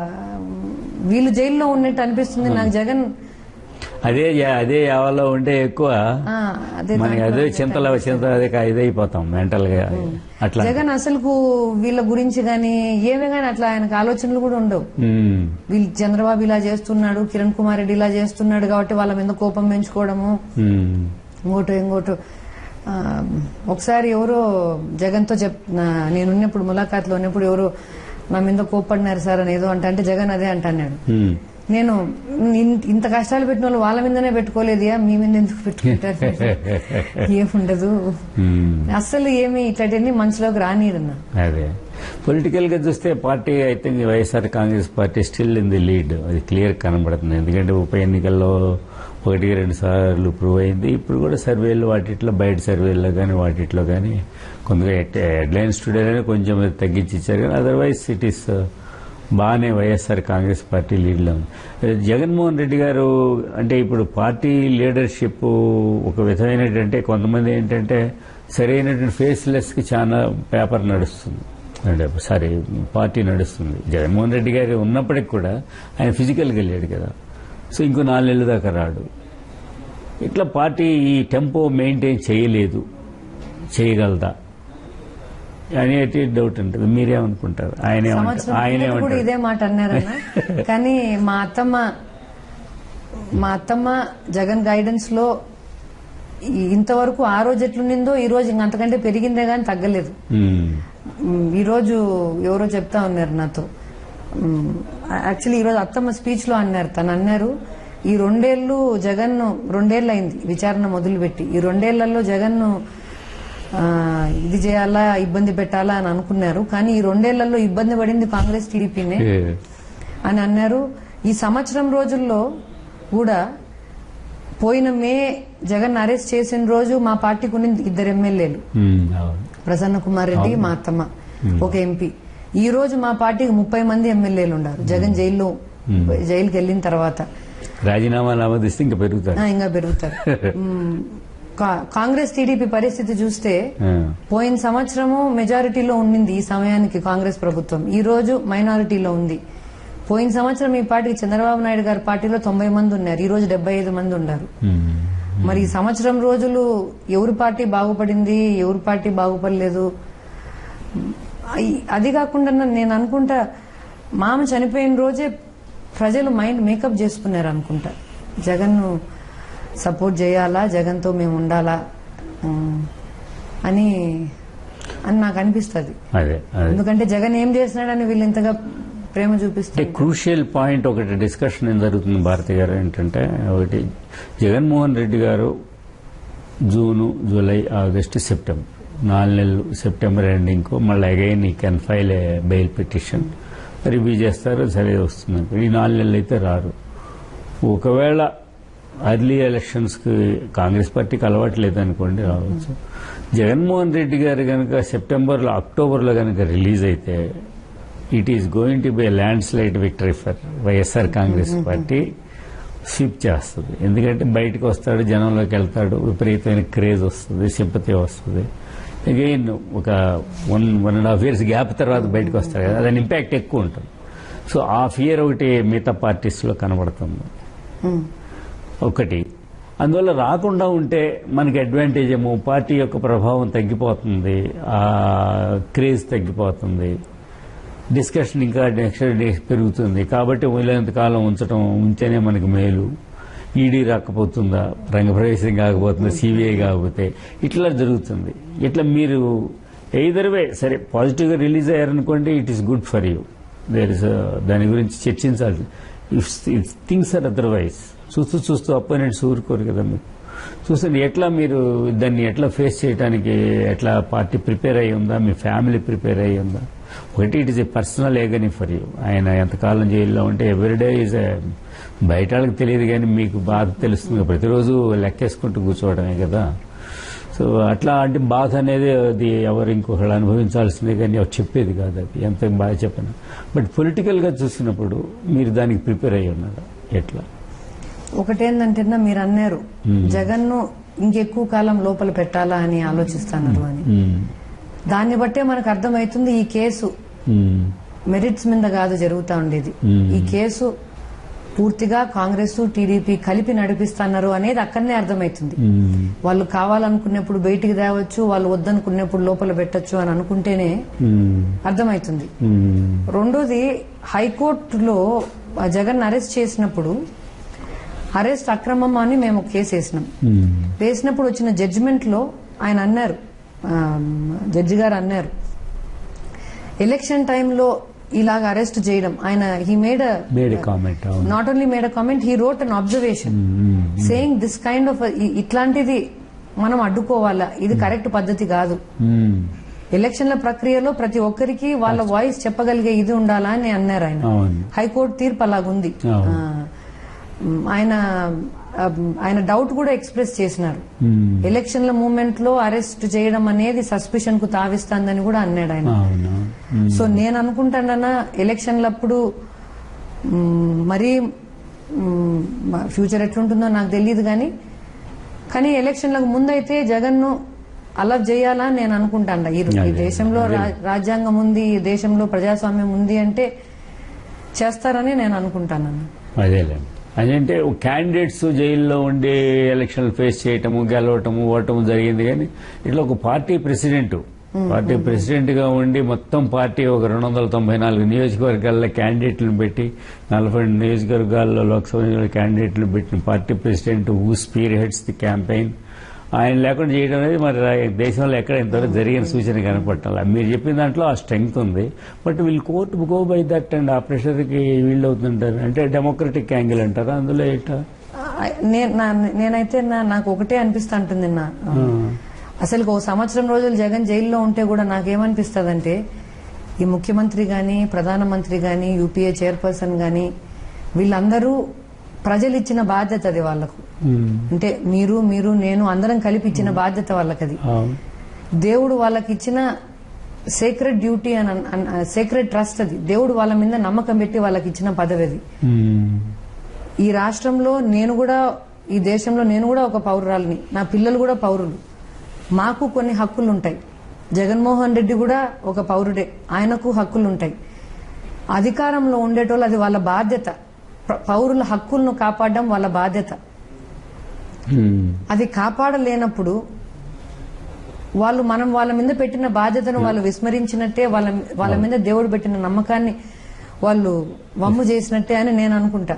వీళ్ళు జైల్లో ఉన్నట్టు అనిపిస్తుంది నాకు జగన్ అదే యా- అదే యావలో ఉంటే ఎక్కువ ఆ, అదే మనకి అదే చింతల చింత అదే కా- ఇదైపోతాం మెంటల్ గా అట్లా జగన్ అసలుకు వీళ్ళ గురించి గాని ఏమే గాని అట్లా ఆయనకు ఆలోచనలు కూడా ఉండవు ఉమ్, వీళ్ళు చంద్రబాబు ఇలా చేస్తున్నాడు కిరణ్ కుమార్ రెడ్డి ఇలా చేస్తున్నాడు కాబట్టి వాళ్ళ మీద కోపం పెంచుకోవడము ఉమ్, ఇంకోటి ఇంకోటి ఆ, ఒకసారి ఎవరో జగన్తో చెప్ నా- నేనున్నప్పుడు ములాఖాత్లో ఉన్నప్పుడు ఎవరో నా మీద కోప్పడినారు సార్ అని ఏదో అంటే అంటే జగన్ అదే అంటున్నాడు ఉమ్. నేను ఇన్- ఇంత కష్టాలు పెట్టిన వాళ్ళు వాళ్ళ మీదనే పెట్టుకోలేదుయా మీ మీద ఎందుకు పెట్టుకుంటారు ఏముండదు ఉమ్. అస్సలు ఏమి ఇట్లాంటివన్నీ మనసులోకి రానిరన్నా అదే పొలిటికల్ గా చూస్తే party I think YSR Congress party still in the lead అది క్లియర్ కనబడుతుంది ఎందుకంటే ఉప ఎన్నికల్లో ఒకటికి రెండు సార్లు ప్రూవ్ అయింది ఇప్పుడు కూడా సర్వేలు వాటిట్లో బయట సర్వేల్లో కానీ వాటిట్లో కానీ కొంతగా హెడ్లైన్స్ టుడేలోనే కొంచెం తగ్గించి ఇచ్చారు కానీ అదర్వైజ్ ఇట్ ఈస్ బాగానే వైఎస్ఆర్ కాంగ్రెస్ పార్టీ లీడ్లో ఉంది జగన్మోహన్ రెడ్డి గారు అంటే ఇప్పుడు పార్టీ లీడర్షిప్ ఒక విధమైనటువంటి కొంతమంది ఏంటంటే సరైనటువంటి ఫేస్లెస్ కి చాలా పేపర్ నడుస్తుంది అంటే సారీ పార్టీ నడుస్తుంది జగన్మోహన్ రెడ్డి గారు ఉన్నప్పటికి కూడా ఆయన ఫిజికల్గా వెళ్ళాడు కదా సో ఇంకో నాలుగేళ్ల దాకా రాడు ఇట్లా పార్టీ ఈ టెంపో మెయింటైన్ చేయలేదు చేయగలదా అనేది డౌట్ ఉంటుంది మీరేమనుకుంటారు ఆయనే సంవత్సరం ఆయనే కిందట కూడా ఇదే మాట అన్నారన్న కానీ మా అత్తమ్మ మా అత్తమ్మ జగన్ గైడెన్స్ లో ఈ- ఇంతవరకు ఆ రోజు ఎట్లుండిందో ఈ రోజు ఇంక అంతకంటే పెరిగిందే గానీ తగ్గలేదు ఉమ్, మ్, ఈ రోజు ఎవరో చెప్తా ఉన్నారు నాతో యాక్చువల్లీ ఈ రోజు అత్తమ్మ స్పీచ్ లో అన్నారు తను అన్నారు ఈ రెండేళ్లు జగన్ రెండేళ్ళు అయింది విచారణ మొదలుపెట్టి ఈ రెండేళ్లలో జగన్ ఇది చేయాలా ఇబ్బంది పెట్టాలా అని అనుకున్నారు కానీ ఈ రెండేళ్లలో ఇబ్బంది పడింది కాంగ్రెస్ టీడీపీనే ఏ, అని అన్నారు ఈ సంవత్సరం రోజుల్లో కూడా పోయిన మే జగన్ అరెస్ట్ చేసిన రోజు మా పార్టీకి ఉన్నది ఇద్దరు ఎమ్మెల్యేలు ఉమ్, అవును ప్రసన్న కుమార్ రెడ్డి మా అత్తమ్మ ఒక ఎంపీ ఈ రోజు మా పార్టీకి ముప్పై మంది ఎమ్మెల్యేలు ఉన్నారు జగన్ జైల్లో జైలుకి వెళ్ళిన తర్వాత రాజీనామాలు ఆమోదిస్తే ఇంకా పెరుగుతారు ఆ, ఇంకా పెరుగుతారు మ్, కా- కాంగ్రెస్ టీడీపీ పరిస్థితి చూస్తే ఆ, పోయిన సంవత్సరము మెజారిటీలో ఉండింది ఈ సమయానికి కాంగ్రెస్ ప్రభుత్వం ఈ రోజు మైనారిటీలో ఉంది పోయిన సంవత్సరం ఈ పార్టీకి చంద్రబాబు నాయుడు గారి పార్టీలో తొంభై మంది ఉన్నారు ఈ రోజు డెబ్బై ఐదు మంది ఉన్నారు ఉమ్, మరి ఈ సంవత్సరం రోజులు ఎవరి పార్టీ బాగుపడింది ఎవరి పార్టీ బాగుపడలేదు అయి- అది కాకుండా నేను అనుకుంటా మామ చనిపోయిన రోజే ప్రజలు మైండ్ మేకప్ చేసుకున్నారు అనుకుంటా జగన్ సపోర్ట్ చేయాలా జగన్తో మేము ఉండాలా ఉమ్, అని అని నాకు అనిపిస్తుంది అదే అదే ఎందుకంటే జగన్ ఏం చేస్తున్నాడని వీళ్ళు ఇంతగా ప్రేమ అంటే చూపిస్తారు క్రూషియల్ పాయింట్ ఒకటి డిస్కషన్ ఏం జరుగుతుంది భారతి గారు ఏంటంటే ఒకటి జగన్మోహన్ రెడ్డి గారు జూను జూలై ఆగస్టు సెప్టెంబర్ నాలుగు నెలలు సెప్టెంబర్ ఎండింగ్ మళ్ళీ అగైన్ ఈ can file a bail petition review చేస్తారు సరే వస్తుంది ఈ నాలుగు నెలలు అయితే రారు ఒకవేళ అర్లీ ఎలక్షన్స్ కి కాంగ్రెస్ పార్టీకి అలవాటు లేదనుకోండి రావచ్చు జగన్మోహన్ రెడ్డి గారు కనుక సెప్టెంబర్లో అక్టోబర్లో కనుక రిలీజ్ అయితే it is going to be landslide victory for YSR Congress party sweep చేస్తుంది ఎందుకంటే బయటకు వస్తాడు జనంలోకి వెళ్తాడు విపరీతమైన క్రేజ్ వస్తుంది సింపతి వస్తుంది అగైన్ ఒక one one and half years gap తర్వాత బయటకు వస్తాడు కదా దాని ఇంపాక్ట్ ఎక్కువ ఉంటుంది సో ఆ ఫియర్ ఒకటి మిగతా పార్టీస్లో కనబడుతుంది ఉమ్, ఒకటి అందువల్ల రాకుండా ఉంటే మనకి అడ్వాంటేజ్ ఏమో పార్టీ యొక్క ప్రభావం తగ్గిపోతుంది ఆ క్రేజ్ తగ్గిపోతుంది డిస్కషన్ ఇంకా నెక్స్ట్ డే పెరుగుతుంది కాబట్టి వీలైనంత కాలం ఉంచడం ఉంటేనే మనకి మేలు ఈడీ రాకపోతుందా రంగప్రవేశం కాకపోతుందా సిబిఐ కాకపోతే ఇట్లా జరుగుతుంది ఇట్లా మీరు ఎయిదర్ వే సరే పాజిటివ్గా రిలీజ్ అయ్యారనుకోండి it is good for you there is దాని గురించి చర్చించాల్సి ఇఫ్ థింగ్స్ ఆర్ అదర్వైజ్ చూస్తూ చూస్తూ అపోనెంట్స్ ఊరుకోరు కదా మీకు చూస్తే ఎట్లా మీరు దాన్ని ఎట్లా ఫేస్ చేయడానికి ఎట్లా పార్టీ ప్రిపేర్ అయి ఉందా మీ ఫ్యామిలీ ప్రిపేర్ అయి ఉందా ఒకటి it is a personal agony for you ఆయన ఎంతకాలం జైల్లో ఉంటే ఎవ్రీడే ఈజ్ బయట వాళ్ళకి తెలియదు కానీ మీకు బాధ తెలుస్తుంది ప్రతిరోజు లెక్కేసుకుంటూ కూర్చోవడమే కదా సో అట్లా అంటే బాధ అనేది అది ఎవరు ఇంకొకళ్ళు అనుభవించాల్సిందే కానీ ఎవరు చెప్పేది కాదు అది ఎంత బాగా చెప్పను బట్ పొలిటికల్గా చూసినప్పుడు మీరు దానికి ప్రిపేర్ అయ్యి ఉన్నారు ఎట్లా ఒకటేందంటే మీరు అన్నారు జగన్ ను ఇంకెక్కువ కాలం లోపల పెట్టాలా అని ఆలోచిస్తున్నారు అని మ్మ్. దాన్ని బట్టే మనకు అర్థమవుతుంది ఈ కేసు మ్మ్. మెరిట్స్ మీద కాదు జరుగుతా ఉండేది మ్మ్. ఈ కేసు పూర్తిగా కాంగ్రెస్ టీడీపీ కలిపి నడిపిస్తున్నారు అనేది అక్కడనే అర్థమవుతుంది మ్మ్. వాళ్ళు కావాలనుకున్నప్పుడు బయటికి తేవచ్చు వాళ్ళు వద్దనుకున్నప్పుడు లోపల పెట్టొచ్చు అని అనుకుంటేనే మ్మ్. అర్థమవుతుంది మ్మ్. రెండోది హైకోర్టులో ఆ జగన్ అరెస్ట్ చేసినప్పుడు అరెస్ట్ అక్రమం అని మేము కేసు వేసినాం మ్మ్. వేసినప్పుడు వచ్చిన జడ్జిమెంట్ లో ఆయన అన్నారు ఆ, జడ్జి గారు అన్నారు ఎలక్షన్ టైంలో ఇలాగ అరెస్ట్ చేయడం ఆయన హీ మేడ్ మేడ్ కామెంట్ అవును not only made a comment he wrote an observation hmm. Saying this kind of ఇట్లాంటిది మనం అడ్డుకోవాలా ఇది కరెక్ట్ పద్ధతి కాదు మ్మ్. ఎలక్షన్ల ప్రక్రియలో ప్రతి ఒక్కరికి వాళ్ళ వాయిస్ చెప్పగలిగే ఇది ఉండాలా అని అన్నారు ఆయన అవును హైకోర్టు తీర్పు అలాగుంది అవును. ఆ, మ్, ఆయన ఆ, ఆయన డౌట్ కూడా ఎక్స్ప్రెస్ చేసినారు మ్మ్. ఎలక్షన్ల మూమెంట్ లో అరెస్ట్ చేయడం అనేది సస్పిషన్ కు తావిస్తాందని కూడా అన్నాడు ఆయన అవును మ్మ్. సో నేను అనుకుంటానన్నా ఎలక్షన్లప్పుడు మ్, మరీ మ్, ఫ్యూచర్ ఎట్లుంటుందో నాకు తెలియదు కానీ కానీ ఎలక్షన్లకు ముందైతే జగన్ ను అలవ్ చేయాలా అని నేను అనుకుంటాను ఈ ఈ అదే, దేశంలో రా- రాజ్యాంగం ఉంది ఈ దేశంలో ప్రజాస్వామ్యం ఉంది అంటే చేస్తారని నేను అనుకుంటాను అదేలే అదంటే క్యాండిడేట్స్ జైల్లో ఉండి ఎలక్షన్లు ఫేస్ చేయటము గెలవటము ఓటము జరిగింది కానీ ఇట్లా ఒక పార్టీ ప్రెసిడెంట్ పార్టీ ప్రెసిడెంట్ గా ఉండి మొత్తం పార్టీ ఒక రెండు వందల తొంభై నాలుగు నియోజకవర్గాల్లో క్యాండిడేట్లను పెట్టి నలభై రెండు నియోజకవర్గాల్లో లోక్సభ క్యాండిడేట్లు పెట్టిన party president who spearheads the campaign ఆయన లేకుండా చేయడం అనేది మరి రా- దేశంలో ఎక్కడ ఇంతవరకు జరిగిన సూచన కనపట్టాలి మీరు చెప్పిన దాంట్లో ఆ స్ట్రెంగ్త్ ఉంది బట్ వీళ్ళు court go by that and ఆ ప్రెషర్కి వీళ్ళు అవుతుంటారు అంటే డెమోక్రటిక్ యాంగిల్ అంటారా అందులో ఏంట ఆ, నే- నా- నేనైతే నా- నాకు ఒకటే అనిపిస్తా ఉంటుంది నా అసలు ఒక సంవత్సరం రోజులు జగన్ జైల్లో ఉంటే కూడా నాకేమనిపిస్తుందంటే ఈ ముఖ్యమంత్రి గాని ప్రధానమంత్రి గాని యూపీఏ చైర్పర్సన్ గాని వీళ్ళందరూ ప్రజలు ఇచ్చిన బాధ్యత అది వాళ్ళకు అంటే మీరు మీరు నేను అందరం కలిపి ఇచ్చిన బాధ్యత వాళ్ళకది దేవుడు వాళ్ళకి ఇచ్చిన సేక్రెడ్ డ్యూటీ అని సేక్రెడ్ ట్రస్ట్ అది దేవుడు వాళ్ళ మీద నమ్మకం పెట్టి వాళ్ళకి ఇచ్చిన పదవి అది ఈ రాష్ట్రంలో నేను కూడా ఈ దేశంలో నేను కూడా ఒక పౌరురాలిని నా పిల్లలు కూడా పౌరులు మాకు కొన్ని హక్కులు ఉంటాయి జగన్మోహన్ రెడ్డి కూడా ఒక పౌరుడే ఆయనకు హక్కులు ఉంటాయి అధికారంలో ఉండేటోళ్ళు అది వాళ్ళ బాధ్యత ప్ర- పౌరుల హక్కులను కాపాడడం వాళ్ళ బాధ్యత అది కాపాడలేనప్పుడు వాళ్ళు మనం వాళ్ళ మీద పెట్టిన బాధ్యతను వాళ్ళు విస్మరించినట్టే వాళ్ళ వాళ్ళ మీద దేవుడు పెట్టిన నమ్మకాన్ని వాళ్ళు వమ్ము చేసినట్టే అని నేను అనుకుంటా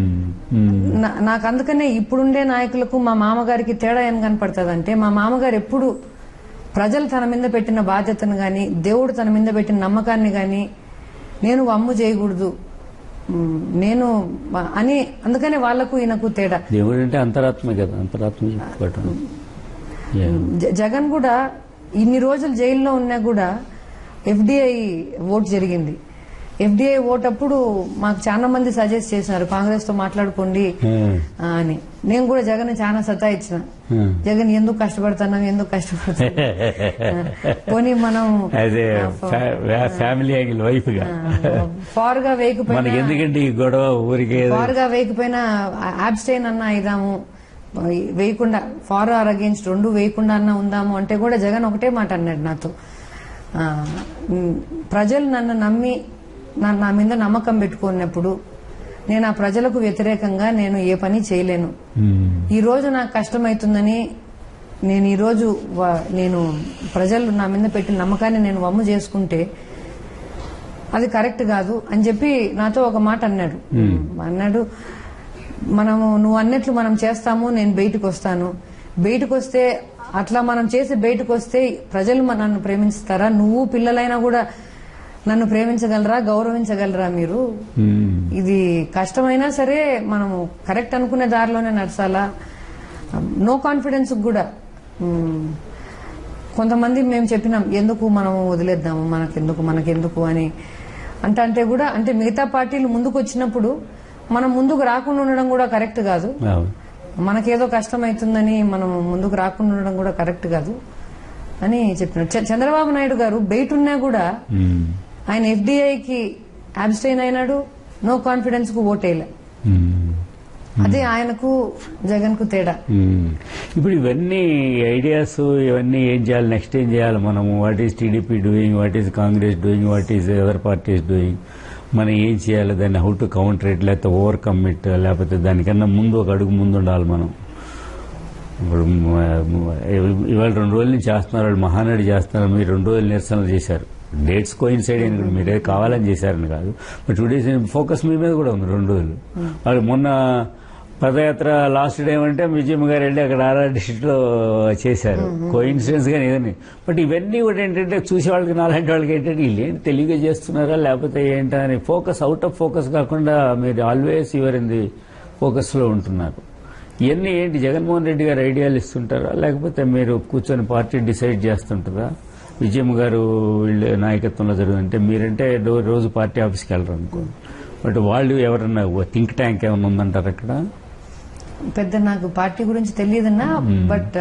నా- నాకు అందుకనే ఇప్పుడుండే నాయకులకు మా మామగారికి తేడా ఏం కనపడుతుంది మా మామగారు ఎప్పుడు ప్రజలు తన మీద పెట్టిన బాధ్యతను గాని దేవుడు తన మీద పెట్టిన నమ్మకాన్ని గాని నేను వమ్ము చేయకూడదు ఉమ్, నేను మ- అని అందుకనే వాళ్లకు ఈయనకు తేడా దేవుడు అంటే అంతరాత్మ కదా అంతరాత్మ చెప్పుకోవటం Yeah. జ- జగన్ కూడా ఇన్ని రోజులు జైల్లో ఉన్నా కూడా ఎఫ్డిఐ ఓట్ జరిగింది ఎఫ్డిఐ ఓట్ అప్పుడు మాకు చాలా మంది సజెస్ట్ చేసినారు కాంగ్రెస్ తో మాట్లాడుకోండి Hmm. ఆ, అని నేను కూడా జగన్ చాలా సతాయించిన Hmm. జగన్ ఎందుకు కష్టపడుతున్నాం ఎందుకు కష్టపడుతున్నాం పోనీ మనం అదే ఫ్యామిలీ యాంగిల్ వైఫ్ గా ఫార్ గా మనకి వేయకపోయినా ఎందుకంటే ఈ గొడవ ఊరికే ఫార్ గా వేయకపోయినా అబ్స్టైన్ అన్న ఇదాము వేయకుండా ఫార్ ఆర్ అగేన్స్ట్ రెండు వేయకుండా అన్న ఉందాము అంటే కూడా జగన్ ఒకటే మాట అన్నాడు నాతో ఆ, ఉమ్, ప్రజలు నన్ను నమ్మి నా- నా మీద నమ్మకం పెట్టుకున్నప్పుడు నేను ఆ ప్రజలకు వ్యతిరేకంగా నేను ఏ పని చేయలేను Hmm. ఈ రోజు నాకు కష్టమవుతుందని నేను ఈ రోజు వా- నేను ప్రజలు నా మీద పెట్టిన నమ్మకాన్ని నేను వమ్ము చేసుకుంటే అది కరెక్ట్ కాదు అని చెప్పి నాతో ఒక మాట అన్నాడు అన్నాడు మనము నువ్వు అన్నట్లు మనం చేస్తాము నేను బయటకు వస్తాను బయటకు వస్తే అట్లా మనం చేసి బయటకు వస్తే ప్రజలు మన- నన్ను ప్రేమిస్తారా నువ్వు పిల్లలైనా కూడా నన్ను ప్రేమించగలరా గౌరవించగలరా మీరు Hmm. ఇది కష్టమైనా సరే మనము కరెక్ట్ అనుకునే దారిలోనే నడచాలా నో కాన్ఫిడెన్స్ కూడా మ్మ్. కొంతమంది మేము చెప్పినాం ఎందుకు మనం వదిలేద్దాము మనకెందుకు మనకెందుకు అని అంటే అంటే కూడా అంటే మిగతా పార్టీలు ముందుకు వచ్చినప్పుడు మనం ముందుకు రాకుండా ఉండడం కూడా కరెక్ట్ కాదు అవును. మనకేదో కష్టం అవుతుందని మనం ముందుకు రాకుండా ఉండడం కూడా కరెక్ట్ కాదు అని చెప్పినారు చ- చంద్రబాబు నాయుడు గారు బయట ఉన్నా కూడా Hmm. ఆయన ఎఫ్డీఐకి అబ్స్టైన్ అయినాడు నో కాన్ఫిడెన్స్ కు ఓటేయలే Hmm. అదే ఆయనకు జగన్ కు తేడా మ్మ్. ఇప్పుడు ఇవన్నీ ఐడియాస్ ఇవన్నీ ఏం చేయాలి నెక్స్ట్ ఏం చేయాలి మనము what is TDP doing what is Congress doing what is other parties doing మనం ఏం చేయాలి దాన్ని హౌ టు కౌంటర్ ఇట్ లేకపోతే ఓవర్కమ్ ఇట్ లేకపోతే దానికన్నా ముందు ఒక అడుగు ముందు ఉండాలి మనం ఇప్పుడు మ- మ- ఇవాళ రెండు రోజుల నుంచి చేస్తున్నారు వాళ్ళు మహానాడు చేస్తున్నారు మీరు రెండు రోజులు నిరసనలు చేశారు డేట్స్ కోయిన్ సైడ్ అని కూడా మీరే కావాలని చేశారని కాదు బట్ టూ డేస్ ఫోకస్ మీ మీద కూడా ఉంది రెండు రోజులు వాళ్ళు మొన్న పదయాత్ర లాస్ట్ డే ఏమంటే విజయమ్మ గారు వెళ్ళి అక్కడ ఆర్ఆర్ డిస్ట్రిక్ట్ లో చేశారు కోయిన్సిడెన్స్ గానీ ఏదని బట్ ఇవన్నీ కూడా ఏంటంటే చూసే వాళ్ళకి నాలాంటి వాళ్ళకి ఏంటంటే వీళ్ళు ఏంటి తెలివిగా చేస్తున్నారా లేకపోతే ఏంటా అని ఫోకస్ అవుట్ ఆఫ్ ఫోకస్ కాకుండా మీరు always your in the focus లో ఉంటున్నారు ఇవన్నీ ఏంటి జగన్మోహన్ రెడ్డి గారు ఐడియాలు ఇస్తుంటారా లేకపోతే మీరు కూర్చొని పార్టీ డిసైడ్ చేస్తుంటారా విజయమ్మ గారు వీళ్ళ నాయకత్వంలో జరుగుతుంటే మీరంటే రో- రోజు పార్టీ ఆఫీస్కి వెళ్ళరు అనుకో బట్ వాళ్ళు ఎవరన్నా థింక్ ట్యాంక్ ఏమైనా ఉందంటారు అక్కడ పెద్ద నాకు పార్టీ గురించి తెలియదన్నా బట్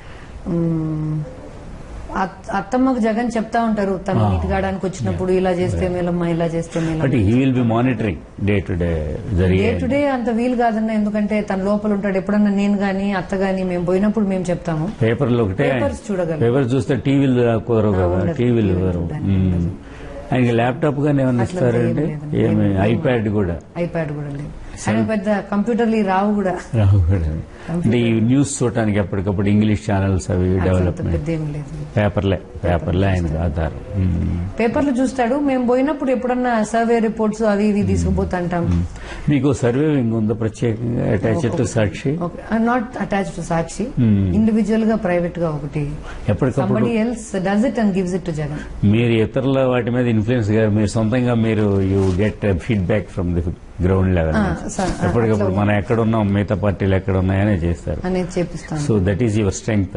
మ్, అత్- అత్తమ్మకు జగన్ చెప్తా ఉంటారు తను నీట్ గాడానికి వచ్చినప్పుడు ఇలా చేస్తే మేలమ్మా ఇలా చేస్తే బట్ మేలమ్మ he will be monitoring day to day జరిగే డే టు డే అంత వీలు కాదన్నా ఎందుకంటే తన లోపల ఉంటాడు ఎప్పుడన్నా నేను గాని అత్త గాని మేము పోయినప్పుడు మేము చెప్తాము పేపర్లు ఒకటే Papers చూడగలం. పేపర్ చూస్తే టీవీలు కుదరవు కదా ఉండదు. టీవీలు టీవీలు కుదరవు చూడడానికి మ్మ్. ఆయనకి ల్యాప్టాప్ గానీ ఏమైనా అట్లా ఇస్తారంటే ఏం లేదండి. ఏమి ఏం- ఐప్యాడ్ కూడా ఐప్యాడ్ కూడా లేదు ఆయన పెద్ద కంప్యూటర్లు ఈ రావు కూడా రావు కూడా. అంటే ఈ న్యూస్ చూడటానికి ఎప్పటికప్పుడు ఇంగ్లీష్ ఛానల్స్ అవి అంత డెవలప్మెంట్ పెద్ద ఏం లేదు పేపర్లే పేపర్లే ఆయన ఆధారం మ్మ్. పేపర్లు చూస్తాడు మేము పోయినప్పుడు ఎప్పుడన్నా సర్వే రిపోర్ట్స్ అవి ఇవి తీసుకుపోతుంటాం మీకు సర్వేవింగ్ ఉందా ప్రత్యేకంగా attached to Sakshi not attach to Sakshi Hmm. Individual గా ప్రైవేట్ గా ఒకటి ఎప్పటికప్పుడు somebody else does it and gives it to Jagan మీరు ఇతరుల వాటి మీద ఇన్ఫ్లుయెన్స్ గా మీరు సొంతంగా మీరు you get feedback from the ground level Ah, sir. Ah, ఎప్పటికప్పుడు అట్లా మనం ఎక్కడ ఉన్నాం మిగతా పార్టీలు ఎక్కడ ఉన్నాయనే చేస్తారు అనేది చేపిస్తాను so that is your strength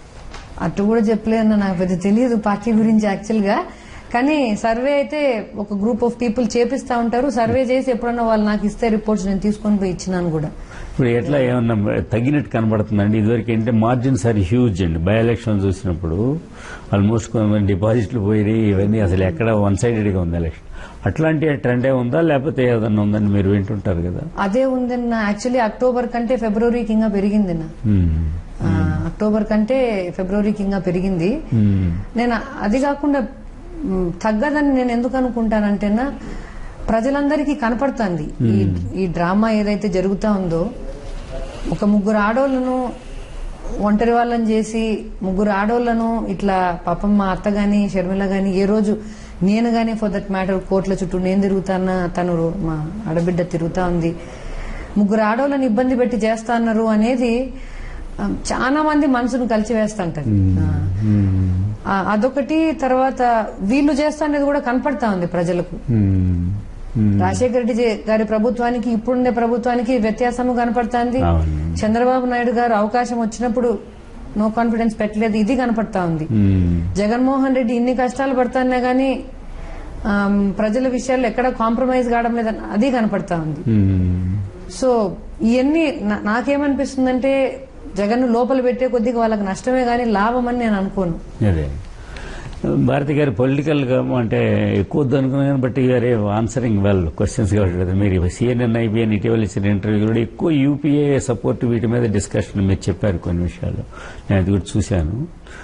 అటు కూడా చెప్పలేదన్న నాకు పెద్ద తెలియదు పార్టీ గురించి యాక్చువల్ గా కానీ సర్వే అయితే ఒక గ్రూప్ ఆఫ్ పీపుల్ చేపిస్తా ఉంటారు సర్వే చేసి ఎప్పుడన్నా వాళ్ళు నాకు ఇస్తే రిపోర్ట్స్ నేను తీసుకొని పోయి ఇచ్చినాను కూడా ఇప్పుడు ఎట్లా ఏమన్నా తగ్గినట్టు కనబడుతుందండి ఇదివరకు ఏంటంటే మార్జిన్స్ ఆర్ హ్యూజ్ అండి బై ఎలక్షన్ చూసినప్పుడు ఆల్మోస్ట్ కొంతమంది డిపాజిట్లు పోయి ఇవన్నీ అసలు ఎక్కడ వన్ సైడెడ్ గా ఉంది ఎలక్షన్ అట్లాంటి ట్రెండ్ ఏ ఉందా లేకపోతే ఏదన్నా ఉందని మీరు వింటుంటారు కదా అదే ఉందన్న యాక్చువల్లీ అక్టోబర్ కంటే ఫిబ్రవరికి ఇంకా పెరిగిందన్న మ్మ్. ఆ, అక్టోబర్ కంటే ఫిబ్రవరికి ఇంకా పెరిగింది మ్మ్. నేను అది కాకుండా మ్, తగ్గదని నేను ఎందుకు అనుకుంటానంటేనా ప్రజలందరికీ కనపడుతుంది ఈ ఈ డ్రామా ఏదైతే జరుగుతా ఉందో ఒక ముగ్గురు ఆడోళ్లను ఒంటరి వాళ్ళని చేసి ముగ్గురు ఆడోళ్లను ఇట్లా పాపం మా అత్త గాని షర్మిల గాని ఏ రోజు నేను గాని ఫర్ దట్ మ్యాటర్ కోట్ల చుట్టూ నేను తిరుగుతానా తను మా ఆడబిడ్డ తిరుగుతా ఉంది ముగ్గురు ఆడోళ్ళని ఇబ్బంది పెట్టి చేస్తా అన్నారు అనేది ఆ, చాలా మంది మనసును కలిచివేస్తుంటది ఆ. మ్మ్. ఆ, అదొకటి తర్వాత వీళ్ళు చేస్తా అనేది కూడా కనపడతా ఉంది ప్రజలకు మ్మ్. మ్మ్. రాజశేఖర రెడ్డి జే- గారి ప్రభుత్వానికి ఇప్పుడుండే ప్రభుత్వానికి వ్యత్యాసం కనపడుతోంది అవును. చంద్రబాబు నాయుడు గారు అవకాశం వచ్చినప్పుడు నో కాన్ఫిడెన్స్ పెట్టలేదు ఇది కనపడతా ఉంది మ్మ్. జగన్మోహన్ రెడ్డి ఇన్ని కష్టాలు పడుతున్నా గానీ ఆమ్, ప్రజల విషయాల్లో ఎక్కడ కాంప్రమైజ్ కావడం లేదని అది కనపడతా ఉంది మ్మ్. సో ఇవన్నీ నా- నాకేమనిపిస్తుందంటే జగన్ లోపల పెట్టే కొద్దిగా వాళ్ళకి నష్టమే గానీ లాభం అని నేను అనుకోను అదే భారతి గారు పొలిటికల్ గా అంటే ఎక్కువ వద్దు అనుకున్నాను బట్ గారే ఆన్సరింగ్ వెల్ క్వశ్చన్స్ కాబట్టి కదా మీరు సిఎన్ఎన్ ఐబిఎన్ ఇటీవల ఇచ్చిన ఇంటర్వ్యూ కూడా ఎక్కువ యూపీఏ సపోర్ట్ వీటి మీద డిస్కషన్ మీరు చెప్పారు కొన్ని విషయాలు నేను అది కూడా చూశాను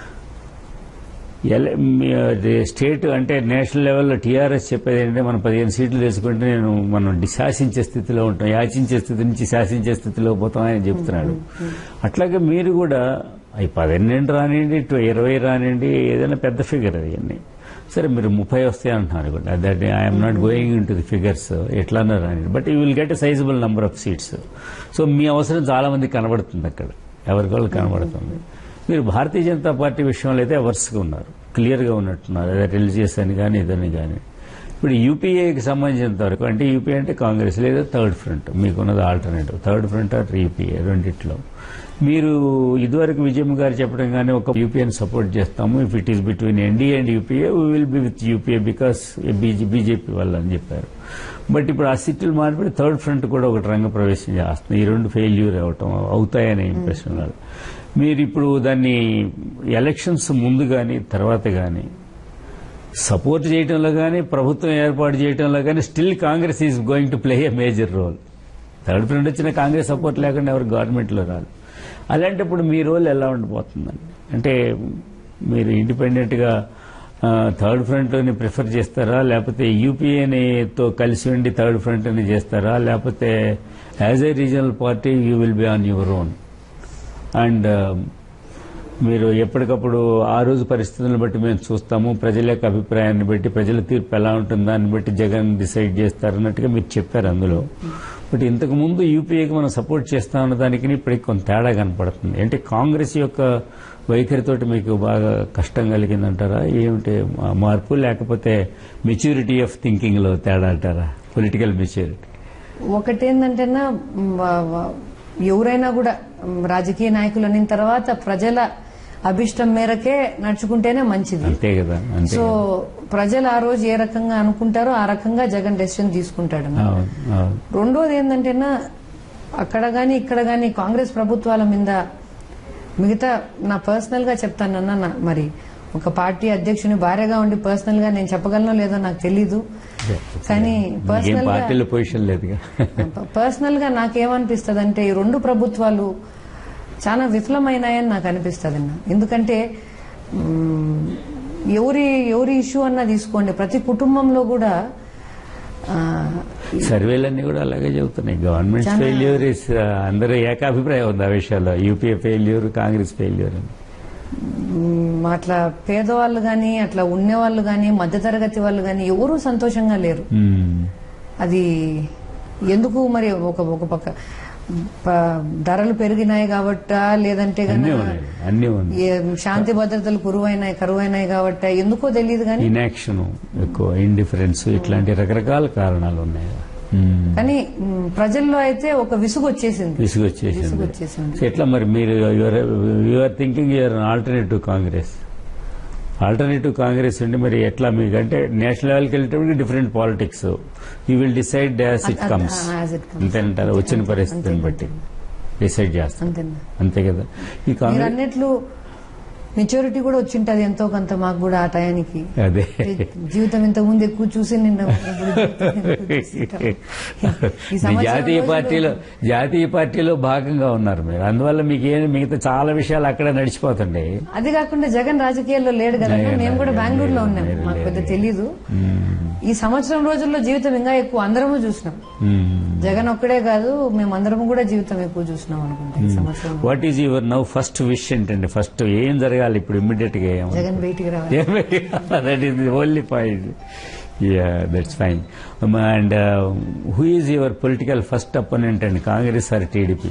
ఎల- మీ- అది స్టేట్ అంటే నేషనల్ లెవెల్లో టీఆర్ఎస్ చెప్పేది ఏంటంటే మనం పదిహేను సీట్లు తీసుకుంటే నేను మనం డి- శాసించే స్థితిలో ఉంటాం యాచించే స్థితి నుంచి శాసించే స్థితిలో పోతామని చెప్తున్నాడు అట్లాగే మీరు కూడా అవి పదిహేను రానివ్వండి టు ఇరవై రానివ్వండి ఏదైనా పెద్ద ఫిగర్ అది అన్ని సరే మీరు ముప్పై వస్తాయి అంటున్నారు కూడా that I'm not going into the figures ఎట్లన్నా రానివ్వండి but you will get a sizable number of seats so మీ అవసరం చాలా మంది కనబడుతుంది అక్కడ ఎవరికి వాళ్ళు కనబడుతుంది మీరు భారతీయ జనతా పార్టీ విషయంలో అయితే వర్స్గా ఉన్నారు క్లియర్గా ఉన్నట్టున్నారు అదే రిలీజియస్ అని కానీ ఇదని కానీ ఇప్పుడు యూపీఏకి సంబంధించినంత వరకు అంటే యూపీఏ అంటే కాంగ్రెస్ లేదా థర్డ్ ఫ్రంట్ మీకున్నది alternative third front or UPA రెండిట్లో మీరు ఇదివరకు విజయమ్మ గారు చెప్పడం కానీ ఒక యూపీఏని సపోర్ట్ చేస్తాము if it is between NDA and UPA we will be with UPA because BJP వల్ల అని చెప్పారు బట్ ఇప్పుడు ఆ సీట్లు మారిపోయి థర్డ్ ఫ్రంట్ కూడా ఒకటి రంగ ప్రవేశం చేస్తుంది ఈ రెండు ఫెయిల్యూర్ అవటం అవుతాయనే ఇంప్రెషన్ వాళ్ళు మీరు ఇప్పుడు దాన్ని ఎలక్షన్స్ ముందు కానీ తర్వాత కానీ సపోర్ట్ చేయడంలో కానీ ప్రభుత్వం ఏర్పాటు చేయడంలో కానీ still Congress is going to play a major role third front వచ్చిన కాంగ్రెస్ సపోర్ట్ లేకుండా ఎవరు గవర్నమెంట్లో రాదు అలాంటప్పుడు మీ రోల్ ఎలా ఉండిపోతుందండి అంటే మీరు ఇండిపెండెంట్గా థర్డ్ ఫ్రంట్ని ప్రిఫర్ చేస్తారా లేకపోతే యూపీఏనితో కలిసి ఉండి థర్డ్ ఫ్రంట్ అని చేస్తారా లేకపోతే as a regional party you will be on your own and మీరు ఎప్పటికప్పుడు ఆ రోజు పరిస్థితులను బట్టి మేము చూస్తాము ప్రజల యొక్క అభిప్రాయాన్ని బట్టి ప్రజల తీర్పు ఎలా ఉంటుందో దాన్ని బట్టి జగన్ డిసైడ్ చేస్తారన్నట్టుగా మీరు చెప్పారు అందులో బట్ ఇంతకు ముందు యూపీఏకి మనం సపోర్ట్ చేస్తామన్న దానికి ఇప్పటికి కొంత తేడా కనపడుతుంది అంటే కాంగ్రెస్ యొక్క వైఖరితోటి మీకు బాగా కష్టం కలిగిందంటారా ఏమిటి మా- మార్పు లేకపోతే మెచ్యూరిటీ ఆఫ్ థింకింగ్ లో తేడా అంటారా పొలిటికల్ మెచ్యూరిటీ ఒకటేందంటేనా మ్, వా- వా- ఎవరైనా కూడా మ్, రాజకీయ నాయకులు అనిన తర్వాత ప్రజల అభిష్టం మేరకే నడుచుకుంటేనే మంచిది అంతే కదా అంతే సో కదా. ప్రజలు ఆ రోజు ఏ రకంగా అనుకుంటారో ఆ రకంగా జగన్ డెసిషన్ తీసుకుంటాడు అవును అవును రెండోది ఏంటంటేనా అక్కడ గాని ఇక్కడ గాని కాంగ్రెస్ ప్రభుత్వాల మీద మిగతా నా పర్సనల్ గా చెప్తానన్నా నా- మరి ఒక పార్టీ అధ్యక్షుని భార్యగా ఉండి పర్సనల్ గా నేను చెప్పగలనో లేదో నాకు తెలీదు కానీ ఏం పర్సనల్ గా పార్టీలో పొజిషన్ లేదుగా పర్సనల్ గా నాకేమనిపిస్తుంది అంటే ఈ రెండు ప్రభుత్వాలు చాలా విఫలమైనాయని నాకు అనిపిస్తుంది అన్న ఎందుకంటే మ్, ఎవరి ఎవరి ఇష్యూ అన్నా తీసుకోండి ప్రతి కుటుంబంలో కూడా ఆ, సర్వేలన్నీ కూడా అలాగే చెబుతున్నాయి గవర్నమెంట్ ఫెయిల్యూర్ ఇస్ అందరూ ఏకాభిప్రాయం ఉంది ఆ విషయాల్లో యూపీఏ ఫెయిల్యూర్ కాంగ్రెస్ ఫెయిల్యూర్ అని మ్, అట్లా పేదవాళ్ళు గాని అట్లా ఉండేవాళ్ళు గాని మధ్యతరగతి వాళ్ళు గాని ఎవరూ సంతోషంగా లేరు మ్మ్. అది ఎందుకు మరి ఒక ఒక పక్క ప- ధరలు పెరిగినాయి కాబట్టా లేదంటే అన్నీ గన ఉన్నాయి అన్నీ ఉన్నాయి ఏ శాంతి భద్రతలు కురువైనాయి కరువైనాయి కాబట్టి ఎందుకో తెలియదు కానీ ఇన్యాక్షన్ ఎక్కువ ఇండిఫరెన్స్ ఇట్లాంటి రకరకాల కారణాలు ఉన్నాయి మ్మ్. కానీ మ్, ప్రజల్లో అయితే ఒక విసుగు వచ్చేసింది విసుగు వచ్చేసింది విసుగు వచ్చేసింది సో ఎట్లా మరి మీరు you're thinking you're alternative Congress alternative Congress ఉండి మరి ఎట్లా మీకు అంటే నేషనల్ లెవెల్కి వెళ్ళేటప్పుడు different politics you will decide as it అ- కమ్స్ ఆ, as it comes. అంతేనంటారా వచ్చిన పరిస్థితిని బట్టి డిసైడ్ చేస్తాం అంతేనా అంతే కదా ఈ మీరు కాంగ్రెస్ అన్నట్లు మెచ్యూరిటీ కూడా వచ్చింటది ఎంతో కొంత మాకు కూడా ఆ టయానికి అదే జీవితం ఇంత ముందు ఎక్కువ చూసి నిన్న ఇప్పుడు ఎక్కువ చూస్తుంటాం. ఈ మీ సంవత్సరం జాతీయ రోజులు- పార్టీలో జాతీయ పార్టీలో భాగంగా ఉన్నారు మీరు అందువల్ల మీకు ఏం మిగతా చాలా విషయాలు అక్కడే నడిచిపోతుండే అది కాకుండా జగన్ రాజకీయాల్లో లేడు కదా లేడు, మేము కూడా లేడు, బెంగళూరులో లేడు, ఉన్నాం లేడు, మాకు పెద్ద లేడు. తెలీదు మ్మ్. ఈ సంవత్సరం రోజుల్లో జీవితం ఇంకా ఎక్కువ అందరము చూసినాం మ్మ్. జగన్ ఒక్కడే కాదు మేము అందరం కూడా జీవితం ఎక్కువ చూసినాం అనుకుంటా ఈ సంవత్సరం what is your now first wish ఏంటండి ఫస్ట్ ఏం జరగాలి ఇప్పుడు ఇమ్మీడియట్ గా ఏం జగన్ బయటికి రావాలి that is the only point yeah that's fine and who is your political first opponent and Congress or TDP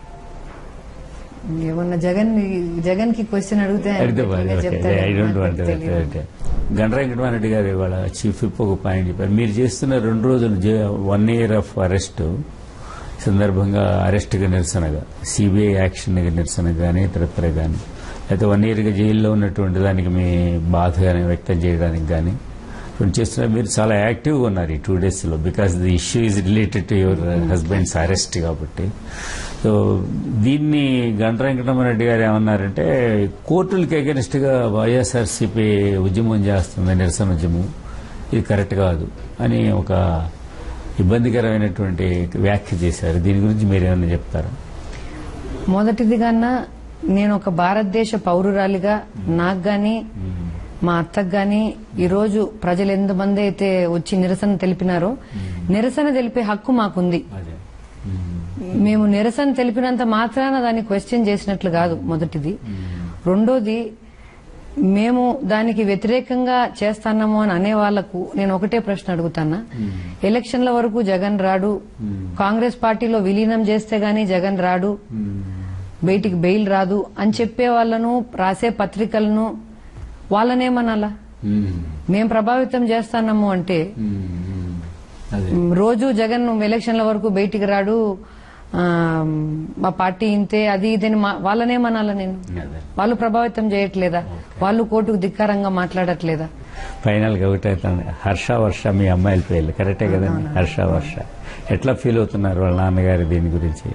ఏమన్నా జగన్ జగన్ కి క్వశ్చన్ అడిగితే ఆయన అడిగితే గట్టిగా చెప్తాడు. ఐ డోంట్ నాకు వాంట్ తెలీదు. గండ్ర వెంకటమారెడ్డి గారు ఇవాళ చీఫ్ విప్ ఒక పాయింట్ చెప్పారు మీరు చేస్తున్న రెండు రోజులు వన్ ఇయర్ ఆఫ్ అరెస్ట్ సందర్భంగా అరెస్ట్గా నిరసనగా సిబిఐ యాక్షన్ నిరసన కానీ ఇతరత్ర కానీ లేకపోతే వన్ ఇయర్గా జైల్లో ఉన్నటువంటి దానికి మీ బాధ కానీ వ్యక్తం చేయడానికి కానీ కొన్ని చేస్తున్న మీరు చాలా యాక్టివ్గా ఉన్నారు ఈ టూ డేస్లో because the issue is related to your husband's arrest కాబట్టి సో దీన్ని గంట వెంకటరామరెడ్డి గారు ఏమన్నారంటే కోర్టులకి అగెనిస్ట్ గా వైఎస్ఆర్సీపీ ఉద్యమం చేస్తుంది నిరసన ఉద్యమం ఇది కరెక్ట్ కాదు అని ఒక ఇబ్బందికరమైనటువంటి వ్యాఖ్య చేశారు దీని గురించి మీరు ఏమైనా చెప్తారా మొదటిది కన్నా నేను ఒక భారతదేశ పౌరురాలిగా నాకు గాని మా అత్తకు గాని ఈ రోజు ప్రజలు ఎంతమంది అయితే వచ్చి నిరసన తెలిపినారో నిరసన తెలిపే హక్కు మాకుంది అదే మేము నిరసన తెలిపినంత మాత్రాన దాన్ని క్వశ్చన్ చేసినట్లు కాదు మొదటిది రెండోది మేము దానికి వ్యతిరేకంగా చేస్తాన్నాము అని అనే వాళ్లకు నేను ఒకటే ప్రశ్న అడుగుతానా ఎలక్షన్ల వరకు జగన్ రాడు కాంగ్రెస్ పార్టీలో విలీనం చేస్తే గాని జగన్ రాడు బయటికి బెయిల్ రాదు అని చెప్పే వాళ్ళను రాసే పత్రికలను వాళ్ళనేమనాలా మేం ప్రభావితం చేస్తాన్నాము అంటే అదే మ్, రోజు జగన్ ఎలక్షన్ల వరకు బయటికి రాడు ఆ, మా పార్టీ ఇంతే అది ఇదని మా- వాళ్ళనేమనాలా నేను అదే వాళ్ళు ప్రభావితం చేయట్లేదా వాళ్ళు కోర్టుకు ధిక్కారంగా మాట్లాడట్లేదా ఫైనల్ గా ఒకటి అవుతుంది హర్ష వర్ష మీ అమ్మాయిల పేర్లు కరెక్టే కదండి హర్ష వర్ష ఎట్లా ఫీల్ అవుతున్నారు వాళ్ళ నాన్నగారు దీని గురించి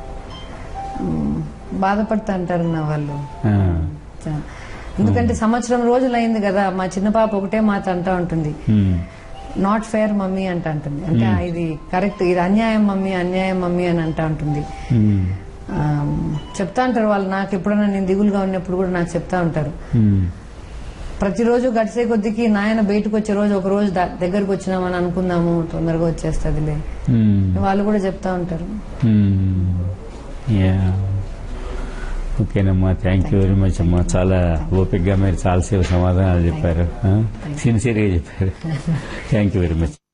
బాధపడతా అంటారు నా వాళ్ళు ఆ, చ- ఎందుకంటే సంవత్సరం రోజులు అయింది కదా మా చిన్న పాప ఒకటే మాట అంటా ఉంటుంది ఉమ్, నాట్ ఫేర్ మమ్మీ అంట అంటుంది అంటే ఇది కరెక్ట్ ఇది అన్యాయం మమ్మీ అన్యాయం మమ్మీ అని అంటా ఉంటుంది ఉమ్, ఆ, చెప్తా ఉంటారు వాళ్ళు నాకు ఎప్పుడైనా నేను దిగులుగా ఉన్నప్పుడు కూడా నాకు చెప్తా ఉంటారు ఉమ్, ప్రతిరోజు గడిచే కొద్దికి నాయన బయటకు వచ్చే రోజు ఒక రోజు ద- దగ్గరకు వచ్చినామని అనుకుందాము తొందరగా వచ్చేస్తుందిలే ఉమ్, వాళ్ళు కూడా చెప్తా ఉంటారు ఉమ్, యా. ఓకేనమ్మా థ్యాంక్ యూ వెరీ మచ్ అమ్మా చాలా ఓపిక్గా మీరు చాలాసేపు సమాధానాలు చెప్పారు సిన్సియర్గా చెప్పారు థ్యాంక్ యూ వెరీ మచ్